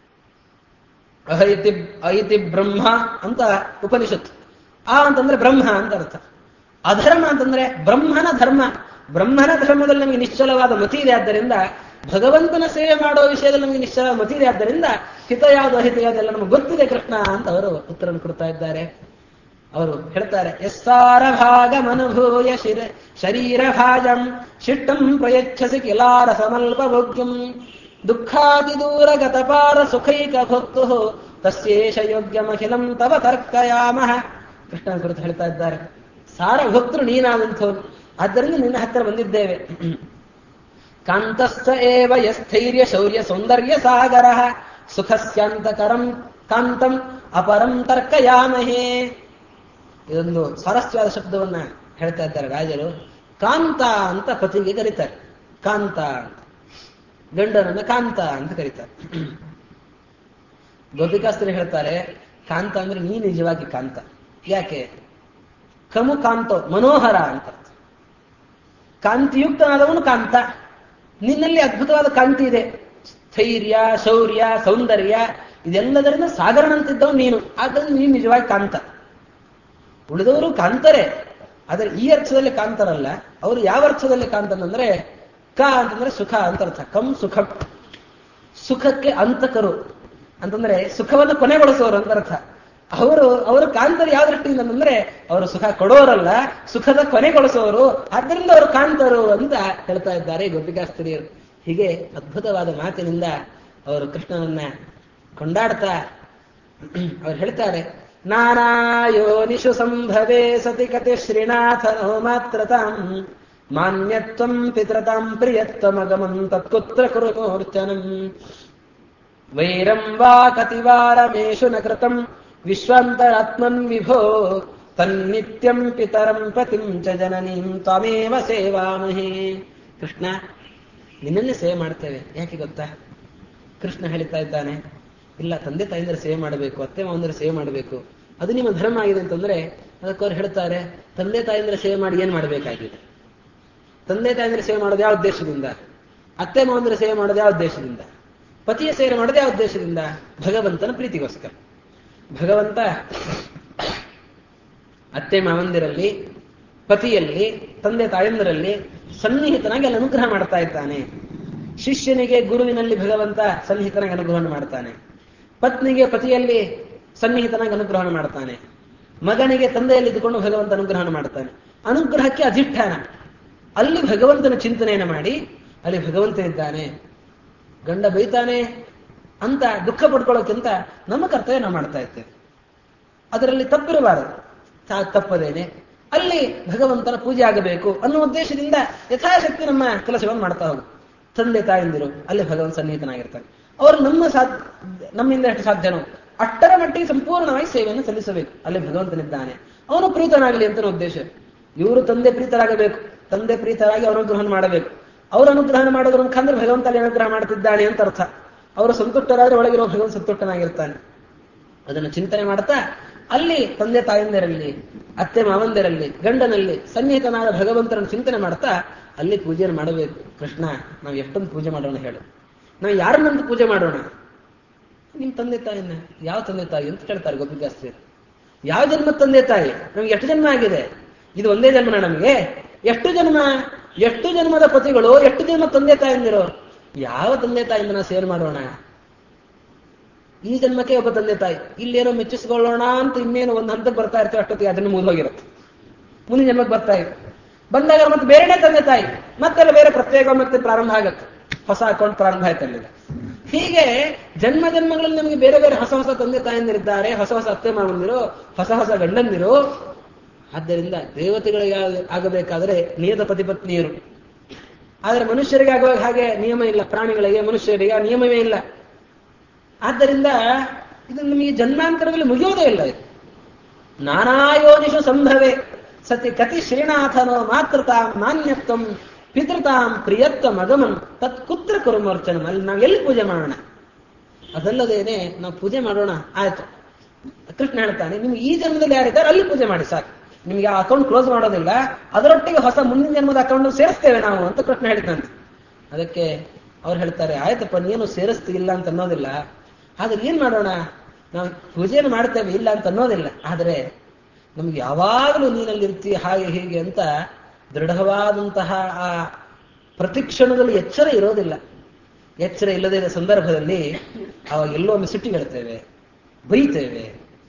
ಅಹೈತಿ ಐತಿ ಬ್ರಹ್ಮ ಅಂತ ಉಪನಿಷತ್ ಆ ಅಂತಂದ್ರೆ ಬ್ರಹ್ಮ ಅಂತ ಅರ್ಥ ಅಧರ್ಮ ಅಂತಂದ್ರೆ ಬ್ರಹ್ಮನ ಧರ್ಮ ಬ್ರಹ್ಮನ ಧರ್ಮದಲ್ಲಿ ನಮಗೆ ನಿಶ್ಚಲವಾದ ಮತಿ ಇದೆ ಆದ್ದರಿಂದ ಭಗವಂತನ ಸೇವೆ ಮಾಡೋ ವಿಷಯದಲ್ಲಿ ನಮಗೆ ನಿಶ್ಚಲ ಮತಿ ಇದೆ ಆದ್ದರಿಂದ ಹಿತ ಯಾವುದು ಅಹಿತ ಯಾವುದೆಲ್ಲ ನಮಗೆ ಗೊತ್ತಿದೆ ಕೃಷ್ಣ ಅಂತ ಅವರು ಉತ್ತರ ಕೊಡ್ತಾ ಇದ್ದಾರೆ ಅವರು ಹೇಳ್ತಾರೆ ಎಸ್ಸಾರ ಭಾಗ ಮನುಭೂಯ ಶಿರ ಶರೀರ ಭಾಜಂ ಶಿಟ್ಟಂ ಪ್ರಯಚ್ಛಸಿ ಕಿಲಾರ ಸಮಲ್ಪ ಭೋಗ್ಯಂ ದುಃಖಾದಿ ದೂರ ಗತಪಾರ ಸುಖೈಕ ಭಕ್ತು ತಸ್ಯೇಷ ಯೋಗ್ಯಮಖಿಲಂ ತವ ತರ್ಕಯಾಮಃ ಕೃಷ್ಣನ ಕುರಿತು ಹೇಳ್ತಾ ಇದ್ದಾರೆ ಸಾರ ಭಕ್ತರು ನೀನಾದಂಥವ್ರು ಆದ್ದರಿಂದ ನಿನ್ನ ಹತ್ತಿರ ಬಂದಿದ್ದೇವೆ ಕಾಂತಸ್ಥ ಏವ ಯಸ್ಥೈರ್ಯ ಶೌರ್ಯ ಸೌಂದರ್ಯ ಸಾಗರ ಸುಖಸ್ಯಾಂತಕರಂ ಕಾಂತಂ ಅಪರಂ ತರ್ಕಯಾಮಹೇ ಇದೊಂದು ಸ್ವಾರಸ್ಯವಾದ ಶಬ್ದವನ್ನ ಹೇಳ್ತಾ ಇದ್ದಾರೆ ರಾಜರು ಕಾಂತ ಅಂತ ಪತಿಗೆ ಕರೀತಾರೆ ಕಾಂತ ಅಂತ ಗಂಡನನ್ನ ಕಾಂತ ಅಂತ ಕರೀತಾರೆ ಗೋಪಿಕಾಸ್ತ್ರಿ ಹೇಳ್ತಾರೆ ಕಾಂತ ಅಂದ್ರೆ ನೀ ನಿಜವಾಗಿ ಕಾಂತ ಯಾಕೆ ಕಮು ಕಾಂತೋ ಮನೋಹರ ಅಂತ ಕಾಂತಿಯುಕ್ತನಾದವನು ಕಾಂತ ನಿನ್ನಲ್ಲಿ ಅದ್ಭುತವಾದ ಕಾಂತಿ ಇದೆ ಸ್ಥೈರ್ಯ ಶೌರ್ಯ ಸೌಂದರ್ಯ ಇದೆಲ್ಲದರಿಂದ ಸಾಗರನಂತಿದ್ದವ್ ನೀನು ಆದ್ದರಿಂದ ನೀನು ನಿಜವಾಗಿ ಕಾಂತ ಉಳಿದವರು ಕಾಂತರೆ ಆದರೆ ಈ ಅರ್ಥದಲ್ಲಿ ಕಾಂತರಲ್ಲ ಅವರು ಯಾವ ಅರ್ಥದಲ್ಲಿ ಕಾಂತನಂದ್ರೆ ಕ ಅಂತಂದ್ರೆ ಸುಖ ಅಂತ ಅರ್ಥ ಕಂ ಸುಖಂ ಸುಖಕ್ಕೆ ಅಂತಕರು ಅಂತಂದ್ರೆ ಸುಖವನ್ನು ಕೊನೆಗೊಳಿಸೋರು ಅಂತ ಅರ್ಥ ಅವರು ಅವರು ಕಾಂತರು ಯಾವ ದೃಷ್ಟಿಯಿಂದ ಅಂತಂದ್ರೆ ಅವರು ಸುಖ ಕೊಡೋರಲ್ಲ ಸುಖದ ಕೊನೆಗೊಳಿಸೋರು ಆದ್ದರಿಂದ ಅವರು ಕಾಂತರು ಅಂತ ಹೇಳ್ತಾ ಇದ್ದಾರೆ ಗೋಪಿಕಾಸ್ತ್ರೀಯರು ಹೀಗೆ ಅದ್ಭುತವಾದ ಮಾತಿನಿಂದ ಅವರು ಕೃಷ್ಣನನ್ನ ಕೊಂಡಾಡ್ತಾ ಅವ್ರು ಹೇಳ್ತಾರೆ ನಾನಾಯೋನಿಷು ಸಂಭವೇ ಸತಿ ಕತೆ ಶ್ರೀನಾಥನೋ ಮಾತ್ರತಾಂ ಮಾನ್ಯತ್ವಂ ಪಿತೃತಾಂ ಪ್ರಿಯತ್ವಮಗಮಂ ತತ್ಕುತ್ರ ಕುರು ಮೂರ್ಛನಂ ವೈರಂ ವಾ ಕತಿವಾರಮೇಷು ನ ಕೃತಂ ವಿಶ್ವಾಂತರಾತ್ಮನ್ ವಿಭೋ ತನ್ನಿತ್ಯಂ ಪಿತರಂ ಪತಿಂ ಚ ಜನನೀಂ ತ್ವಮೇವ ಸೇವಾಮಹೇ ಕೃಷ್ಣ ನಿನ್ನನ್ನೇ ಸೇವೆ ಮಾಡ್ತೇವೆ ಯಾಕೆ ಗೊತ್ತಾ ಕೃಷ್ಣ ಹೇಳ್ತಾ ಇದ್ದಾನೆ ಇಲ್ಲ ತಂದೆ ತಾಯಿಂದ್ರೆ ಸೇವೆ ಮಾಡಬೇಕು ಅತ್ತೆ ಮಾವಂದ್ರೆ ಸೇವೆ ಮಾಡಬೇಕು ಅದು ನಿಮ್ಮ ಧರ್ಮ ಆಗಿದೆ ಅಂತಂದ್ರೆ ಅದಕ್ಕೆ ಅವ್ರು ಹೇಳ್ತಾರೆ ತಂದೆ ತಾಯಿಂದ್ರೆ ಸೇವೆ ಮಾಡಿ ಏನ್ ಮಾಡಬೇಕಾಗಿದೆ ತಂದೆ ತಾಯಿಂದ್ರೆ ಸೇವೆ ಮಾಡೋದು ಯಾವ ಉದ್ದೇಶದಿಂದ ಅತ್ತೆ ಮಾವಂದ್ರೆ ಸೇವೆ ಮಾಡೋದು ಯಾವ ಉದ್ದೇಶದಿಂದ ಪತಿಯ ಸೇವೆ ಮಾಡೋದು ಯಾವ ಉದ್ದೇಶದಿಂದ ಭಗವಂತನ ಪ್ರೀತಿಗೋಸ್ಕರ ಭಗವಂತ ಅತ್ತೆ ಮಾವಂದಿರಲ್ಲಿ ಪತಿಯಲ್ಲಿ ತಂದೆ ತಾಯಂದಿರಲ್ಲಿ ಸನ್ನಿಹಿತನಾಗಿ ಅಲ್ಲಿ ಅನುಗ್ರಹ ಮಾಡ್ತಾ ಇದ್ದಾನೆ ಶಿಷ್ಯನಿಗೆ ಗುರುವಿನಲ್ಲಿ ಭಗವಂತ ಸನ್ನಿಹಿತನಾಗಿ ಅನುಗ್ರಹ ಮಾಡ್ತಾನೆ ಪತ್ನಿಗೆ ಪತಿಯಲ್ಲಿ ಸನ್ನಿಹಿತನಾಗಿ ಅನುಗ್ರಹ ಮಾಡ್ತಾನೆ ಮಗನಿಗೆ ತಂದೆಯಲ್ಲಿ ಇದ್ದುಕೊಂಡು ಭಗವಂತ ಅನುಗ್ರಹ ಮಾಡ್ತಾನೆ ಅನುಗ್ರಹಕ್ಕೆ ಅಧಿಷ್ಠಾನ ಅಲ್ಲಿ ಭಗವಂತನ ಚಿಂತನೆಯನ್ನು ಮಾಡಿ ಅಲ್ಲಿ ಭಗವಂತ ಇದ್ದಾನೆ ಗಂಡ ಬೈತಾನೆ ಅಂತ ದುಃಖ ಪಡ್ಕೊಳ್ಳೋಕ್ಕಿಂತ ನಮ್ಮ ಕರ್ತವ್ಯ ನಾವು ಮಾಡ್ತಾ ಇರ್ತೇವೆ ಅದರಲ್ಲಿ ತಪ್ಪಿರಬಾರದು ತಪ್ಪದೇನೆ ಅಲ್ಲಿ ಭಗವಂತನ ಪೂಜೆ ಆಗಬೇಕು ಅನ್ನೋ ಉದ್ದೇಶದಿಂದ ಯಥಾಶಕ್ತಿ ನಮ್ಮ ಕೆಲಸಗಳನ್ನು ಮಾಡ್ತಾ ಹೋಗು ತಂದೆ ತಾಯಂದಿರು ಅಲ್ಲಿ ಭಗವಂತ ಸನ್ನಿಹಿತನಾಗಿರ್ತಾರೆ ಅವರು ನಮ್ಮ ಸಾಧ್ಯ ನಮ್ಮಿಂದ ಎಷ್ಟು ಸಾಧ್ಯನೋ ಅಷ್ಟರ ಮಟ್ಟಿಗೆ ಸಂಪೂರ್ಣವಾಗಿ ಸೇವೆಯನ್ನು ಸಲ್ಲಿಸಬೇಕು ಅಲ್ಲಿ ಭಗವಂತನಿದ್ದಾನೆ ಅವನು ಪ್ರೀತನಾಗಲಿ ಅಂತ ಉದ್ದೇಶ ಇವರು ತಂದೆ ಪ್ರೀತರಾಗಬೇಕು ತಂದೆ ಪ್ರೀತರಾಗಿ ಅವರು ಅನುಗ್ರಹ ಮಾಡಬೇಕು ಅವರು ಅನುಗ್ರಹ ಮಾಡೋದ್ರ ಮುಖಾಂತರ ಭಗವಂತ ಅಲ್ಲಿ ಅನುಗ್ರಹ ಮಾಡ್ತಿದ್ದಾನೆ ಅಂತ ಅರ್ಥ ಅವರು ಸಂತುಷ್ಟರಾದ್ರೆ ಒಳಗಿರೋ ಭಗವಂತ ಸಂತುಷ್ಟನಾಗಿರ್ತಾನೆ ಅದನ್ನು ಚಿಂತನೆ ಮಾಡ್ತಾ ಅಲ್ಲಿ ತಂದೆ ತಾಯಂದಿರಲ್ಲಿ ಅತ್ತೆ ಮಾವಂದಿರಲ್ಲಿ ಗಂಡನಲ್ಲಿ ಸನ್ನಿಹಿತನಾದ ಭಗವಂತರನ್ನು ಚಿಂತನೆ ಮಾಡ್ತಾ ಅಲ್ಲಿ ಪೂಜೆಯನ್ನು ಮಾಡಬೇಕು ಕೃಷ್ಣ ನಾವು ಎಷ್ಟೊಂದು ಪೂಜೆ ಮಾಡೋಣ ಹೇಳು ನಾವು ಯಾರನ್ನಂತ ಪೂಜೆ ಮಾಡೋಣ ನಿಮ್ ತಂದೆ ತಾಯಿನ ಯಾವ ತಂದೆ ತಾಯಿ ಅಂತ ಕೇಳ್ತಾರೆ ಗೋಪಿಕಾಸ್ತ್ರಿ ಯಾವ ಜನ್ಮ ತಂದೆ ತಾಯಿ ನಮ್ಗೆ ಎಷ್ಟು ಜನ್ಮ ಆಗಿದೆ ಇದು ಒಂದೇ ಜನ್ಮನ ನಮಗೆ ಎಷ್ಟು ಜನ್ಮ ಎಷ್ಟು ಜನ್ಮದ ಪತಿಗಳು ಎಷ್ಟು ಜನ್ಮ ತಂದೆ ತಾಯಂದಿರು ಯಾವ ತಂದೆ ತಾಯಿಂದ ನಾವು ಸೇವೆ ಮಾಡೋಣ ಈ ಜನ್ಮಕ್ಕೆ ಒಬ್ಬ ತಂದೆ ತಾಯಿ ಇಲ್ಲೇನೋ ಮೆಚ್ಚಿಸ್ಕೊಳ್ಳೋಣ ಅಂತ ಇನ್ನೇನು ಒಂದು ಹಂತಕ್ಕೆ ಬರ್ತಾ ಇರ್ತೇವೆ ಅಷ್ಟೊತ್ತಿಗೆ ಅದನ್ನು ಮುಗಿದೋಗಿರುತ್ತೆ ಮುಂದಿನ ಜನ್ಮಕ್ಕೆ ಬರ್ತಾ ಇವೆ ಬಂದಾಗ ಮತ್ತೆ ಬೇರೆನೇ ತಂದೆ ತಾಯಿ ಮತ್ತೆಲ್ಲ ಬೇರೆ ಪ್ರತ್ಯೇಕ ಮತ್ತೆ ಪ್ರಾರಂಭ ಆಗತ್ತೆ ಹೊಸ ಅಕೌಂಟ್ ಪ್ರಾರಂಭ ಆಯ್ತು ಅಲ್ಲಿಗೆ ಹೀಗೆ ಜನ್ಮ ಜನ್ಮಗಳಲ್ಲಿ ನಮಗೆ ಬೇರೆ ಬೇರೆ ಹೊಸ ಹೊಸ ತಂದೆ ತಾಯಂದಿರಿದ್ದಾರೆ ಹೊಸ ಹೊಸ ಅತ್ತೆ ಮಾವಂದಿರು ಹೊಸ ಹೊಸ ಗಂಡಂದಿರು ಆದ್ದರಿಂದ ದೇವತೆಗಳಿಗೆ ಆಗ- ಆಗಬೇಕಾದರೆ ನಿಯತ ಪತಿಪತ್ನಿಯರು ಆದರೆ ಮನುಷ್ಯರಿಗೆ ಆಗುವಾಗ ಹಾಗೆ ನಿಯಮ ಇಲ್ಲ ಪ್ರಾಣಿಗಳಿಗೆ ಮನುಷ್ಯರಿಗೆ ಆ ನಿಯಮವೇ ಇಲ್ಲ ಆದ್ದರಿಂದ ಇದು ನಮಗೆ ಜನ್ಮಾಂತರದಲ್ಲಿ ಮುಗಿಯೋದೇ ಇಲ್ಲ ಇದು ನಾನಾಯೋನಿಷು ಸಂಭವೆ ಸತಿ ಕತಿ ಶ್ರೀನಾಥನೋ ಮಾತೃತಾಂ ನಾಣ್ಯತ್ವಂ ಪಿತೃತಾಂ ಪ್ರಿಯತ್ವಂ ಅಗಮನ್ ತತ್ ಕುತ್ರ ಕುರುಮರ್ಚನ ಅಲ್ಲಿ ನಾವು ಎಲ್ಲಿ ಪೂಜೆ ಮಾಡೋಣ ಅದಲ್ಲದೇನೆ ನಾವು ಪೂಜೆ ಮಾಡೋಣ ಆಯ್ತು ಕೃಷ್ಣ ಹೇಳ್ತಾನೆ ನಿಮ್ಗೆ ಈ ಜನ್ಮದಲ್ಲಿ ಯಾರಿದ್ದಾರೆ ಅಲ್ಲಿ ಪೂಜೆ ಮಾಡಿ ಸಾಕು ನಿಮ್ಗೆ ಆ ಅಕೌಂಟ್ ಕ್ಲೋಸ್ ಮಾಡೋದಿಲ್ಲ ಅದರೊಟ್ಟಿಗೆ ಹೊಸ ಮುಂದಿನ ಜನ್ಮದ ಅಕೌಂಟ್ ಸೇರಿಸ್ತೇವೆ ನಾವು ಅಂತ ಕೃಷ್ಣ ಹೇಳಿದಂತೆ ಅದಕ್ಕೆ ಅವ್ರು ಹೇಳ್ತಾರೆ ಆಯ್ತಪ್ಪ ನೀನು ಸೇರಿಸ್ತಿಲ್ಲ ಅಂತ ಅನ್ನೋದಿಲ್ಲ ಆದ್ರೆ ಏನ್ ಮಾಡೋಣ ನಾವು ಪೂಜೆಯನ್ನು ಮಾಡ್ತೇವೆ ಇಲ್ಲ ಅಂತ ಅನ್ನೋದಿಲ್ಲ ಆದರೆ ನಮ್ಗೆ ಯಾವಾಗಲೂ ನೀನಲ್ಲಿ ಇರ್ತೀಯ ಹಾಗೆ ಹೀಗೆ ಅಂತ ದೃಢವಾದಂತಹ ಆ ಪ್ರತಿಕ್ಷಣದಲ್ಲಿ ಎಚ್ಚರ ಇರೋದಿಲ್ಲ ಎಚ್ಚರ ಇಲ್ಲದೇ ಇರೋ ಸಂದರ್ಭದಲ್ಲಿ ಅವಾಗ ಎಲ್ಲೋ ಒಮ್ಮೆ ಸಿಟ್ಟಿಗೆಳ್ತೇವೆ ಬೈತೇವೆ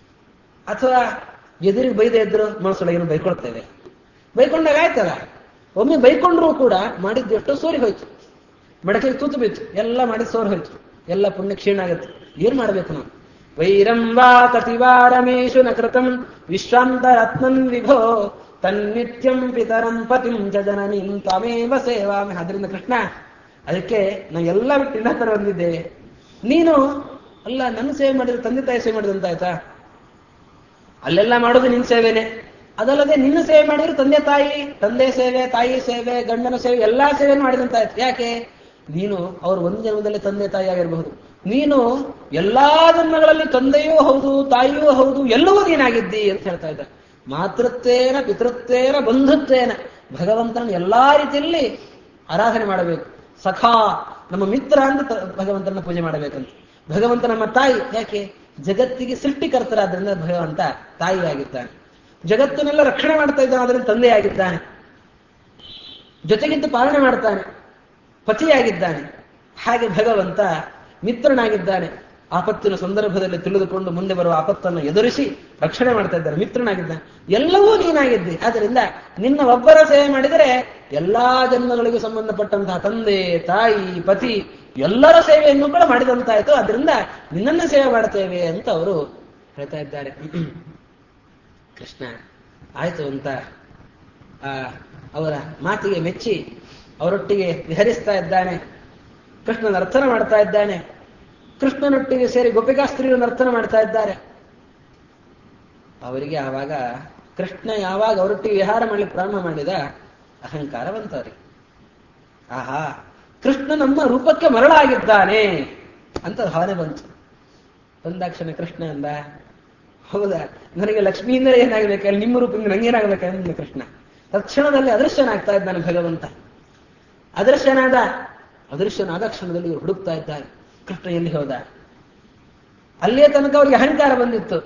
ಅಥವಾ ಎದುರಿಗೆ ಬೈದೇ ಇದ್ರು ಮನಸ್ಸೊಳಗೇನು ಬೈಕೊಳ್ತೇವೆ ಬೈಕೊಂಡಾಗ ಆಯ್ತಲ್ಲ ಒಮ್ಮೆ ಬೈಕೊಂಡ್ರೂ ಕೂಡ ಮಾಡಿದ್ದು ಎಷ್ಟೋ ಸೋರಿ ಹೋಯ್ತು ಮಡಕೆ ತೂತು ಬಿತ್ತು ಎಲ್ಲ ಮಾಡಿ ಸೋರ್ ಹೋಯ್ತು ಎಲ್ಲ ಪುಣ್ಯ ಕ್ಷೀಣ ಆಗುತ್ತೆ ಏನ್ ಮಾಡ್ಬೇಕು ನಾವು ವೈರಂ ವಾ ಕತಿವಾರಮೇಶು ನ ಕೃತಂ ವಿಶ್ವಾಂತರತ್ಮನ್ ವಿಭೋ ತನ್ನಿತ್ಯಂ ಪಿತರಂ ಪತಿಂ ಚ ಜನನೀಂ ತ್ವಮೇವ ಸೇವಾಮಿ ಅದರಿಂದ ಕೃಷ್ಣ ಅದಕ್ಕೆ ನಾವು ಎಲ್ಲ ಬಿಟ್ಟು ನಿನ್ನ ಹತ್ರ ಬಂದಿದ್ದೆ ನೀನು ಅಲ್ಲ ನನ್ನ ಸೇವೆ ಮಾಡಿದ್ರೆ ತಂದೆ ತಾಯಿ ಸೇವೆ ಮಾಡಿದಂತ ಆಯ್ತಾ ಅಲ್ಲೆಲ್ಲ ಮಾಡೋದು ನಿನ್ನ ಸೇವೆನೆ ಅದಲ್ಲದೆ ನಿನ್ನ ಸೇವೆ ಮಾಡಿದ್ರೆ ತಂದೆ ತಾಯಿ ತಂದೆ ಸೇವೆ ತಾಯಿ ಸೇವೆ ಗಂಡನ ಸೇವೆ ಎಲ್ಲಾ ಸೇವೆ ಮಾಡಿದಂತಾಯ್ತು ಯಾಕೆ ನೀನು ಅವರು ಒಂದು ಜನ್ಮದಲ್ಲಿ ತಂದೆ ತಾಯಿ ಆಗಿರಬಹುದು ನೀನು ಎಲ್ಲಾ ಜನ್ಮಗಳಲ್ಲಿ ತಂದೆಯೂ ಹೌದು ತಾಯಿಯೂ ಹೌದು ಎಲ್ಲವೂ ನೀನಾಗಿದ್ದಿ ಅಂತ ಹೇಳ್ತಾ ಇದ್ದ ಮಾತೃತ್ವೇನ ಪಿತೃತ್ವೇನ ಬಂಧುತ್ವೇನ ಭಗವಂತನ ಎಲ್ಲಾ ರೀತಿಯಲ್ಲಿ ಆರಾಧನೆ ಮಾಡಬೇಕು ಸಖಾ ನಮ್ಮ ಮಿತ್ರ ಅಂತ ತ- ಭಗವಂತನ ಪೂಜೆ ಮಾಡಬೇಕಂತ ಭಗವಂತ ನಮ್ಮ ತಾಯಿ ಯಾಕೆ ಜಗತ್ತಿಗೆ ಸೃಷ್ಟಿಕರ್ತರಾದ್ರಿಂದ ಭಗವಂತ ತಾಯಿಯಾಗಿದ್ದಾನೆ ಜಗತ್ತನ್ನೆಲ್ಲ ರಕ್ಷಣೆ ಮಾಡ್ತಾ ಇದ್ದಾನೆ ಅದರಿಂದ ತಂದೆಯಾಗಿದ್ದಾನೆ ಜೊತೆಗಿದ್ದು ಪಾಲನೆ ಮಾಡ್ತಾನೆ ಪತಿಯಾಗಿದ್ದಾನೆ ಹಾಗೆ ಭಗವಂತ ಮಿತ್ರನಾಗಿದ್ದಾನೆ ಆಪತ್ತಿನ ಸಂದರ್ಭದಲ್ಲಿ ತಿಳಿದುಕೊಂಡು ಮುಂದೆ ಬರುವ ಆಪತ್ತನ್ನು ಎದುರಿಸಿ ರಕ್ಷಣೆ ಮಾಡ್ತಾ ಇದ್ದಾನೆ ಮಿತ್ರನಾಗಿದ್ದಾನೆ ಎಲ್ಲವೂ ನೀನಾಗಿದ್ದಿ ಆದ್ದರಿಂದ ನಿನ್ನ ಒಬ್ಬರ ಸೇವೆ ಮಾಡಿದರೆ ಎಲ್ಲಾ ಜನ್ಮಗಳಿಗೂ ಸಂಬಂಧಪಟ್ಟಂತಹ ತಂದೆ ತಾಯಿ ಪತಿ ಎಲ್ಲರ ಸೇವೆಯನ್ನು ಕೂಡ ಮಾಡಿದಂತಾಯ್ತು ಅದರಿಂದ ನಿನ್ನನ್ನು ಸೇವೆ ಮಾಡ್ತೇವೆ ಅಂತ ಅವರು ಹೇಳ್ತಾ ಇದ್ದಾರೆ ಕೃಷ್ಣ ಆಯ್ತು ಅಂತ ಆ ಅವರ ಮಾತಿಗೆ ಮೆಚ್ಚಿ ಅವರೊಟ್ಟಿಗೆ ವಿಹರಿಸ್ತಾ ಇದ್ದಾನೆ ಕೃಷ್ಣನ ನರ್ತನ ಮಾಡ್ತಾ ಇದ್ದಾನೆ ಕೃಷ್ಣನೊಟ್ಟಿಗೆ ಸೇರಿ ಗೋಪಿಕಾಸ್ತ್ರೀಯರು ನರ್ತನ ಮಾಡ್ತಾ ಇದ್ದಾರೆ ಅವರಿಗೆ ಆವಾಗ ಕೃಷ್ಣ ಯಾವಾಗ ಅವರೊಟ್ಟಿಗೆ ವಿಹಾರ ಮಾಡಲಿಕ್ಕೆ ಪ್ರಾರಂಭ ಮಾಡಿದ ಅಹಂಕಾರ ಬಂತವ್ರಿಗೆ ಆಹಾ ಕೃಷ್ಣ ನಮ್ಮ ರೂಪಕ್ಕೆ ಮರಳಾಗಿದ್ದಾನೆ ಅಂತ ಭಾವನೆ ಬಂತು ಬಂದಾಕ್ಷಣ ಕೃಷ್ಣ ಅಂದ ಹೌದಾ ನನಗೆ ಲಕ್ಷ್ಮಿಯಿಂದ ಏನಾಗಬೇಕು ಅಲ್ಲಿ ನಿಮ್ಮ ರೂಪದಿಂದ ನಂಗೇನಾಗಬೇಕು ಅಂದ ಕೃಷ್ಣ ತಕ್ಷಣದಲ್ಲಿ ಅದೃಶ್ಯನಾಗ್ತಾ ಇದ್ದಾನೆ ಭಗವಂತ ಅದೃಶ್ಯನಾದ ಅದೃಶ್ಯನಾದ ಕ್ಷಣದಲ್ಲಿ ಇವರು ಹುಡುಕ್ತಾ ಇದ್ದಾರೆ ಕೃಷ್ಣ ಎಲ್ಲಿ ಹೋದ ಅಲ್ಲಿಯೇ ತನಕ ಅವರಿಗೆ ಅಹಂಕಾರ ಬಂದಿತ್ತು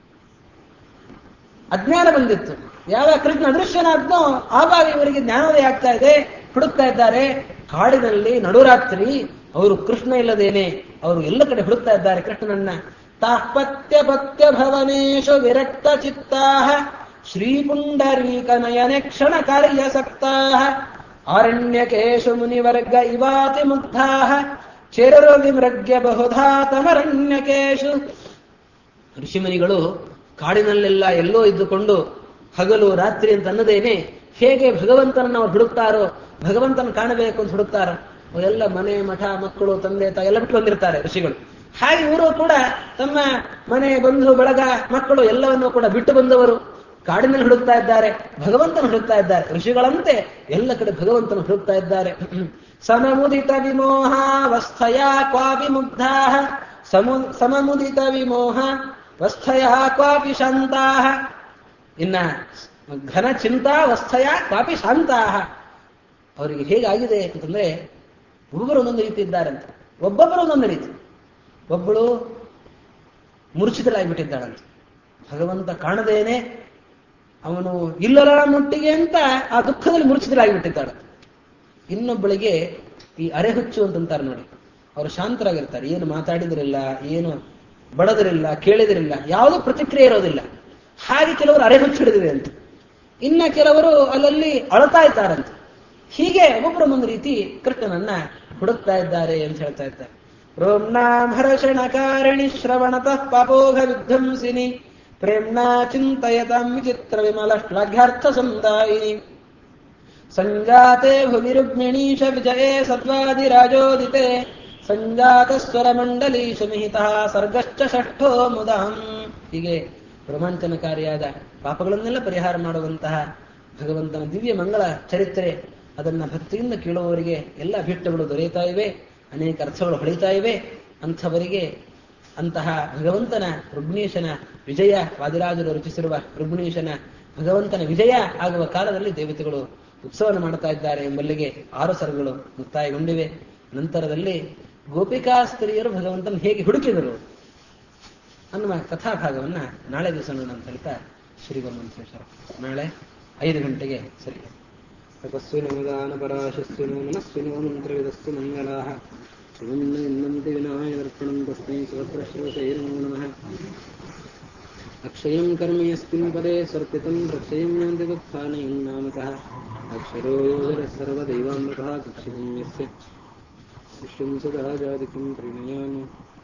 ಅಜ್ಞಾನ ಬಂದಿತ್ತು ಯಾವಾಗ ಕೃಷ್ಣ ಅದೃಶ್ಯನಾದ್ನೋ ಆವಾಗ ಇವರಿಗೆ ಜ್ಞಾನೋದಯ ಆಗ್ತಾ ಇದೆ ಹುಡುಕ್ತಾ ಇದ್ದಾರೆ ಕಾಡಿನಲ್ಲಿ ನಡುರಾತ್ರಿ ಅವರು ಕೃಷ್ಣ ಇಲ್ಲದೇನೆ ಅವರು ಎಲ್ಲ ಕಡೆ ಹುಡುಕ್ತಾ ಇದ್ದಾರೆ ಕೃಷ್ಣನನ್ನ ತಾಪತ್ಯ ಪತ್ಯ ಭವನೇಶು ವಿರಕ್ತ ಚಿತ್ತಾ ಶ್ರೀಪುಂಡರೀಕ ನಯನೆ ಕ್ಷಣ ಕಾರ್ಯಸಕ್ತಾ ಆರಣ್ಯಕೇಶು ಮುನಿವರ್ಗ ಇವಾತಿ ಮುಗ್ಧಾ ಚೇರರು ವಿಮೃಗ್ಯ ಬಹುಧಾ ತಮರಣ್ಯಕೇಶು ಋಷಿಮುನಿಗಳು ಕಾಡಿನಲ್ಲೆಲ್ಲ ಎಲ್ಲೋ ಇದ್ದುಕೊಂಡು ಹಗಲು ರಾತ್ರಿ ಅಂತ ಅನ್ನದೇನೆ ಹೇಗೆ ಭಗವಂತನನ್ನು ಅವ್ರು ಹುಡುಕ್ತಾರೋ ಭಗವಂತನ ಕಾಣಬೇಕು ಅಂತ ಹುಡುಕ್ತಾರೋ ಅವರೆಲ್ಲ ಮನೆ ಮಠ ಮಕ್ಕಳು ತಂದೆ ತಾಯಿ ಎಲ್ಲ ಬಿಟ್ಟು ಬಂದಿರ್ತಾರೆ ಋಷಿಗಳು ಹಾಗೆ ಇವರು ಕೂಡ ತಮ್ಮ ಮನೆ ಬಂಧು ಬಳಗ ಮಕ್ಕಳು ಎಲ್ಲವನ್ನೂ ಕೂಡ ಬಿಟ್ಟು ಬಂದವರು ಕಾಡಿನಲ್ಲಿ ಹುಡುಕ್ತಾ ಇದ್ದಾರೆ ಭಗವಂತನ ಹುಡುಕ್ತಾ ಇದ್ದಾರೆ ಋಷಿಗಳಂತೆ ಎಲ್ಲ ಕಡೆ ಭಗವಂತನ ಹುಡುಕ್ತಾ ಇದ್ದಾರೆ ಸಮಮುದಿತ ವಿಮೋಹಾವಸ್ಥಯ ಕ್ವಾಪಿ ಮುಗ್ಧಾ ಸಮು ಸಮಮುದಿತ ವಿಮೋಹ ವಸ್ಥಯ ಕ್ವಾಪಿ ಶಾಂತಾ ಇನ್ನ ಘನ ಚಿಂತಾವಸ್ಥಯ ಕ್ವಾಪಿ ಶಾಂತಾ ಅವರಿಗೆ ಹೇಗಾಗಿದೆ ಅಂತಂದ್ರೆ ಒಬ್ಬೊಬ್ಬರು ಒಂದೊಂದು ರೀತಿ ಇದ್ದಾರಂತೆ ಒಬ್ಬೊಬ್ಬರು ಒಂದೊಂದು ರೀತಿ ಒಬ್ಬಳು ಮೂರ್ಛಿತಳಾಗಿಬಿಟ್ಟಿದ್ದಾಳಂತೆ ಭಗವಂತ ಕಾಣದೇನೆ ಅವನು ಇಲ್ಲರ ಮುಟ್ಟಿಗೆ ಅಂತ ಆ ದುಃಖದಲ್ಲಿ ಮೂರ್ಛಿತರಾಗಿಬಿಟ್ಟಿದ್ದಾಳೆ ಇನ್ನೊಬ್ಬಳಿಗೆ ಈ ಅರೆಹುಚ್ಚು ಅಂತಂತಾರೆ ನೋಡಿ ಅವರು ಶಾಂತರಾಗಿರ್ತಾರೆ ಏನು ಮಾತಾಡಿದ್ರಿಲ್ಲ ಏನು ಬಡದಿರಿಲ್ಲ ಕೇಳಿದ್ರಿಲ್ಲ ಯಾವುದೂ ಪ್ರತಿಕ್ರಿಯೆ ಇರೋದಿಲ್ಲ ಹಾಗೆ ಕೆಲವರು ಅರೆಹುಚ್ಚು ಹಿಡಿದಿದೆ ಅಂತ ಇನ್ನ ಕೆಲವರು ಅಲ್ಲಲ್ಲಿ ಅಳ್ತಾ ಇದ್ದಾರಂತೆ ಹೀಗೆ ಒಬ್ಬೊಬ್ಬರೊಂದೊಂದು ರೀತಿ ಕೃಷ್ಣನನ್ನ ಹುಡುಕ್ತಾ ಇದ್ದಾರೆ ಅಂತ ಹೇಳ್ತಾ ಇದ್ದಾರೆ ರೋಮ್ನಾಂ ಹರ್ಷಣಕಾರಿಣಿ ಶ್ರವಣತಃ ಪಾಪೋಘ ವಿಧ್ವಂಸಿನಿ ಪ್ರೇಮ್ನಾ ಚಿಂತಯತಾಂ ವಿಚಿತ್ರ ವಿಮಲ ಶ್ಲಾಘ್ಯಾರ್ಥ ಸಮುದಾಯಿನಿ ಸಂಜಾತೆ ಭುವಿ ರುಕ್ಮಿಣೀಶ ವಿಜಯೇ ಸತ್ವಾದಿರಾಜೋದಿತೆ ಸಂಜಾತ ಸ್ವರ ಮಂಡಲೀಶ ಮಿಹಿತಃ ಸರ್ಗಶ್ಚ ಷಷ್ಠೋ ಮುದಾಂ ಹೀಗೆ ರೋಮಾಂಚನಕಾರಿಯಾದ ಪಾಪಗಳನ್ನೆಲ್ಲ ಪರಿಹಾರ ಮಾಡುವಂತಹ ಭಗವಂತನ ದಿವ್ಯ ಮಂಗಳ ಚರಿತ್ರೆ ಅದನ್ನ ಭಕ್ತಿಯಿಂದ ಕೇಳುವವರಿಗೆ ಎಲ್ಲ ಭಿಟ್ಟಗಳು ದೊರೆಯುತ್ತಾ ಇವೆ ಅನೇಕ ಅರ್ಥಗಳು ಹೊಳಿತಾ ಇವೆ ಅಂಥವರಿಗೆ ಅಂತಹ ಭಗವಂತನ ರುಗ್ನೀಶನ ವಿಜಯ ವಾದಿರಾಜರು ರಚಿಸಿರುವ ರುಗ್ನೀಶನ ಭಗವಂತನ ವಿಜಯ ಆಗುವ ಕಾಲದಲ್ಲಿ ದೇವತೆಗಳು ಉತ್ಸವನ ಮಾಡ್ತಾ ಇದ್ದಾರೆ ಎಂಬಲ್ಲಿಗೆ ಆರು ಸರಗಳು ಮುಕ್ತಾಯಗೊಂಡಿವೆ ನಂತರದಲ್ಲಿ ಗೋಪಿಕಾ ಸ್ತ್ರೀಯರು ಭಗವಂತನ ಹೇಗೆ ಹುಡುಕಿದರು ಅನ್ನುವ ಕಥಾಭಾಗವನ್ನ ನಾಳೆ ದಿವಸ ನೋಡೋಣ ಅಂತ ಹೇಳ್ತಾ ಶ್ರೀ ಗುರುಮಂತ್ರೇಶ್ವರ ನಾಳೆ ಐದು ಗಂಟೆಗೆ ಸರಿ ತಪಸ್ವಿನೋ ದಾನ ಪರಾಶಸ್ವಿನೋ ಮನಸ್ವಿನೋ ಮಂತ್ರವಿದಸ್ತು ಮಂಗಲಾಹ ಶಿವನ್ನ ಇನ್ನಂತೆ ವಿನಾಯಕರ್ಪಣಂ ತಸ್ಮೈ ಸಹಸ್ರಶ್ರವಸೈರ್ನೋ ನಮಃ ಅಕ್ಷಯಂ ಕರ್ಮ ಯಸ್ಮಿನ್ ಪದೇ ಸರ್ಪಿತಂ ರಕ್ಷಯಂ ಯಾಂತಿ ದುಃಖಾನಯಂ ನಾಮತಃ ಅಕ್ಷರೋ ಯೋಗರ ಸರ್ವದೈವಾಮೃತಃ ಕಕ್ಷಿತಂ ಯಸ್ಯ ಶಿಷ್ಯಂ ಸದಾ ಜಾತಿಕಂ ಪ್ರಣಯಾಮಿ